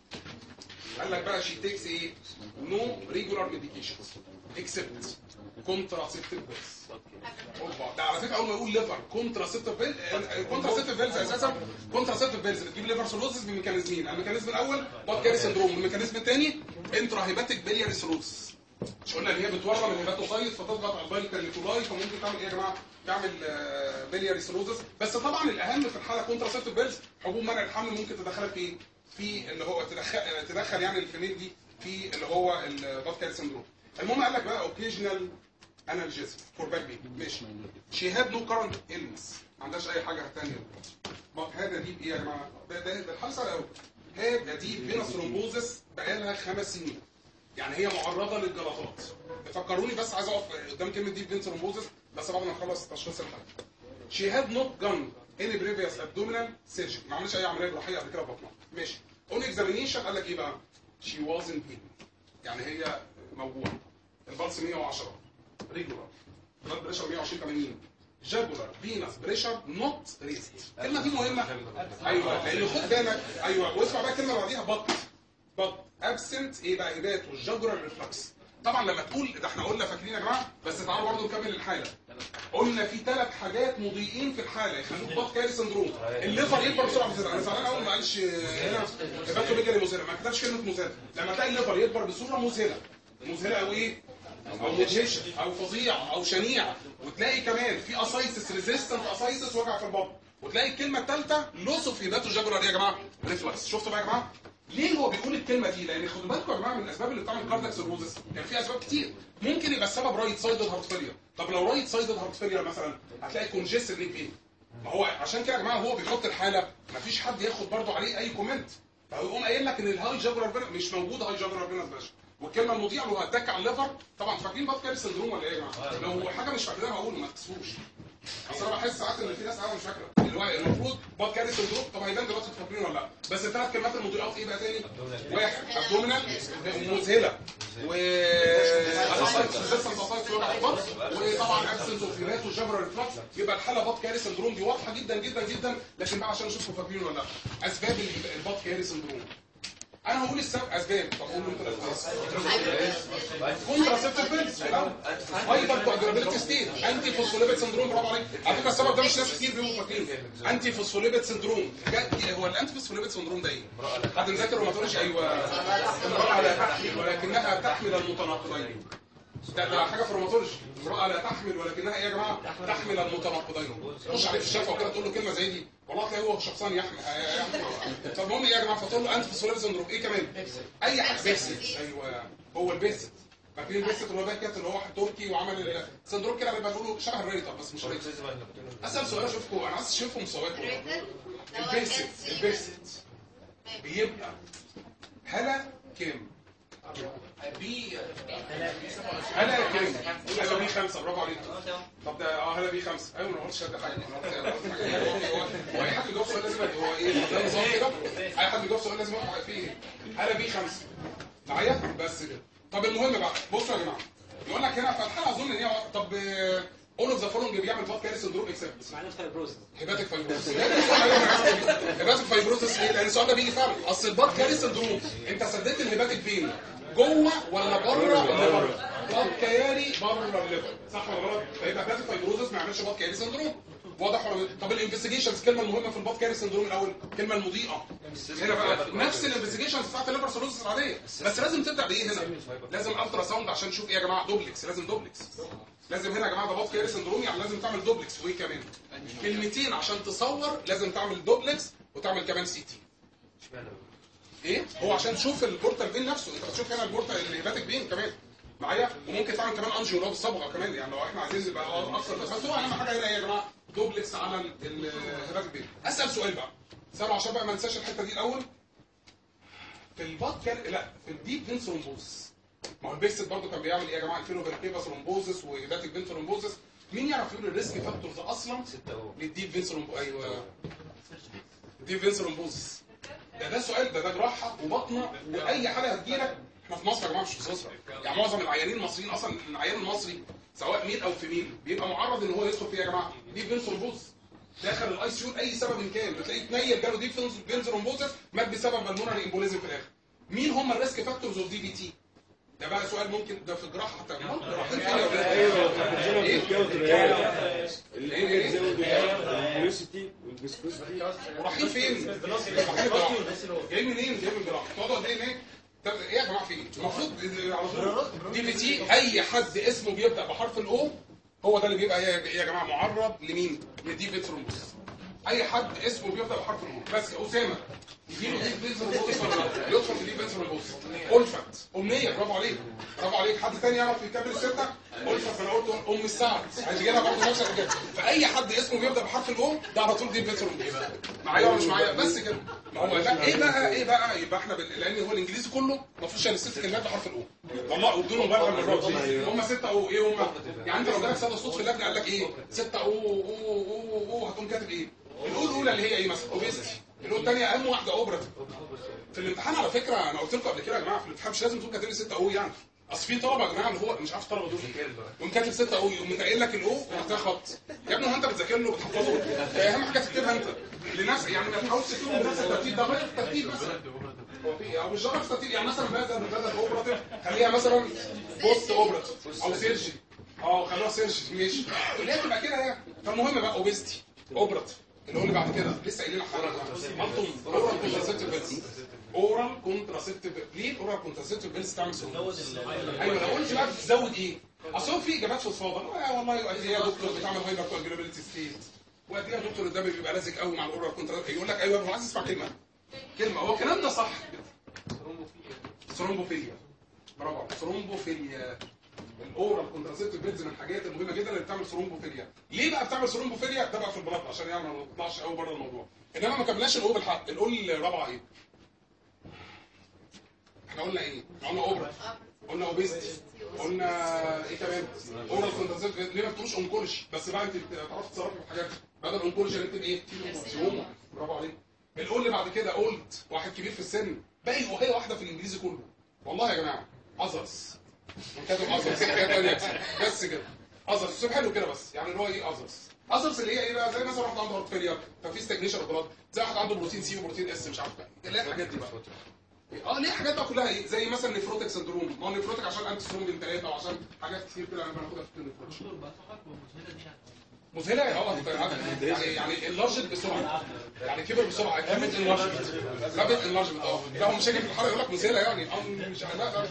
Speaker 1: قال لك بقى شي تيكس ايه نو ريجولار ميديكيشنز اكسبت كونتراسيبتيف بيلز اوبا ده على فكره اول ما يقول ليفر كونتراسيبتيف بيلز كونتراسيبتيف بيلز اساسا كونتراسيبتيف بيلز بتجيب ليفر سيروزس بميكانيزمين الميكانيزم الاول بوت كاري سندروم والميكانيزم الثاني انترا هيباتيك بيلياري سيروزس مش قلنا ان هي بتورم الهيباتوسايت فتضغط على البايكاليكولاي فممكن تعمل ايه يا جماعه؟ تعمل بيلياري سيروزس بس طبعا الاهم في الحاله كونتراسيبتيف بيلز حبوب منع الحمل ممكن تدخلك في ايه؟ في اللي هو تدخل تدخل يعني الفيميل دي في اللي هو البوت كاري سندروم المهم قال لك بقى اوكيجنال انالجيزم فور باك بين ماشي شي هاد نو كارنت النس ما عندهاش اي حاجه ثانيه بط هذا دي بايه يا جماعه؟ ده ده ده الحاله سهله قوي هذا دي فينس ثرومبوزس بقالها خمس سنين يعني هي معرضه للجلطات فكروني بس عايز اقف قدام كلمه دي فينس ثرومبوزس بس بعد ما نخلص تشخيص الحاله شي هاد نوت جن اني بريفيوس ابدومينال سيرجري ما عملش اي عمليه جراحيه قبل كده في بطنها ماشي اون اكزامينيشن قال لك ايه بقى؟ شي واز ان بين يعني هي موجوده البلس 110 ريجولار بلاد بريشر 120 80 جاجولار فينس بريشر نوت ريست الكلمه دي مهمه ايوه لان خد بالك ايوه واسمع بقى الكلمه اللي بعديها بط بط ابسنت ايه بقى هبات والجاجولار ريفلكس طبعا لما تقول ده احنا قلنا فاكرين يا جماعه بس تعالوا برضه نكمل الحاله قلنا في ثلاث حاجات مضيئين في الحاله يخلوك بط كاري سندروم الليفر يكبر بسرعه بسرعه انا زعلان اول ما قالش هنا هباته بيجري مذهله ما كتبش كلمه مذهله لما تلاقي الليفر يكبر بصوره مذهله مذهله او ايه او مدهش او فظيع او شنيع وتلاقي كمان في اسايتس ريزيستنت اسايتس وجع في البطن وتلاقي الكلمه الثالثه لوس اوف هيباتو جاجولار يا جماعه ريفلكس شفتوا بقى يا جماعه ليه هو بيقول الكلمه دي لان خدوا بالكم يا جماعه من الاسباب اللي بتعمل كاردياك سيروزس يعني في اسباب كتير ممكن يبقى السبب رايت سايدد هارت فيلير طب لو رايت سايدد هارت فيلير مثلا هتلاقي كونجست ريت فين ما هو عشان كده يا جماعه هو بيحط الحاله مفيش حد ياخد برضه عليه اي كومنت فيقوم قايل لك ان الهاي جاجولار فينس مش موجود هاي جاجولار فينس باشا والكلمه المضيعه اللي هو اتك على الليفر طبعا فاكرين بات كاري سندروم ولا ايه يا جماعه؟ لو حاجه مش فاكرينها هقول ما تكسوش اصل انا بحس ساعات ان في ناس قاعده مش فاكره اللي هو المفروض بات كاري سندروم طب هيبان دلوقتي انتوا فاكرين ولا لا بس الثلاث كلمات المضيئات ايه بقى تاني؟ واحد ابدومينال مذهله و وطبعا ابسنس اوف هيبات وجبر ريفلكس يبقى الحاله بات كاري سندروم دي واضحه جدا جدا جدا لكن بقى عشان نشوفكم فاكرين ولا لا اسباب البات كاري سندروم انا هقول السبب اسباب طب قولوا انتوا الاسباب كونتراسيبتيف بيلز هايبر كواجرابيلتي ستيت انتي فوسفوليبيد سندروم برافو عليك على فكره السبب ده مش ناس كتير بيبقوا فاكرين انتي فوسفوليبيد سندروم جا- هو الانتي فوسفوليبيد سندروم ده ايه؟ حد مذاكر روماتولوجي ايوه امراه لا تحمل ولكنها تحمل المتناقضين ده, ده حاجه في الروماتولوجي امراه لا تحمل ولكنها ايه يا جماعه تحمل المتناقضين خش عليه في الشفا وكده تقول له كلمه زي دي والله تلاقيه هو شخصيا يحمل يحمل طب المهم ايه يا جماعه فتقول له انت في سولار سندروم ايه كمان اي حاجه بيرست ايوه هو البيرست فاكرين البيرست اللي هو بقى كده اللي هو واحد تركي وعمل السندروم كده بيبقى بيقولوا شبه الريتر بس مش ريتر اسال سؤال اشوفكم انا عايز اشوفكم مستواكم البيرست البيرست بيبقى هلا كام بي هلا كام هلا بي خمسة برافو عليك طب ده اه هلا بي خمسة ايوه انا ما قلتش ده حاجه أنا قلت- أنا قلت حاجة. هو هو اي حد يجاوب سؤال لازم هو ايه ده نظام كده اي حد يجاوب سؤال لازم يقع فيه ايه هلا بي خمسة معايا بس كده طب المهم بقى بصوا يا جماعه يقول لك هنا في الحاله اظن ان هي واضحة. طب اول اوف ذا فولوينج بيعمل بلاد كاري سندروم اكسبت
Speaker 6: معناه فايبروز
Speaker 1: هيباتيك فايبروسس هيباتيك فايبروسس ليه؟ لان السؤال ده بيجي فعلا اصل البلاد كاري سندروم انت سددت الهيباتيك فين جوه ولا بره الليفر؟ بلاد كاري بره الليفر صح ولا غلط؟ فيبقى هيباتيك فايبروسس ما يعملش بلاد كاري سندروم واضح ولا لا؟ طب الانفستيجيشنز الكلمه المهمه في البلاد كاري سندروم الاول الكلمه المضيئه هنا بقى نفس الانفستيجيشنز بتاعت الليفر سيروسس العاديه بس لازم تبدا بايه هنا؟ لازم الترا ساوند عشان نشوف ايه يا جماعه دوبلكس لازم دوبلكس لازم هنا يا جماعه ده بلاد كاري سندروم يعني لازم تعمل دوبلكس وايه كمان؟ كلمتين عشان تصور لازم تعمل دوبلكس وتعمل كمان سي تي ايه هو عشان تشوف البورتال فين نفسه انت بتشوف هنا البورتال الهيباتيك فين كمان معايا وممكن تعمل كمان انجيو اللي هو بالصبغه كمان يعني لو احنا عايزين نبقى اكثر بس هو اهم حاجه هنا يا جماعه دوبلكس على ال- الهيباتيك فين اسال سؤال بقى سأله عشان بقى ما ننساش الحته دي الاول في البط كان لا في الديب فين ثرومبوز ما هو البيكسل برضه كان بيعمل ايه يا جماعه الفينو فيركيفا ثرومبوزس وهيباتيك فين ثرومبوزس مين يعرف يقول الريسك فاكتورز اصلا للديب فين ثرومبوز ايوه الديب فين ثرومبوزس ده ده سؤال ده ده جراحه وبطنه واي حاجه هتجيلك احنا في مصر يا جماعه مش في سويسرا يعني معظم العيانين المصريين اصلا العيان المصري سواء ميل او فيميل بيبقى معرض ان هو يدخل فيه يا جماعه دي فين ثرومبوز داخل الاي سي يو لاي سبب إن كان بتلاقيه اتنيل جاله دي فين ثرومبوزس مات بسبب بالمونري امبوليزم في الاخر مين هم الريسك فاكتورز اوف دي بي تي ده بقى سؤال ممكن ده في الجراحه حتى رايحين فين يا ولاد؟ رايحين فين؟ رايحين الجراحه جاي منين؟ جاي من الجراحه تقعدوا قد ايه هناك؟ طب ايه يا جماعه في ايه؟ المفروض على طول دي بي تي اي حد اسمه بيبدا بحرف الاو هو ده اللي بيبقى يا يا جماعه معرض لمين؟ لدي في ثرومبوس اي حد اسمه بيبدا بحرف الاو بس اسامه يجيله دي في ثرومبوس ولا لا؟ يدخل في دي في ثرومبوس الفت امنيه برافو عليك برافو عليك حد تاني يعرف يكمل السته الفت انا قلت ام السعد هيجي لها برضه نفس الحاجات فاي حد اسمه بيبدا بحرف الاو ده على طول دي في ثرومبوس معايا ولا مش معايا بس كده ما هو بقى ايه بقى ايه بقى يبقى احنا بال... لان هو الانجليزي كله ما فيهوش الا ست كلمات بحرف الاو والله وبدون مبالغه من الراجل هم ستة او ايه هم يعني انت لو جالك سادة الصوت في اللجنه قال لك ايه ستة او او او او هتقوم كاتب ايه الاو الاولى اللي هي ايه مثلا اوبيستي الاو الثانيه اهم واحده اوبرا في الامتحان على فكره انا قلت لكم قبل كده يا جماعه في الامتحان مش لازم تقول كاتب لي 6 او يعني اصل في طلبه يا جماعه اللي هو مش عارف الطلبه دول يقوم كاتب 6 او يقوم قايل لك الاو ومحتاج خط يا ابني هو انت بتذاكر له وبتحفظه اهم حاجه تكتبها انت لنفس يعني ما تحاولش تكتبه بنفس الترتيب ده غير الترتيب مثلا هو في او مش شرط الترتيب يعني مثلا بدل بدل اوبراتيف خليها مثلا بوست اوبراتيف او سيرجي اه خلوها سيرجي ماشي اللي هي تبقى كده يعني فالمهم بقى اوبستي اوبراتيف اللي هو اللي بعد كده لسه قايلين حاجه انتم اورال كونتراسيبتيف بيلز اورال كونتراسيبتيف ليه الاورال كونتراسيبتيف بيلز تعمل سهوله ايوه لو قلت بقى بتزود ايه اصل هو في اجابات فوسفاضه آه والله قد ايه يا دكتور بتعمل هايبر كونجرابيلتي ستيت وقد ايه يا دكتور الدم بيبقى لازق قوي مع الاورال كونتراسيبتيف يقول لك ايوه هو عايز يسمع كلمه كلمه هو الكلام ده صح ثرومبوفيليا برافو عليك. ثرومبوفيليا الاورال كونتراسيبتيف بيلز من الحاجات المهمه جدا اللي بتعمل ثرومبوفيليا ليه بقى بتعمل ثرومبوفيليا ده بقى في البلاط عشان يعني ما نطلعش قوي بره الموضوع انما ما كملناش الاو بالحق الاو الرابعه ايه احنا قلنا ايه قلنا اوبرا قلنا اوبيستي قلنا ايه كمان اورال كونتراسيبتيف ليه ما بتقولوش اونكولوجي بس بقى انت تعرفي تتصرفي في الحاجات دي. بدل اونكولوجي نكتب ايه سيوما برافو عليك الاو اللي بعد كده اولد واحد كبير في السن باقي وهي واحده في الانجليزي كله والله يا جماعه اذرز كاتب اذرز حاجه ثانيه بس كده اذرز اسلوب حلو كده بس يعني اللي هو ايه اذرز اذرز اللي هي ايه بقى زي مثلا واحد عنده هارت فيلير ففي ستاجنيشن بلاد زي واحد عنده بروتين سي وبروتين اس مش عارف بقى اللي هي الحاجات دي بقى اه ليه حاجات بقى كلها ايه زي مثلا نيفروتك سندروم ما هو نيفروتك عشان انتي سترومبين ثلاثه وعشان حاجات كتير كده انا بناخدها في النيفروتك مذهله اه انت عارف يعني يعني انلارجت بسرعه يعني كبر بسرعه رابط انلارجمنت رابط انلارجمنت اه لا هو مش هيجي في الحلقه يقول لك مذهله يعني اه مش لا لا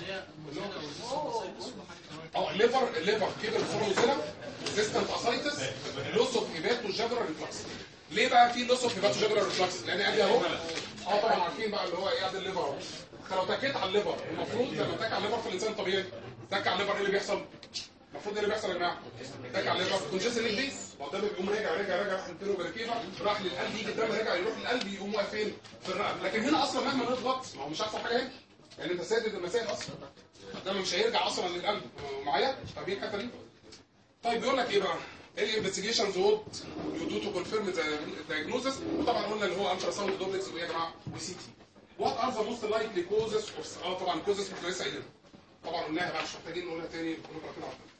Speaker 1: اه ليفر ليفر كبر بسرعه مذهله ريزيستنت اسايتس لوس اوف هيباتو جابرال ريفلكس ليه بقى في لوس اوف هيباتو جابرال ريفلكس لان ادي اهو اه طبعا عارفين بقى اللي هو ايه ادي الليفر اهو انت لو تكيت على الليفر المفروض لما تك على الليفر في الانسان الطبيعي تك على الليفر ايه اللي بيحصل؟ المفروض ايه اللي بيحصل يا جماعه؟ تك على الليفر كونجيشن دي هو الدم بيقوم راجع راجع راجع راح الفيرو بركيفه راح للقلب يجي الدم راجع يروح للقلب يقوم واقف فين؟ في الرقبه لكن هنا اصلا مهما نضغط ما هو مش هيحصل حاجه هنا لان انت سادد المسائل اصلا الدم مش هيرجع اصلا للقلب معايا؟ فاهمين الحته دي؟ طيب بيقول لك ايه بقى؟ الانفستيجيشنز وود يو دو تو كونفيرم ذا diagnosis وطبعا قلنا اللي هو الترا ساوند دوبلكس وايه يا جماعه؟ وسي تي. وات ار ذا موست لايكلي كوزز اه طبعا كوزز احنا لسه قايلينها. طبعا قلناها بقى مش محتاجين نقولها تاني كلكم كده عارفين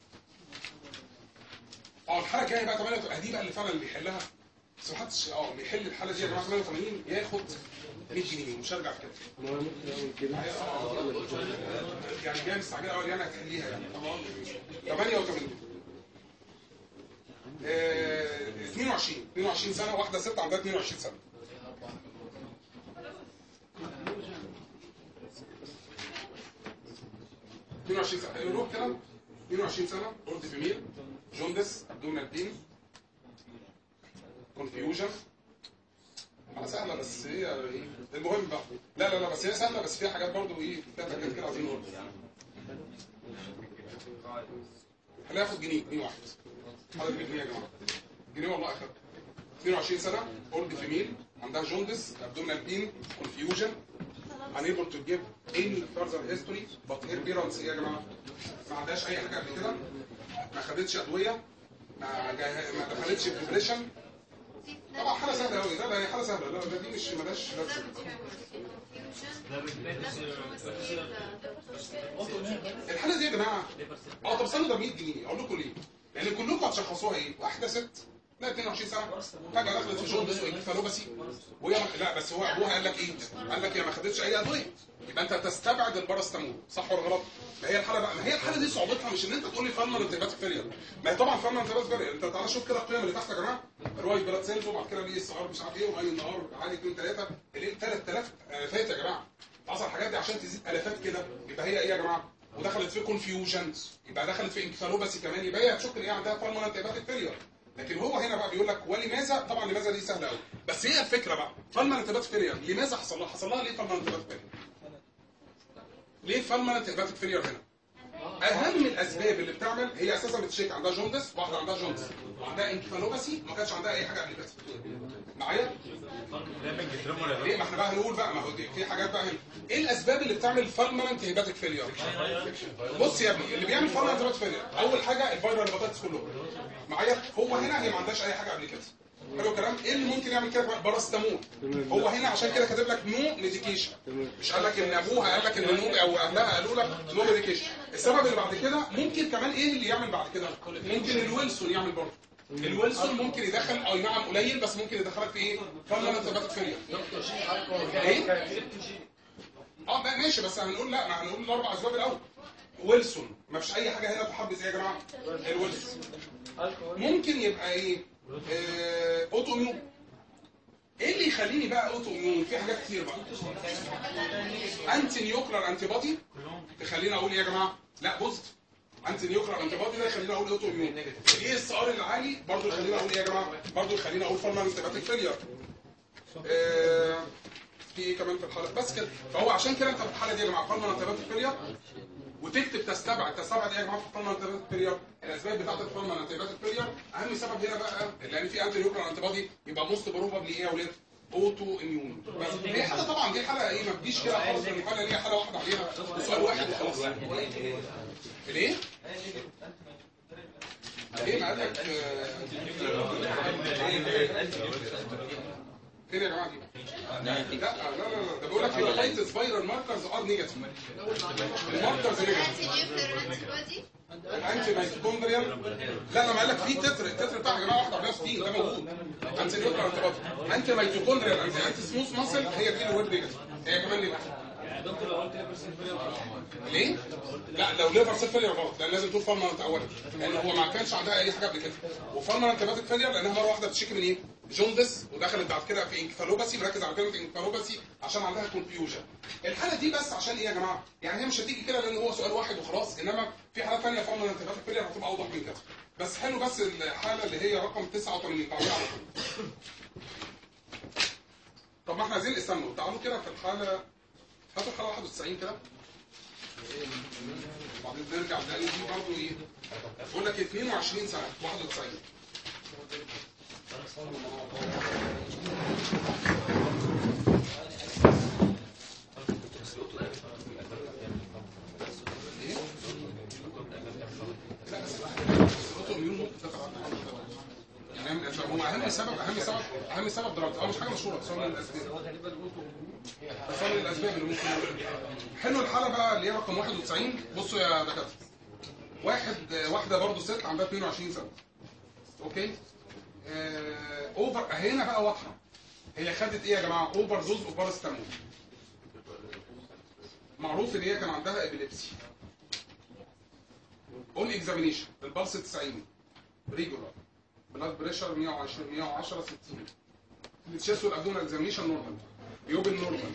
Speaker 1: اه الحاله الجايه بقى 88 دي بقى اللي فعلا اللي بيحلها بس محدش اه اللي يحل الحاله دي يا جماعه 88 ياخد 100 جنيه ومش هرجع في كده يعني جاي مستعجله قوي يعني هتحليها يعني 88 آه، 22 22 سنه واحده ست عندها 22 سنه اتنين وعشرين سنة نروح كده 22 سنة اولد فيميل جوندس ابدومينال بين كونفيوجن على سهلة بس هي ايه المهم بقى لا لا لا بس هي سهلة بس فيها حاجات برضو ايه فيها حاجات كده عايزين نقولها هناخد جنيه جنيه واحد هذا جنيه يا جماعة جنيه والله اخد 22 سنة اولد فيميل عندها جوندس ابدومينال بين كونفيوجن unable to give any further history but her parents ايه يا جماعه؟ ما عندهاش اي حاجه قبل كده ما خدتش ادويه ما جاه- ما دخلتش في ديبريشن طبعا حاله سهله قوي لا لا هي حاله سهله لا لا دي مش مالهاش لازمه الحاله دي يا جماعه اه طب استنوا ده 100 جنيه اقول لكم ليه؟ لان كلكم هتشخصوها ايه؟ واحده ست لا 22 سنه فجاه دخلت في جوندس وانكفالوباسي وهي ما- لا بس هو ابوها قال لك ايه؟ قال لك هي ما خدتش اي ادويه يبقى انت تستبعد البارستامول صح ولا غلط؟ ما هي الحاله بقى ما هي الحاله دي صعوبتها مش ان انت تقول لي فالمر انتبات فيلير ما هي طبعا فالمر انتبات فيلير انت تعالى شوف كده القيم اللي تحت يا جماعه الوايت بلاد سيلز وبعد كده بي اس ار مش عارف ايه ومي النهار عالي 2 3 اللي 3000 الافات يا جماعه حصل الحاجات دي عشان تزيد الافات كده يبقى هي ايه يا جماعه؟ ودخلت في كونفيوجن يبقى دخلت في انكفالوباسي كمان يبقى هي هتشك ان هي عندها فالمر انتبات فيلير لكن هو هنا بقى بيقول لك ولماذا طبعا لماذا دي سهله قوي بس هي الفكره بقى فالمر انتبات فيلير لماذا حصل لها؟ حصل لها ليه فالمر انتبات فيلير؟ ليه فالمنت هيباتيك فيلير هنا؟ اهم الاسباب اللي بتعمل هي اساسا بتشيك عندها جوندس واحده عندها جوندس وعندها انكفالوباسي ما كانش عندها اي حاجه قبل كده معايا؟ ليه ما احنا بقى هنقول بقى ما هو دي في حاجات بقى هنا ايه الاسباب اللي بتعمل فالمنت هيباتيك فيلير؟ بص يا ابني اللي بيعمل فالمنت هيباتيك فيلير اول حاجه الفيرال هيباتيتس كلهم معايا؟ هو هنا هي ما عندهاش اي حاجه قبل كده حلو الكلام ايه اللي ممكن يعمل كده باراستامول هو هنا عشان كده كاتب لك نو ميديكيشن مش قال لك ان ابوها قال لك ان نو او اهلها قالوا لك نو ميديكيشن السبب اللي بعد كده ممكن كمان ايه اللي يعمل بعد كده ممكن الويلسون يعمل برضه الويلسون ممكن يدخل او نعم قليل بس ممكن يدخلك في ايه فالمنت هيباتيك فيلير ايه اه بقى ماشي بس هنقول لا ما هنقول الاربع اسباب الاول ويلسون ما فيش اي حاجه هنا تحبس ايه يا جماعه الويلسون ممكن يبقى ايه آه، اوتو ميون ايه اللي يخليني بقى اوتو ميون في حاجات كتير بقى انتي نيوكلر انتي بودي تخليني اقول ايه يا جماعه لا بوزيتيف انتي نيوكلر انتي بودي ده يخليني اقول اوتو ميون الاي اس ار العالي برضه يخليني اقول ايه يا جماعه برضه يخليني اقول فورمال انتي فيلير آه، في ايه كمان في الحاله بس كده فهو عشان كده انت في الحاله دي يا جماعه فورمال انتي فيلير وتكتب تستبعد تستبعد ايه يا جماعه في الفورمال انتي فيلير الاسباب بتاعت الفورمال انتي فيلير اهم سبب هنا بقى لان في انتي نيوكلر انتي بودي يبقى موست بروبابلي ايه يا ولاد اوتو اميون بس دي حاله طبعا دي حاله ايه ما بتجيش كده خالص لان الحاله ليها حاله واحده عليها وسؤال واحد وخلاص ليه؟ ليه ما قال لك فين يا جماعه دي؟ لا لا لا لا ده بيقول لك هيباتيتس فايرال ماركرز ار نيجاتيف الماركرز نيجاتيف الانتي ميتوكوندريال لا لما قال لك في تتر التتر بتاع يا جماعه 61 ده موجود انتي نيوكلر انتي بودي انتي ميتوكوندريال انتي انتي سموث ماسل هي دي اللي ويب نيجاتيف هي كمان نيجاتيف ليه؟ لا لو ليفر سيل فيلير غلط لان لازم تقول فالمنت اولا لان هو ما كانش عندها اي حاجه قبل كده وفالمنت باتت فيلير لانها مره واحده بتشتكي من ايه؟ جوندس ودخلت بعد كده في انكفالوباسي مركز على كلمه انكفالوباسي عشان عندها كونفيوجن الحاله دي بس عشان ايه يا جماعه؟ يعني هي مش هتيجي كده لان هو سؤال واحد وخلاص انما في حالات ثانيه فالمنت باتت فيلير هتبقى اوضح من كده بس حلو بس الحاله اللي هي رقم 89 تعالوا على طول طب ما احنا عايزين استنوا تعالوا كده في الحاله هاتوا الحاله 91 كده وبعدين نرجع نلاقي دي برضه ايه؟ بقول لك 22 سنه 91 ايه؟ لا بس الاوتو اميون ممكن تتعب عنه. يعني هو اهم سبب اهم سبب اهم سبب دراج اه مش حاجه مشهوره بس هو من الاسباب كده بس انا الاسباب اللي ممكن حلو الحاله بقى اللي هي رقم 91 بصوا يا دكاتره واحد واحده برضه ست عندها 22 سنه اوكي آه اوفر هنا بقى واضحه هي خدت ايه يا جماعه اوفر دوز اوف باراستامول معروف ان هي كان عندها ابيليبسي اون اكزامينيشن البلس 90 ريجولار بلاد بريشر 120 110 60 التشيست والابدومينال اكزامينيشن نورمال بيوبن نورمال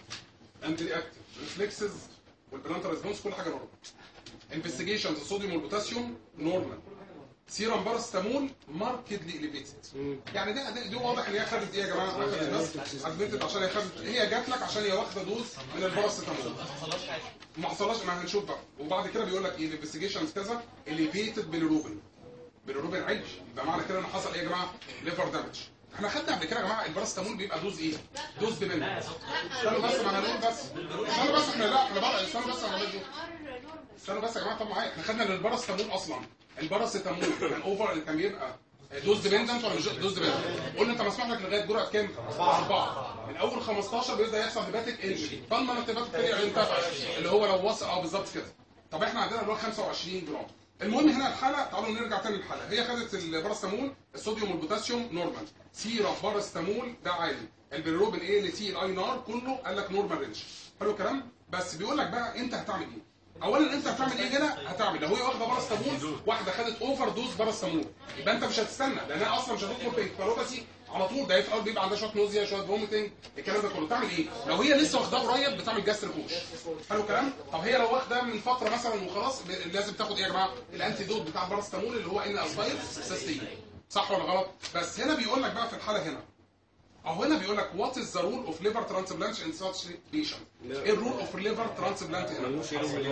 Speaker 1: انتي رياكتيف ريفلكسز والبلانتر ريسبونس كل حاجه نورمال انفستيجيشنز الصوديوم والبوتاسيوم نورمال سيرم باراستامول ماركتلي اليفيتد يعني ده ده- دي واضح ان هي خدت ايه يا جماعه خدت بس ادمنتد عشان هي خدت هي جات لك عشان هي واخده دوز من الباراستامول
Speaker 5: ما حصلهاش حاجه
Speaker 1: ما حصلهاش ما هنشوف بقى وبعد كده بيقول لك ايه الانفستيجيشنز كذا اليفيتد بالروبن بالروبن عالي يبقى معنى كده ان حصل ايه يا جماعه ليفر دامج احنا خدنا قبل كده يا جماعه الباراستامول بيبقى دوز ايه دوز بمنه استنوا بس ما هنقول بس استنوا بس احنا لا احنا بقى استنوا بس احنا بس استنوا بس يا جماعه طب معايا احنا خدنا ان الباراستامول اصلا الباراستامول كان اوفر كان بيبقى دوز ديبندنت ولا مش دوز ديبندنت قلنا انت مسموح لك لغايه جرعه كام؟ اربعه من اول 15 بيبدا يحصل هيباتيك انجري طالما الهيباتيك فيلير انتفع اللي هو لو وصل اه بالظبط كده طب احنا عندنا اللي هو 25 جرام المهم هنا الحاله تعالوا نرجع تاني للحاله هي خدت الباراستامول الصوديوم والبوتاسيوم نورمال سيرم باراستامول ده عالي البيروبين ايه اللي تي الاي نار كله قال لك نورمال رينج حلو الكلام بس بيقول لك بقى انت هتعمل ايه اولا انت هتعمل ايه هنا هتعمل لو هي واخده باراستامول واحده خدت اوفر دوز باراستامول يبقى انت مش هتستنى لانها اصلا مش هتدخل في انكفالوباسي على طول ده هي في الاول بيبقى عندها شويه نوزيا شويه فوميتنج الكلام ده كله تعمل ايه لو هي لسه واخداه قريب بتعمل جاستريك ووش حلو الكلام طب هي لو واخده من فتره مثلا وخلاص ب- لازم تاخد ايه يا جماعه الانتي دوت بتاع الباراستامول اللي هو ان اسباير سيستين صح ولا غلط بس هنا بيقول لك بقى في الحاله هنا اهو هنا بيقول لك وات از ذا رول اوف ليفر ترانسبلانت ان ساتش بيشنت ايه الرول اوف ليفر ترانسبلانت هنا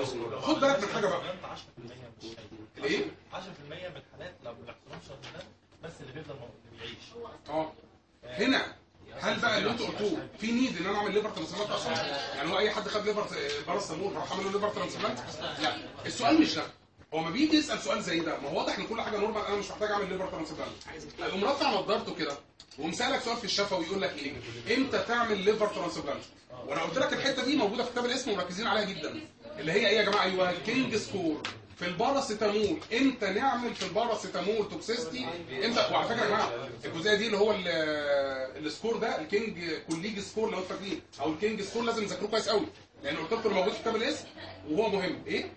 Speaker 1: خد بالك من حاجه بقى
Speaker 5: 10% مش هيجي.
Speaker 1: الايه
Speaker 5: 10% من الحالات لو ما بيحصلهمش ده بس اللي بيفضل موجود اللي بيعيش
Speaker 1: اه هنا هل بقى اللي انتوا قلتوه في نيد ان انا اعمل ليفر ترانسبلانت اصلا؟ يعني هو اي حد خد ليفر باراستامول راح اعمل له ليفر ترانسبلانت؟ لا السؤال مش ده هو ما بيجي يسال سؤال زي ده ما هو واضح ان كل حاجه نورمال انا مش محتاج اعمل ليفر ترانسبلانت يقوم رافع نظارته كده ومسالك سؤال في الشفا ويقول لك ايه؟ امتى تعمل ليفر ترانسبلانت؟ وانا قلت لك الحته دي موجوده في كتاب الاسم ومركزين عليها جدا اللي هي ايه يا جماعه ايوه كينج سكور في الباراسيتامول امتى نعمل في الباراسيتامول توكسيستي امتى وعلى فكره يا جماعه الجزئيه دي اللي هو ال- السكور ده الكينج كوليج سكور لو انتوا فاكرين او الكينج سكور لازم تذاكروه كويس قوي لان قلت لكم موجود في كتاب الاسم وهو مهم ايه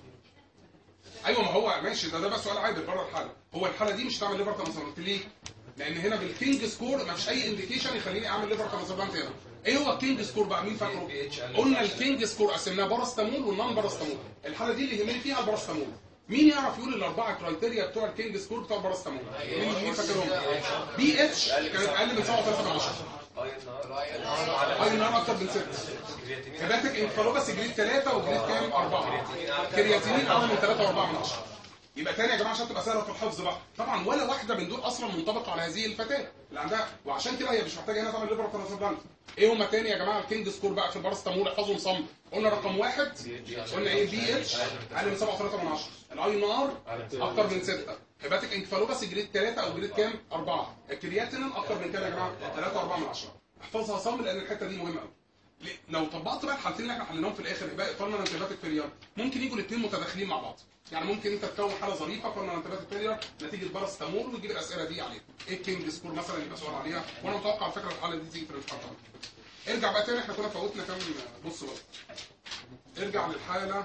Speaker 1: ايوه ما هو ماشي ده ده بقى سؤال عادل بره الحاله هو الحاله دي مش هتعمل ليفر ترانسبلانت ليه؟ لان هنا بالكينج سكور ما فيش اي انديكيشن يخليني اعمل ليفر ترانسبلانت هنا ايه هو الكينج سكور بقى مين فاكره؟ قلنا الكينج سكور قسمناه باراستامول والنون باراستامول الحاله دي اللي يهمني فيها الباراستامول مين يعرف يقول الاربعه كرايتيريا بتوع الكينج سكور بتوع الباراستامول مين مين فاكرهم؟ بي اتش كانت اقل من 7.3 من 10 اي نار اكتر من 6 هيباتيك انفالوباس جريد 3 وجريد كام 4 كرياتينين اقل من 3 و4 من 10 يبقى تاني يا جماعه عشان تبقى سهله في الحفظ بقى طبعا ولا واحده من دول اصلا منطبقه على هذه الفتاه اللي عندها وعشان كده هي مش محتاجه هنا تعمل ليبر ترانسبلانت ايه هما تاني يا جماعه الكينج سكور بقى في البارستامول احفظهم صم قلنا رقم واحد قلنا ايه بي اتش اقل من 7.3 من 10 الاي نار اكتر من 6 هيباتيك انكفالوباس جريد 3 او جريد كام 4 الكرياتينين اكتر من كام يا جماعه 3 و4 من 10 احفظها صم لان الحته دي مهمه قوي ليه؟ لو طبقت بقى الحالتين اللي احنا حليناهم في الاخر يبقى فالمنت هيباتيك فيلير ممكن يجوا الاثنين متداخلين مع بعض يعني ممكن انت تكون حاله ظريفه فالمنت هيباتيك فيلير نتيجه باراستامول ويجيب الاسئله دي عليها ايه الكينج سكور مثلا يبقى سؤال عليها وانا متوقع على فكره الحاله دي تيجي في الامتحان طبعا. ارجع بقى تاني احنا كنا فوتنا كام بص بقى ارجع للحاله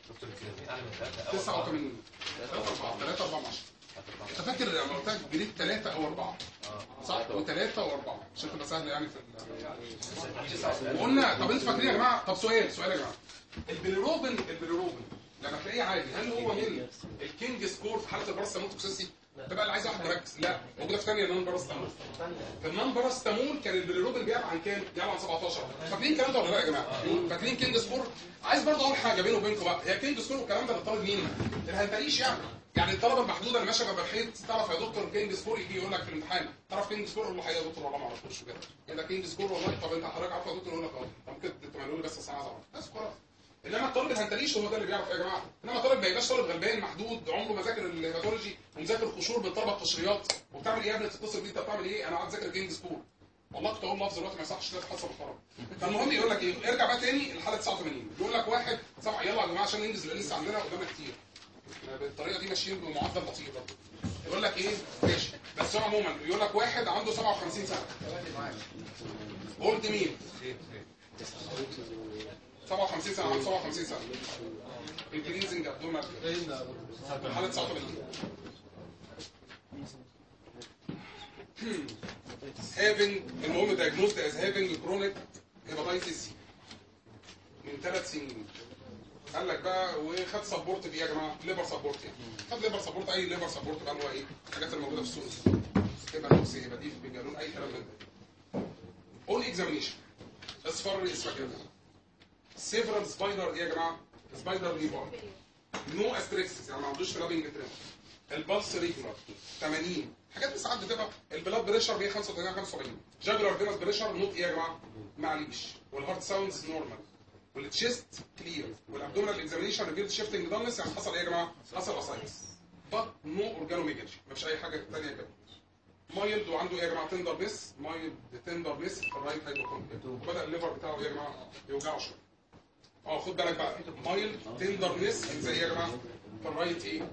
Speaker 1: 89 3 4 3 4 10 انت فاكر لما قلت لك جريد 3 او 4 صح و3 و4 عشان تبقى سهله يعني في ال- وقلنا طب انتوا فاكرين يا جماعه طب سؤال سؤال يا جماعه البيليروبين البيليروبين لما تلاقيه عادي هل هو من الكينج سكور في حاله الباراسيتامول توكسيسي ده بقى اللي عايز واحد مركز لا موجوده في ثانيه النون باراستامول في النون باراستامول كان البيليروبين بيلعب عن كام؟ بيلعب عن 17 فاكرين الكلام ده ولا لا يا جماعه؟ فاكرين كينج سكور؟ عايز برضه اقول حاجه بيني وبينكم بقى هي كينج سكور والكلام ده للطالب مين؟ الهنتريش يعني يعني الطلبه المحدوده اللي ماشيه جنب الحيط تعرف يا دكتور كينج سكور يجي يقول لك في الامتحان تعرف كينج سكور اقول له حقيقه يا دكتور والله ما اعرفوش كده ايه ده كينج سكور والله طب انت حضرتك عارف يا دكتور يقول لك اه طب ممكن تعملوا لي بس ساعه طبعا بس خلاص انما الطالب الهنتريش هو ده اللي بيعرف يا جماعه انما طالب ما يبقاش طالب غلبان محدود عمره ما ذاكر الهيباتولوجي ومذاكر قشور بالطلبه القشريات وبتعمل ايه يا ابني تتصل بيه انت بتعمل ايه انا قاعد اذاكر كينج سكور والله كنت اقول لفظ دلوقتي ما يصحش ده حسب محترم فالمهم يقول لك ايه ارجع بقى تاني الحاله 89 يقول لك واحد سبعه يلا يا جماعه عشان ننجز لان لسه عندنا قدامنا كتير احنا بالطريقه دي ماشيين بمعدل بطيء برضه يقول لك ايه ماشي بس هو عموما يقول لك واحد عنده 57 سنه اولد مين 57 سنه عنده 57 سنه انكريزنج ابدومال حاله 89 having المهم diagnosed as having chronic hepatitis C من ثلاث سنين قال لك بقى وخد سبورت في ايه يا جماعه؟ ليبر سبورت يعني خد ليبر سبورت اي ليبر سبورت بقى اللي هو ايه؟ الحاجات اللي موجوده في السوق هيبقى نوكس هيبقى ديف بيجالون اي كلام من ده اون اكزامينيشن اصفر اسمك كده سيفرال سبايدر ايه يا جماعه؟ سبايدر ليبر نو استريكسس يعني ما عندوش فلابنج تريم البلس ريجولار 80 حاجات بس ساعات بتبقى البلاد بريشر 185 75 جاجولار فينس بريشر نوت ايه يا جماعه؟ معليش والهارت ساوندز نورمال والتشيست كلير والابدومينال اكزامينيشن ريفيلد شيفتنج دانس يعني حصل ايه يا جماعه؟ حصل اسايتس بط نو اورجانوميجالي مفيش اي حاجه ثانيه كده مايلد وعنده ايه يا جماعه تندر بيس مايلد تندر بيس في الرايت هايبوكوندريا وبدا الليفر بتاعه ايه يا جماعه يوجعه شويه اه خد بالك بقى مايلد تندرنس زي ايه يا جماعه في الرايت ايه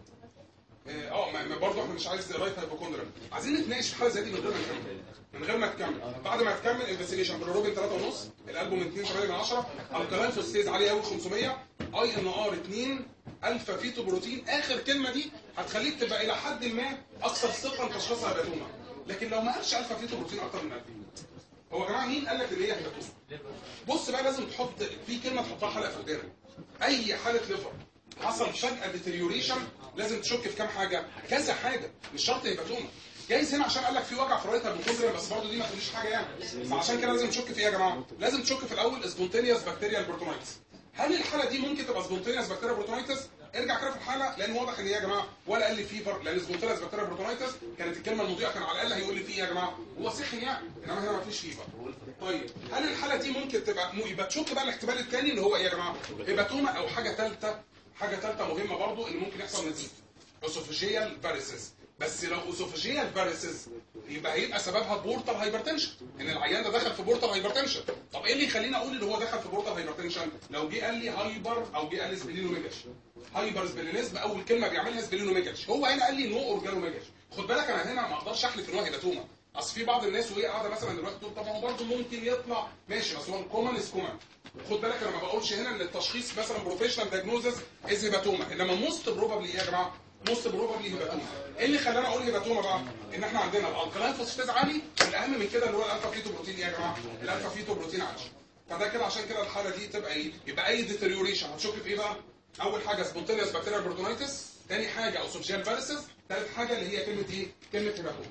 Speaker 1: اه ما ما برضه احنا مش عايز رايت هايبوكوندريا عايزين نتناقش في حاله زي دي من غير ما نكمل من غير ما تكمل بعد ما تكمل انفستيجيشن بالروبين 3 ونص الالبوم 2 8 من 10 الكلاين فوسفيز عالي قوي 500 اي ان ار 2 الفا فيتو بروتين اخر كلمه دي هتخليك تبقى الى حد ما اكثر ثقه لتشخيصها هيباتوما لكن لو ما قالش الفا فيتو بروتين اكتر من 2000 هو يا جماعه مين قال لك ان هي هيباتوما بص بقى لازم تحط في كلمه تحطها حلقه في ودانك اي حاله ليفر حصل فجاه ديتريوريشن لازم تشك في كام حاجه كذا حاجه مش شرط هيباتوما جايز هنا عشان قال لك في وجع في رايت هايبوكوندريا بس برضه دي ما تقوليش حاجه يعني فعشان كده لازم تشك في ايه يا جماعه لازم تشك في الاول سبونتينيوس بكتيريال بروتونايتس هل الحاله دي ممكن تبقى سبونتينيوس بكتيريال بروتونايتس ارجع كده في الحاله لان واضح ان هي يا جماعه ولا قال لي فيفر لان سبونتينيوس بكتيريال بروتونايتس كانت الكلمه المضيئه كان على الاقل هيقول لي فيه يا جماعه هو صحي يعني انما هنا ما فيش فيفر طيب هل الحاله دي ممكن تبقى مو يبقى تشك بقى الاحتمال الثاني اللي هو ايه يا جماعه هيباتوما او حاجه ثالثه حاجه ثالثه مهمه برضو ان ممكن يحصل نزيف اسوفيجيال فاريسز بس لو اسوفيجيال فاريسز يبقى هيبقى سببها بورتال هايبرتنشن ان العيان ده دخل في بورتال هايبرتنشن طب ايه اللي يخليني اقول ان هو دخل في بورتال هايبرتنشن لو جه قال لي هايبر او جه قال لي سبلينوميجاش هايبر سبلينيزم اول كلمه بيعملها سبلينوميجاش هو هنا قال لي نو اورجانوميجاش خد بالك انا هنا ما اقدرش احلف ان هو هيباتوما اصل في بعض الناس وهي قاعده مثلا دلوقتي تقول طب ما هو برضه ممكن يطلع ماشي بس هو الكومن از كومن خد بالك انا ما بقولش هنا ان التشخيص مثلا بروفيشنال دايجنوزز از هيباتوما انما موست بروبابلي ايه يا جماعه موست بروبابلي هيباتوما ايه اللي خلانا اقول هيباتوما بقى ان احنا عندنا الالكلاين فوسفاتيز عالي والاهم من كده اللي هو الالفا فيتو بروتين ايه يا جماعه الالفا فيتو بروتين عالي فده كده عشان كده الحاله دي تبقى ايه يبقى اي ديتريوريشن هتشك في ايه بقى اول حاجه سبونتينيوس بكتيريال بروتونايتس تاني حاجه اوسوفجيال فارسز ثالث حاجه اللي هي كلمه ايه كلمه هيباتوما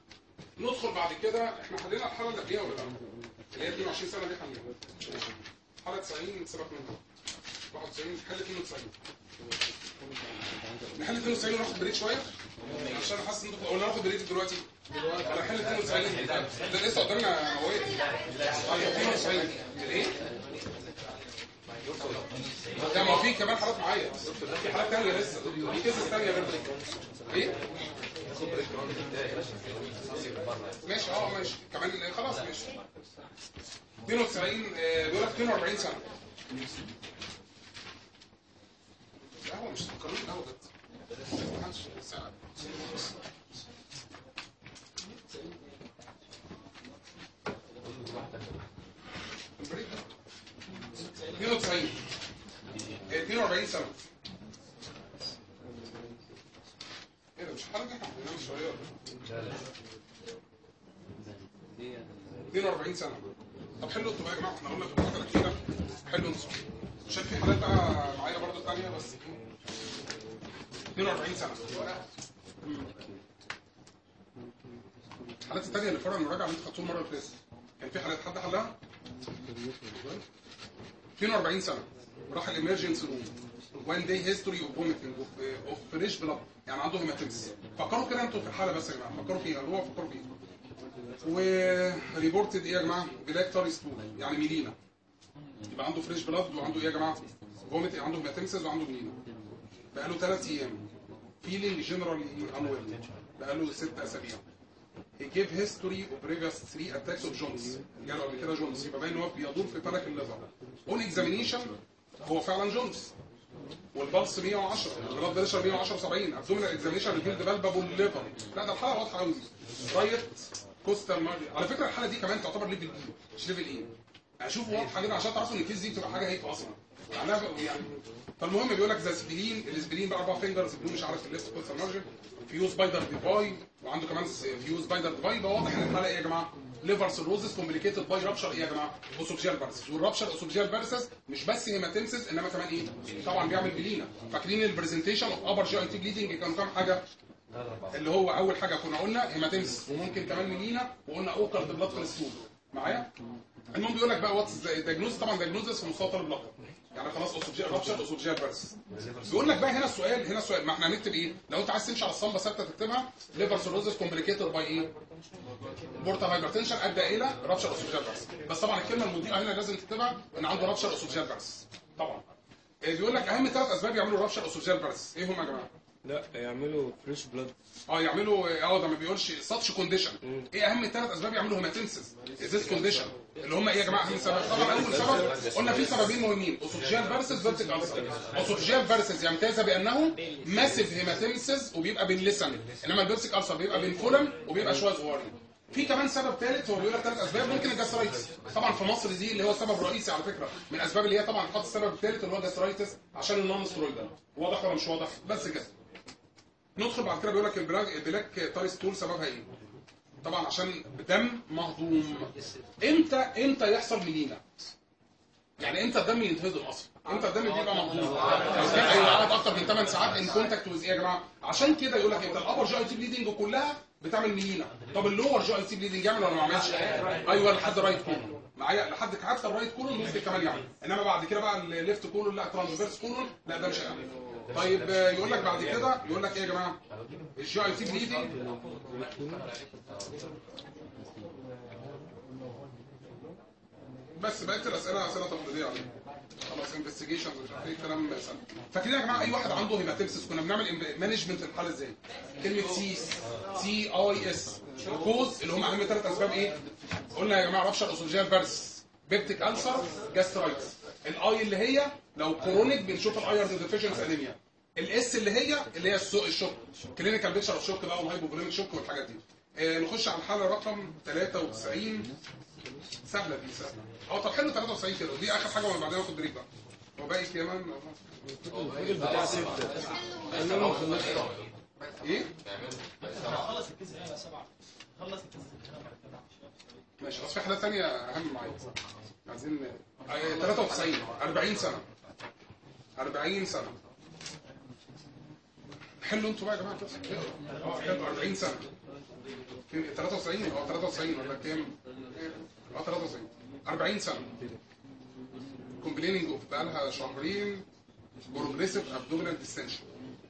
Speaker 1: ندخل بعد كده احنا حلينا الحاله اللي قبليها ولا لا؟ اللي هي 22 سنه دي حلينا حاله 90 سيبك منها 91 حل 92 نحل 92 وناخد بريك شويه عشان حاسس ان انتوا ولا ناخد بريك دلوقتي ولا حل 92 ده لسه قدامنا مواد ايوه 92 الايه؟ ده ما في كمان حالات معايا في حالات ثانيه لسه في كيسز ثانيه غير ايه؟ ماشي اه ماشي كمان خلاص ماشي 92 آه، بيقول لك 42 سنه لا هو مش قانون القهوه ده ما حدش ساعد. البريك ده 92 آه، 42 سنه ايه ده مش حاجه احنا عملناها من شويه ولا إيه؟ 42 سنه طب حلوا انتوا بقى يا جماعه احنا قلنا في الفتره الاخيره حلوا انتوا عشان في حالات بقى معايا برضه ثانيه بس 42 سنه الحالات الثانيه اللي فرع المراجعه اللي انتوا خدتوها المره اللي فاتت كان في حالات حد حلها 42 سنه وراح الامرجنسي روم وان داي هيستوري اوف فوميتنج اوف فريش بلاد يعني عنده هيماتيمس فكروا كده انتوا في الحاله بس يا جماعه فكروا فيها اللي هو فكروا فيها وريبورتد ايه يا جماعه بلاك تاري ستول يعني ميلينا يبقى عنده فريش بلاد وعنده ايه يا جماعه فوميت عنده هيماتيمسز وعنده ميلينا بقاله ثلاث ايام فيلينج جنرالي انويل بقاله ست اسابيع he gave history of previous three attacks of جونز جاله قبل كده جونز يبقى باين ان هو بيدور في فلك الليفر اون اكزامينيشن هو فعلا جونز والبلس 110 البلاد بريشر 110 70 ابدومينال اكزامينيشن ريفيلد بالبابول ليفر لا ده الحاله واضحه قوي رايت كوستال مارجن على فكره الحاله دي كمان تعتبر ليفل اي مش ليفل ايه اشوف واضحه جدا عشان تعرفوا ان الكيس دي بتبقى حاجه هيك اصلا يعني أنا- يعني فالمهم بيقول لك ذا سبلين السبلين بقى اربع فينجرز بلو مش عارف الليفت كوستال مارجن فيو سبايدر ديفاي وعنده كمان فيو سبايدر ديفاي يبقى واضح ان الحاله ايه يا جماعه ليفر سيروزس كومبليكيتد باي رابشر ايه يا جماعه اوسوفجيال بارسس والرابشر اوسوفجيال بارسس مش بس هيماتيمسيس انما كمان ايه طبعا بيعمل بلينا فاكرين البرزنتيشن اوف ابر جي اي تي بليدنج كانوا كام حاجه اللي هو اول حاجه كنا قلنا هيماتيمسيس وممكن كمان ميلينا وقلنا اوكر بلاد في السول معايا المهم بيقول لك بقى واتس دايجنوز طبعا دايجنوزس في مستوى طالب لقب يعني خلاص اوسوفجيال رابشر اوسوفجيال بارسس بيقول لك بقى هنا السؤال هنا السؤال ما احنا هنكتب ايه لو انت عايز تمشي على الصمبه ثابته تكتبها ليفر سيروزس كومبليكيتد باي ايه بورتال هايبرتنشن ادى الى رابشر اوسوفجيال بارس بس طبعا الكلمه المضيئه هنا لازم تكتبها ان عنده رابشر اوسوفجيال بارس طبعا إيه بيقول لك اهم ثلاث اسباب يعملوا رابشر اوسوفجيال بارس ايه هم يا جماعه
Speaker 6: لا يعملوا فريش بلاد
Speaker 1: اه يعملوا اه ده ما بيقولش ساتش كونديشن ايه اهم ثلاث اسباب يعملوا هيماتيمسيس ازيس كونديشن اللي هم ايه يا جماعه اهم سبب طبعا اول سبب قلنا في سببين مهمين اوسوفجيال فيرسز فيرتيك السر اوسوفجيال فيرسز يمتاز بانه ماسيف هيماتيمسيس وبيبقى بين لسن انما الفيرتيك السر بيبقى بين فولم وبيبقى شويه صغيرين في كمان سبب ثالث هو بيقول لك ثلاث اسباب ممكن الجاسترايتس طبعا في مصر دي اللي هو سبب رئيسي على فكره من الاسباب اللي هي طبعا حط السبب الثالث اللي هو الجاسترايتس عشان النون سترويدال واضح ولا مش واضح بس كده ندخل بعد كده بيقول لك البلاك البلاك تايس تول سببها ايه؟ طبعا عشان دم مهضوم امتى امتى يحصل ميلينا؟ يعني امتى الدم ينتهضم اصلا؟ امتى الدم بيبقى مهضوم؟ لو كان هيقعد اكتر من 8 ساعات ان كونتاكت ويز ايه يا جماعه؟ عشان كده يقول لك انت الابر جي اي تي بليدنج كلها بتعمل ميلينا طب اللور جي اي تي بليدنج يعمل ولا ما يعملش؟ ايوه لحد رايت كولون معايا لحد حتى الرايت كولون ممكن كمان يعمل انما بعد كده بقى الليفت كولون لا ترانسفيرس كولون لا ده مش هيعمل طيب آه، يقول لك بعد كده يقول لك ايه يا جماعه؟ الجي اي تي بليدنج بس بقيت الاسئله اسئله تقليديه عليه خلاص انفستيجيشنز مش عارف ايه كلام سهل فاكرين يا جماعه اي واحد عنده هيماتيمسيس كنا بنعمل مانجمنت الحاله ازاي؟ كلمه سي سي اي اس كوز اللي هم اهم ثلاث اسباب ايه؟ قلنا يا جماعه رابشر اسوجيال بارس بيبتيك السر جاسترايتس الاي اللي هي لو كرونيك بنشوف الايرن ديفيشنس انيميا الاس اللي هي اللي هي السوق الشوك كلينيكال بيكشر اوف شوك بقى والهايبوفوليميك شوك والحاجات دي آه، نخش على الحاله رقم 93 سهله دي سهله اه طب حلو 93 كده دي اخر حاجه وبعدين ناخد بريك بقى هو باقي كمان
Speaker 6: الراجل بتاع ستة قال لهم خلصت
Speaker 1: ايه
Speaker 5: خلص الكيس هنا سبعه خلص الكيس هنا بعد كده
Speaker 1: ماشي بس في حاجه ثانيه اهم معايا عايزين آه، 93 40 سنه 40 سنه حلوا انتوا بقى يا جماعه كده اه حلو 40 سنه في 93 اه 93 ولا كام؟ اه 93 40 سنه كومبليننج اوف بقى لها شهرين بروجريسيف ابدومينال ديستنشن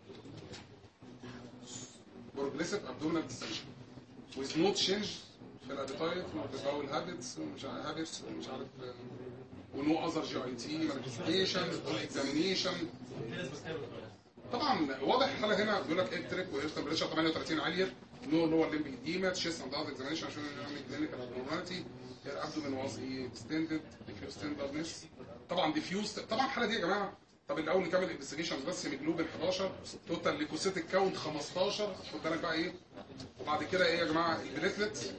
Speaker 1: بروجريسيف ابدومينال ديستنشن with no change في الابيتايت والباول هابتس ومش عارف هابتس ومش عارف ونو اذر جي اي تي مانيفستيشن والاكزامينيشن
Speaker 5: في ناس بتكتب
Speaker 1: طبعا واضح الحاله هنا بيقول لك اكتريك ويرتم بريشر 38 عاليه نو لور ليمبيك ديما تشيست اند اذر اكزامينيشن عشان نعمل كلينيكال ابنورماليتي الابدومين واز اكستندد ديفيوز تندرنس طبعا ديفيوز طبعا الحاله دي يا جماعه طب الاول نكمل انفستيجيشن بس هيموجلوبين 11 توتال ليكوسيتيك كاونت 15 خد بالك بقى ايه وبعد كده ايه يا جماعه البليتلت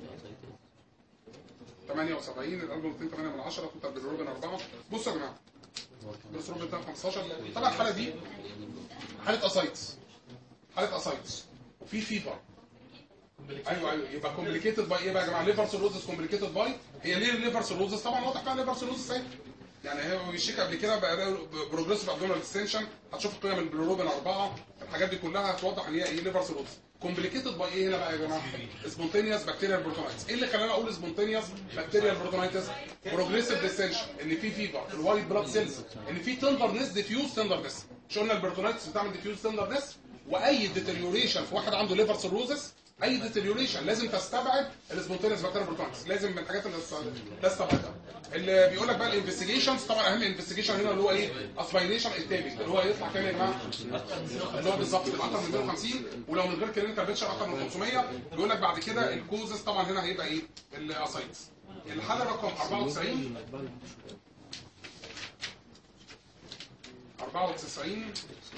Speaker 1: 78 القلب 208 من 10 توتال بالروبين 4 بصوا يا جماعه بص روبين بتاع 15 طبعا الحاله دي حاله اسايتس حاله اسايتس وفي فيفر ايوه ايوه يبقى كومبليكيتد باي ايه بقى يا جماعه ليفر سيروزس كومبليكيتد باي هي ليه الليفر سيروزس طبعا واضح بقى ليفر سيروزس اهي يعني هي بيشيك قبل كده بقى بروجريسيف ابدومينال اكستنشن هتشوف قيم البلوروبين 4 الحاجات دي كلها هتوضح ان هي ايه ليفر سيروزس كومبليكيتد باي ايه هنا بقى يا جماعه سبونتينيوس بكتيريال بروتونايتس ايه اللي خلاني اقول سبونتينيوس بكتيريال بروتونايتس بروجريسيف ديسنشن ان في فيفر الوايت بلاد سيلز ان في تندرنس ديفيوز تندرنس مش قلنا البروتونايتس بتعمل ديفيوز تندرنس واي ديتريوريشن في واحد عنده ليفر سيروزس اي ديتريوريشن لازم تستبعد السبونتينيوس بكتيريال بروتونايتس لازم من الحاجات اللي تست- تستبعدها اللي بيقول لك بقى الانفستيجيشنز طبعا اهم انفستيجيشن هنا اللي هو ايه اسبيريشن التابنج اللي هو يطلع كام يا جماعه اللي هو بالظبط من اكتر من 150 ولو من غير كلينيكال بيتشر اكتر من 500 بيقول لك بعد كده الكوزز طبعا هنا هيبقى ايه الاسايتس الحاله رقم 94 94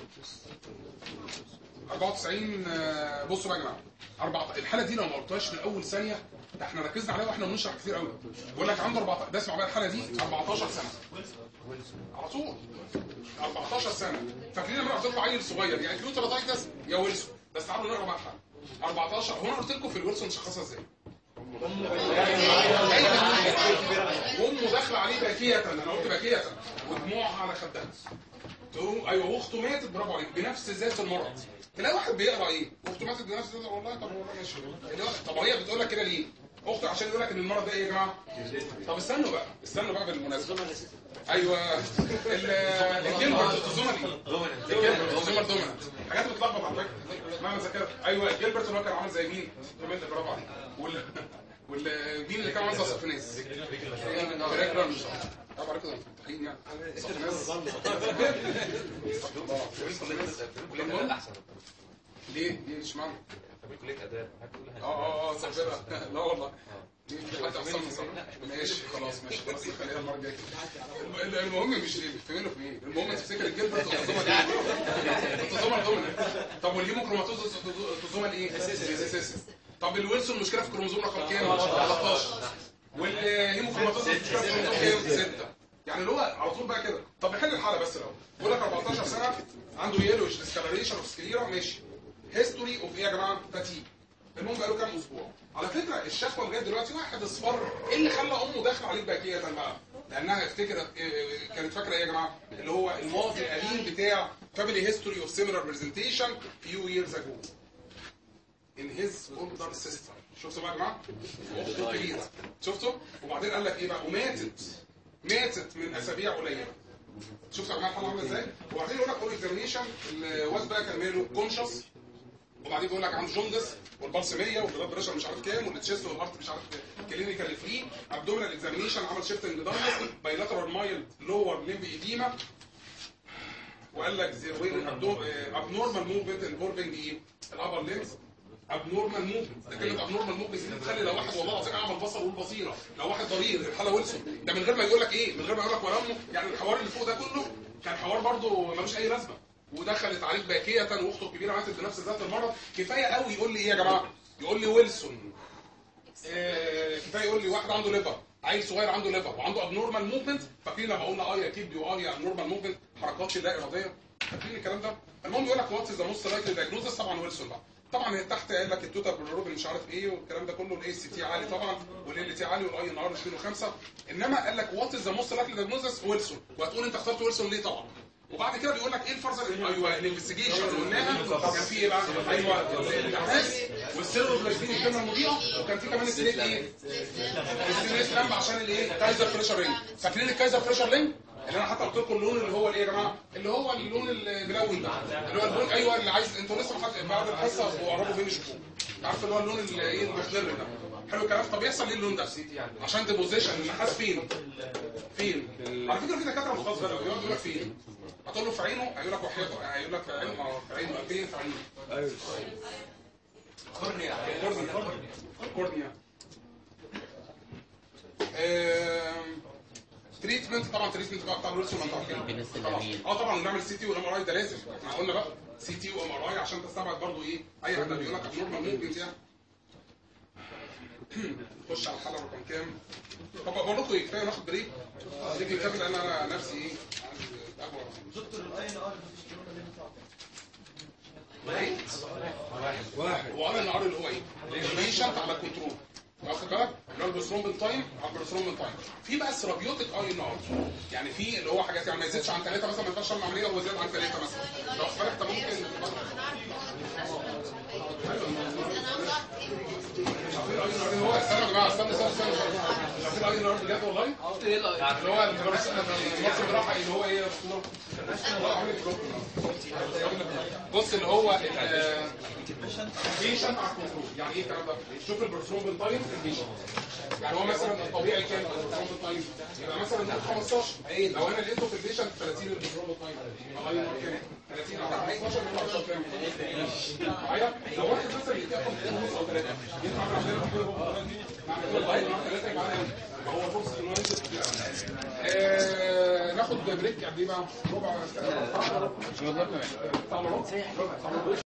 Speaker 1: 94 آه، بصوا بقى يا جماعه 14 الحاله دي لو ما قلتهاش من اول ثانيه ده احنا ركزنا عليها واحنا بنشرح كتير قوي بيقول لك عنده 14 ده اسمع بقى الحاله دي 14 سنه على طول 14 سنه فاكرين لما قلت لكم عيل صغير يعني كيوتراتايتس يا ويلسون بس تعالوا نقرا بقى الحاله 14 هو انا قلت لكم في الويلسون شخصها ازاي؟ امه داخله عليه باكيه انا قلت باكيه ودموعها على خدها تقول ايوه واخته ماتت برافو عليك بنفس ذات المرض تلاقي واحد بيقرا ايه اخته ماتت بنفس ذات والله طب والله ماشي اللي هو- طب هي بتقول لك كده ليه اخته عشان يقول لك ان المرض ده ايه يا جماعه طب استنوا بقى استنوا بقى بالمناسبه ايوه ال- الجلبرت التوزومالي الجلبرت التوزومال دومينانت حاجات بتلخبط على فكره مهما ذاكرت ايوه الجلبرت اللي هو كان عامل زي مين؟ كمان برافو عليك وال وال مين اللي كان عامل زي صفناس؟ فريق رمز طبعا عليكم ده مفتحين يعني صفناس ليه؟ ليه مش معنى؟ اه اه اه صفرة لا والله دي حتى اصلا ماشي خلاص ماشي خلاص خليها المره الجايه الم- المهم مش ليه بتفهموا في ايه المهم تفتكر الجلد تنظمها ايه تنظمها دومنا طب والهيموكروماتوز تنظمها ايه اساسي طب الويلسون المشكله في الكروموزوم رقم كام 13 والهيموكروماتوز المشكله في الكروموزوم كام 6 يعني اللي هو على طول بقى كده طب نحل الحاله بس الاول بيقول لك 14 سنه عنده يلوش ديسكالريشن اوف سكليرا ماشي هيستوري اوف ايه يا جماعه فاتيج المهم بقاله كام اسبوع على فكره الشكوى لغايه دلوقتي واحد اصفر ايه اللي خلى امه داخله عليك باكيه بقى لانها افتكرت إيه- كانت فاكره ايه يا جماعه اللي هو الماضي القديم بتاع فاميلي هيستوري اوف سيميلار برزنتيشن فيو ييرز اجو in his older sister شفتوا بقى يا جماعه اخته الكبيره شفتوا وبعدين قال لك ايه بقى وماتت ماتت من اسابيع قليله شفتوا يا جماعه الحاله عامله ازاي وبعدين يقول لك اول اكزامينيشن الواد بقى كان ماله كونشس وبعدين بيقول لك عنده جوندس والبلس 100 والبلاد بريشر مش عارف كام والتشيست والهارت مش عارف كلينيكال فري ابدومينال اكزامينيشن عمل شيفتنج داينس بايلاترال مايلد لور ليمب ايديما وقال لك ابنورمال موفمنت انفولفنج ايه؟ الابر ليمز ابنورمال موفمنت ده كلمه ابنورمال موفمنت دي بتخلي لو واحد والله العظيم اعمى البصر والبصيره لو واحد ضرير الحاله ويلسون ده من غير ما يقول لك ايه؟ من غير ما يقول لك ورمه يعني الحوار اللي فوق ده كله كان حوار برضه ملوش اي لازمه ودخلت عليك باكيه واخته الكبيره ماتت بنفس ذات المرض كفايه قوي يقول لي ايه يا جماعه؟ يقول لي ويلسون آه، كفايه يقول لي واحد عنده ليفر عيل صغير عنده ليفر وعنده ابنورمال موفمنت فاكرين لما قلنا اه يا كبدي واه يا ابنورمال موفمنت حركات لا اراديه فاكرين الكلام ده المهم يقول لك واتس ذا موست لايكلي دايجنوزس طبعا ويلسون بقى طبعا هي تحت قال لك التوتال بالروبين مش عارف ايه والكلام ده كله الاي سي تي عالي طبعا والال تي عالي والاي ان ار 205 انما قال لك وات ذا موست لايكلي دايجنوزس ويلسون وهتقول انت اخترت ويلسون ليه طبعا وبعد كده بيقول لك ايه الفرزر ايوه الانفستيجيشن اللي قلناها كان في ايه بقى ايوه الابحاث والسيروبلازمين الكلمه المضيئه وكان في كمان سليت ايه السيريس لامب عشان الايه كايزر فريشر رينج فاكرين الكايزر فريشر رينج اللي انا حتى قلت لكم اللون اللي هو الايه يا جماعه اللي هو اللون الملون ده اللي هو اللون ايوه اللي عايز انتوا لسه ما حد- بعد الحصه وقربوا فين يشوفوه عارف اللي هو اللون اللي ايه المخضر ده حلو الكلام طب يحصل ليه اللون ده عشان ديبوزيشن النحاس فين فين على فكره في دكاتره مختصه بقى يقعد يقول لك فين هتقول له في عينه هيقول لك وحياته هيقول لك في عينه ما هو في عينه فين في عينه
Speaker 6: ايوه
Speaker 1: كورنيا كورنيا تريتمنت طبعا تريتمنت بقى بتاع الويلسون ما انتوا عارفينه طبعا اه طبعا نعمل سي تي والام ار اي ده لازم احنا قلنا بقى سي تي وام ار اي عشان تستبعد برضو ايه اي حد بيقول لك ابنورمال موفمنت يعني نخش على الحلقه رقم كام طب بقول لكم ايه كفايه ناخد بريك بريك الكامل لان انا نفسي ايه عندي قهوه
Speaker 5: دكتور الاي ان ار
Speaker 6: واحد
Speaker 1: وقال النهار اللي هو ايه؟ الانفليشن على الكنترول واخد بالك؟ اللي هو البروسترومبين تايم على البروسترومبين تايم في بقى سيرابيوتيك اي ان ار يعني في اللي هو حاجات يعني ما يزيدش عن ثلاثه مثلا ما ينفعش تعمل عمليه وهو زاد عن ثلاثه مثلا لو واخد بالك انت ممكن عارفين الاي ان ار اللي هو استنى يا جماعه استنى استنى استنى استنى. عارفين الاي ان ار بجد والله؟ اللي هو المصري بصراحه اللي هو ايه يا اسطوره؟ والله عامل بلوك. بص اللي هو البيشنت على الكنترول يعني ايه الكلام ده؟ شوف البرسرومبين تايم في البيشنت يعني يعني هو مثلا الطبيعي كام الثرومبو تايم يبقى مثلا نقول 15 لو انا لقيته في البيشنت 30 الثرومبو تايم يبقى غير كام 30 على 15 يبقى 10 كام معايا لو واحد مثلا يتاخد ونص او 3 ينفع عندنا في ثلاثه يبقى عندنا يبقى هو فرصه ان هو ينزل آه، ناخد بريك قد ايه بقى؟ ربع ساعه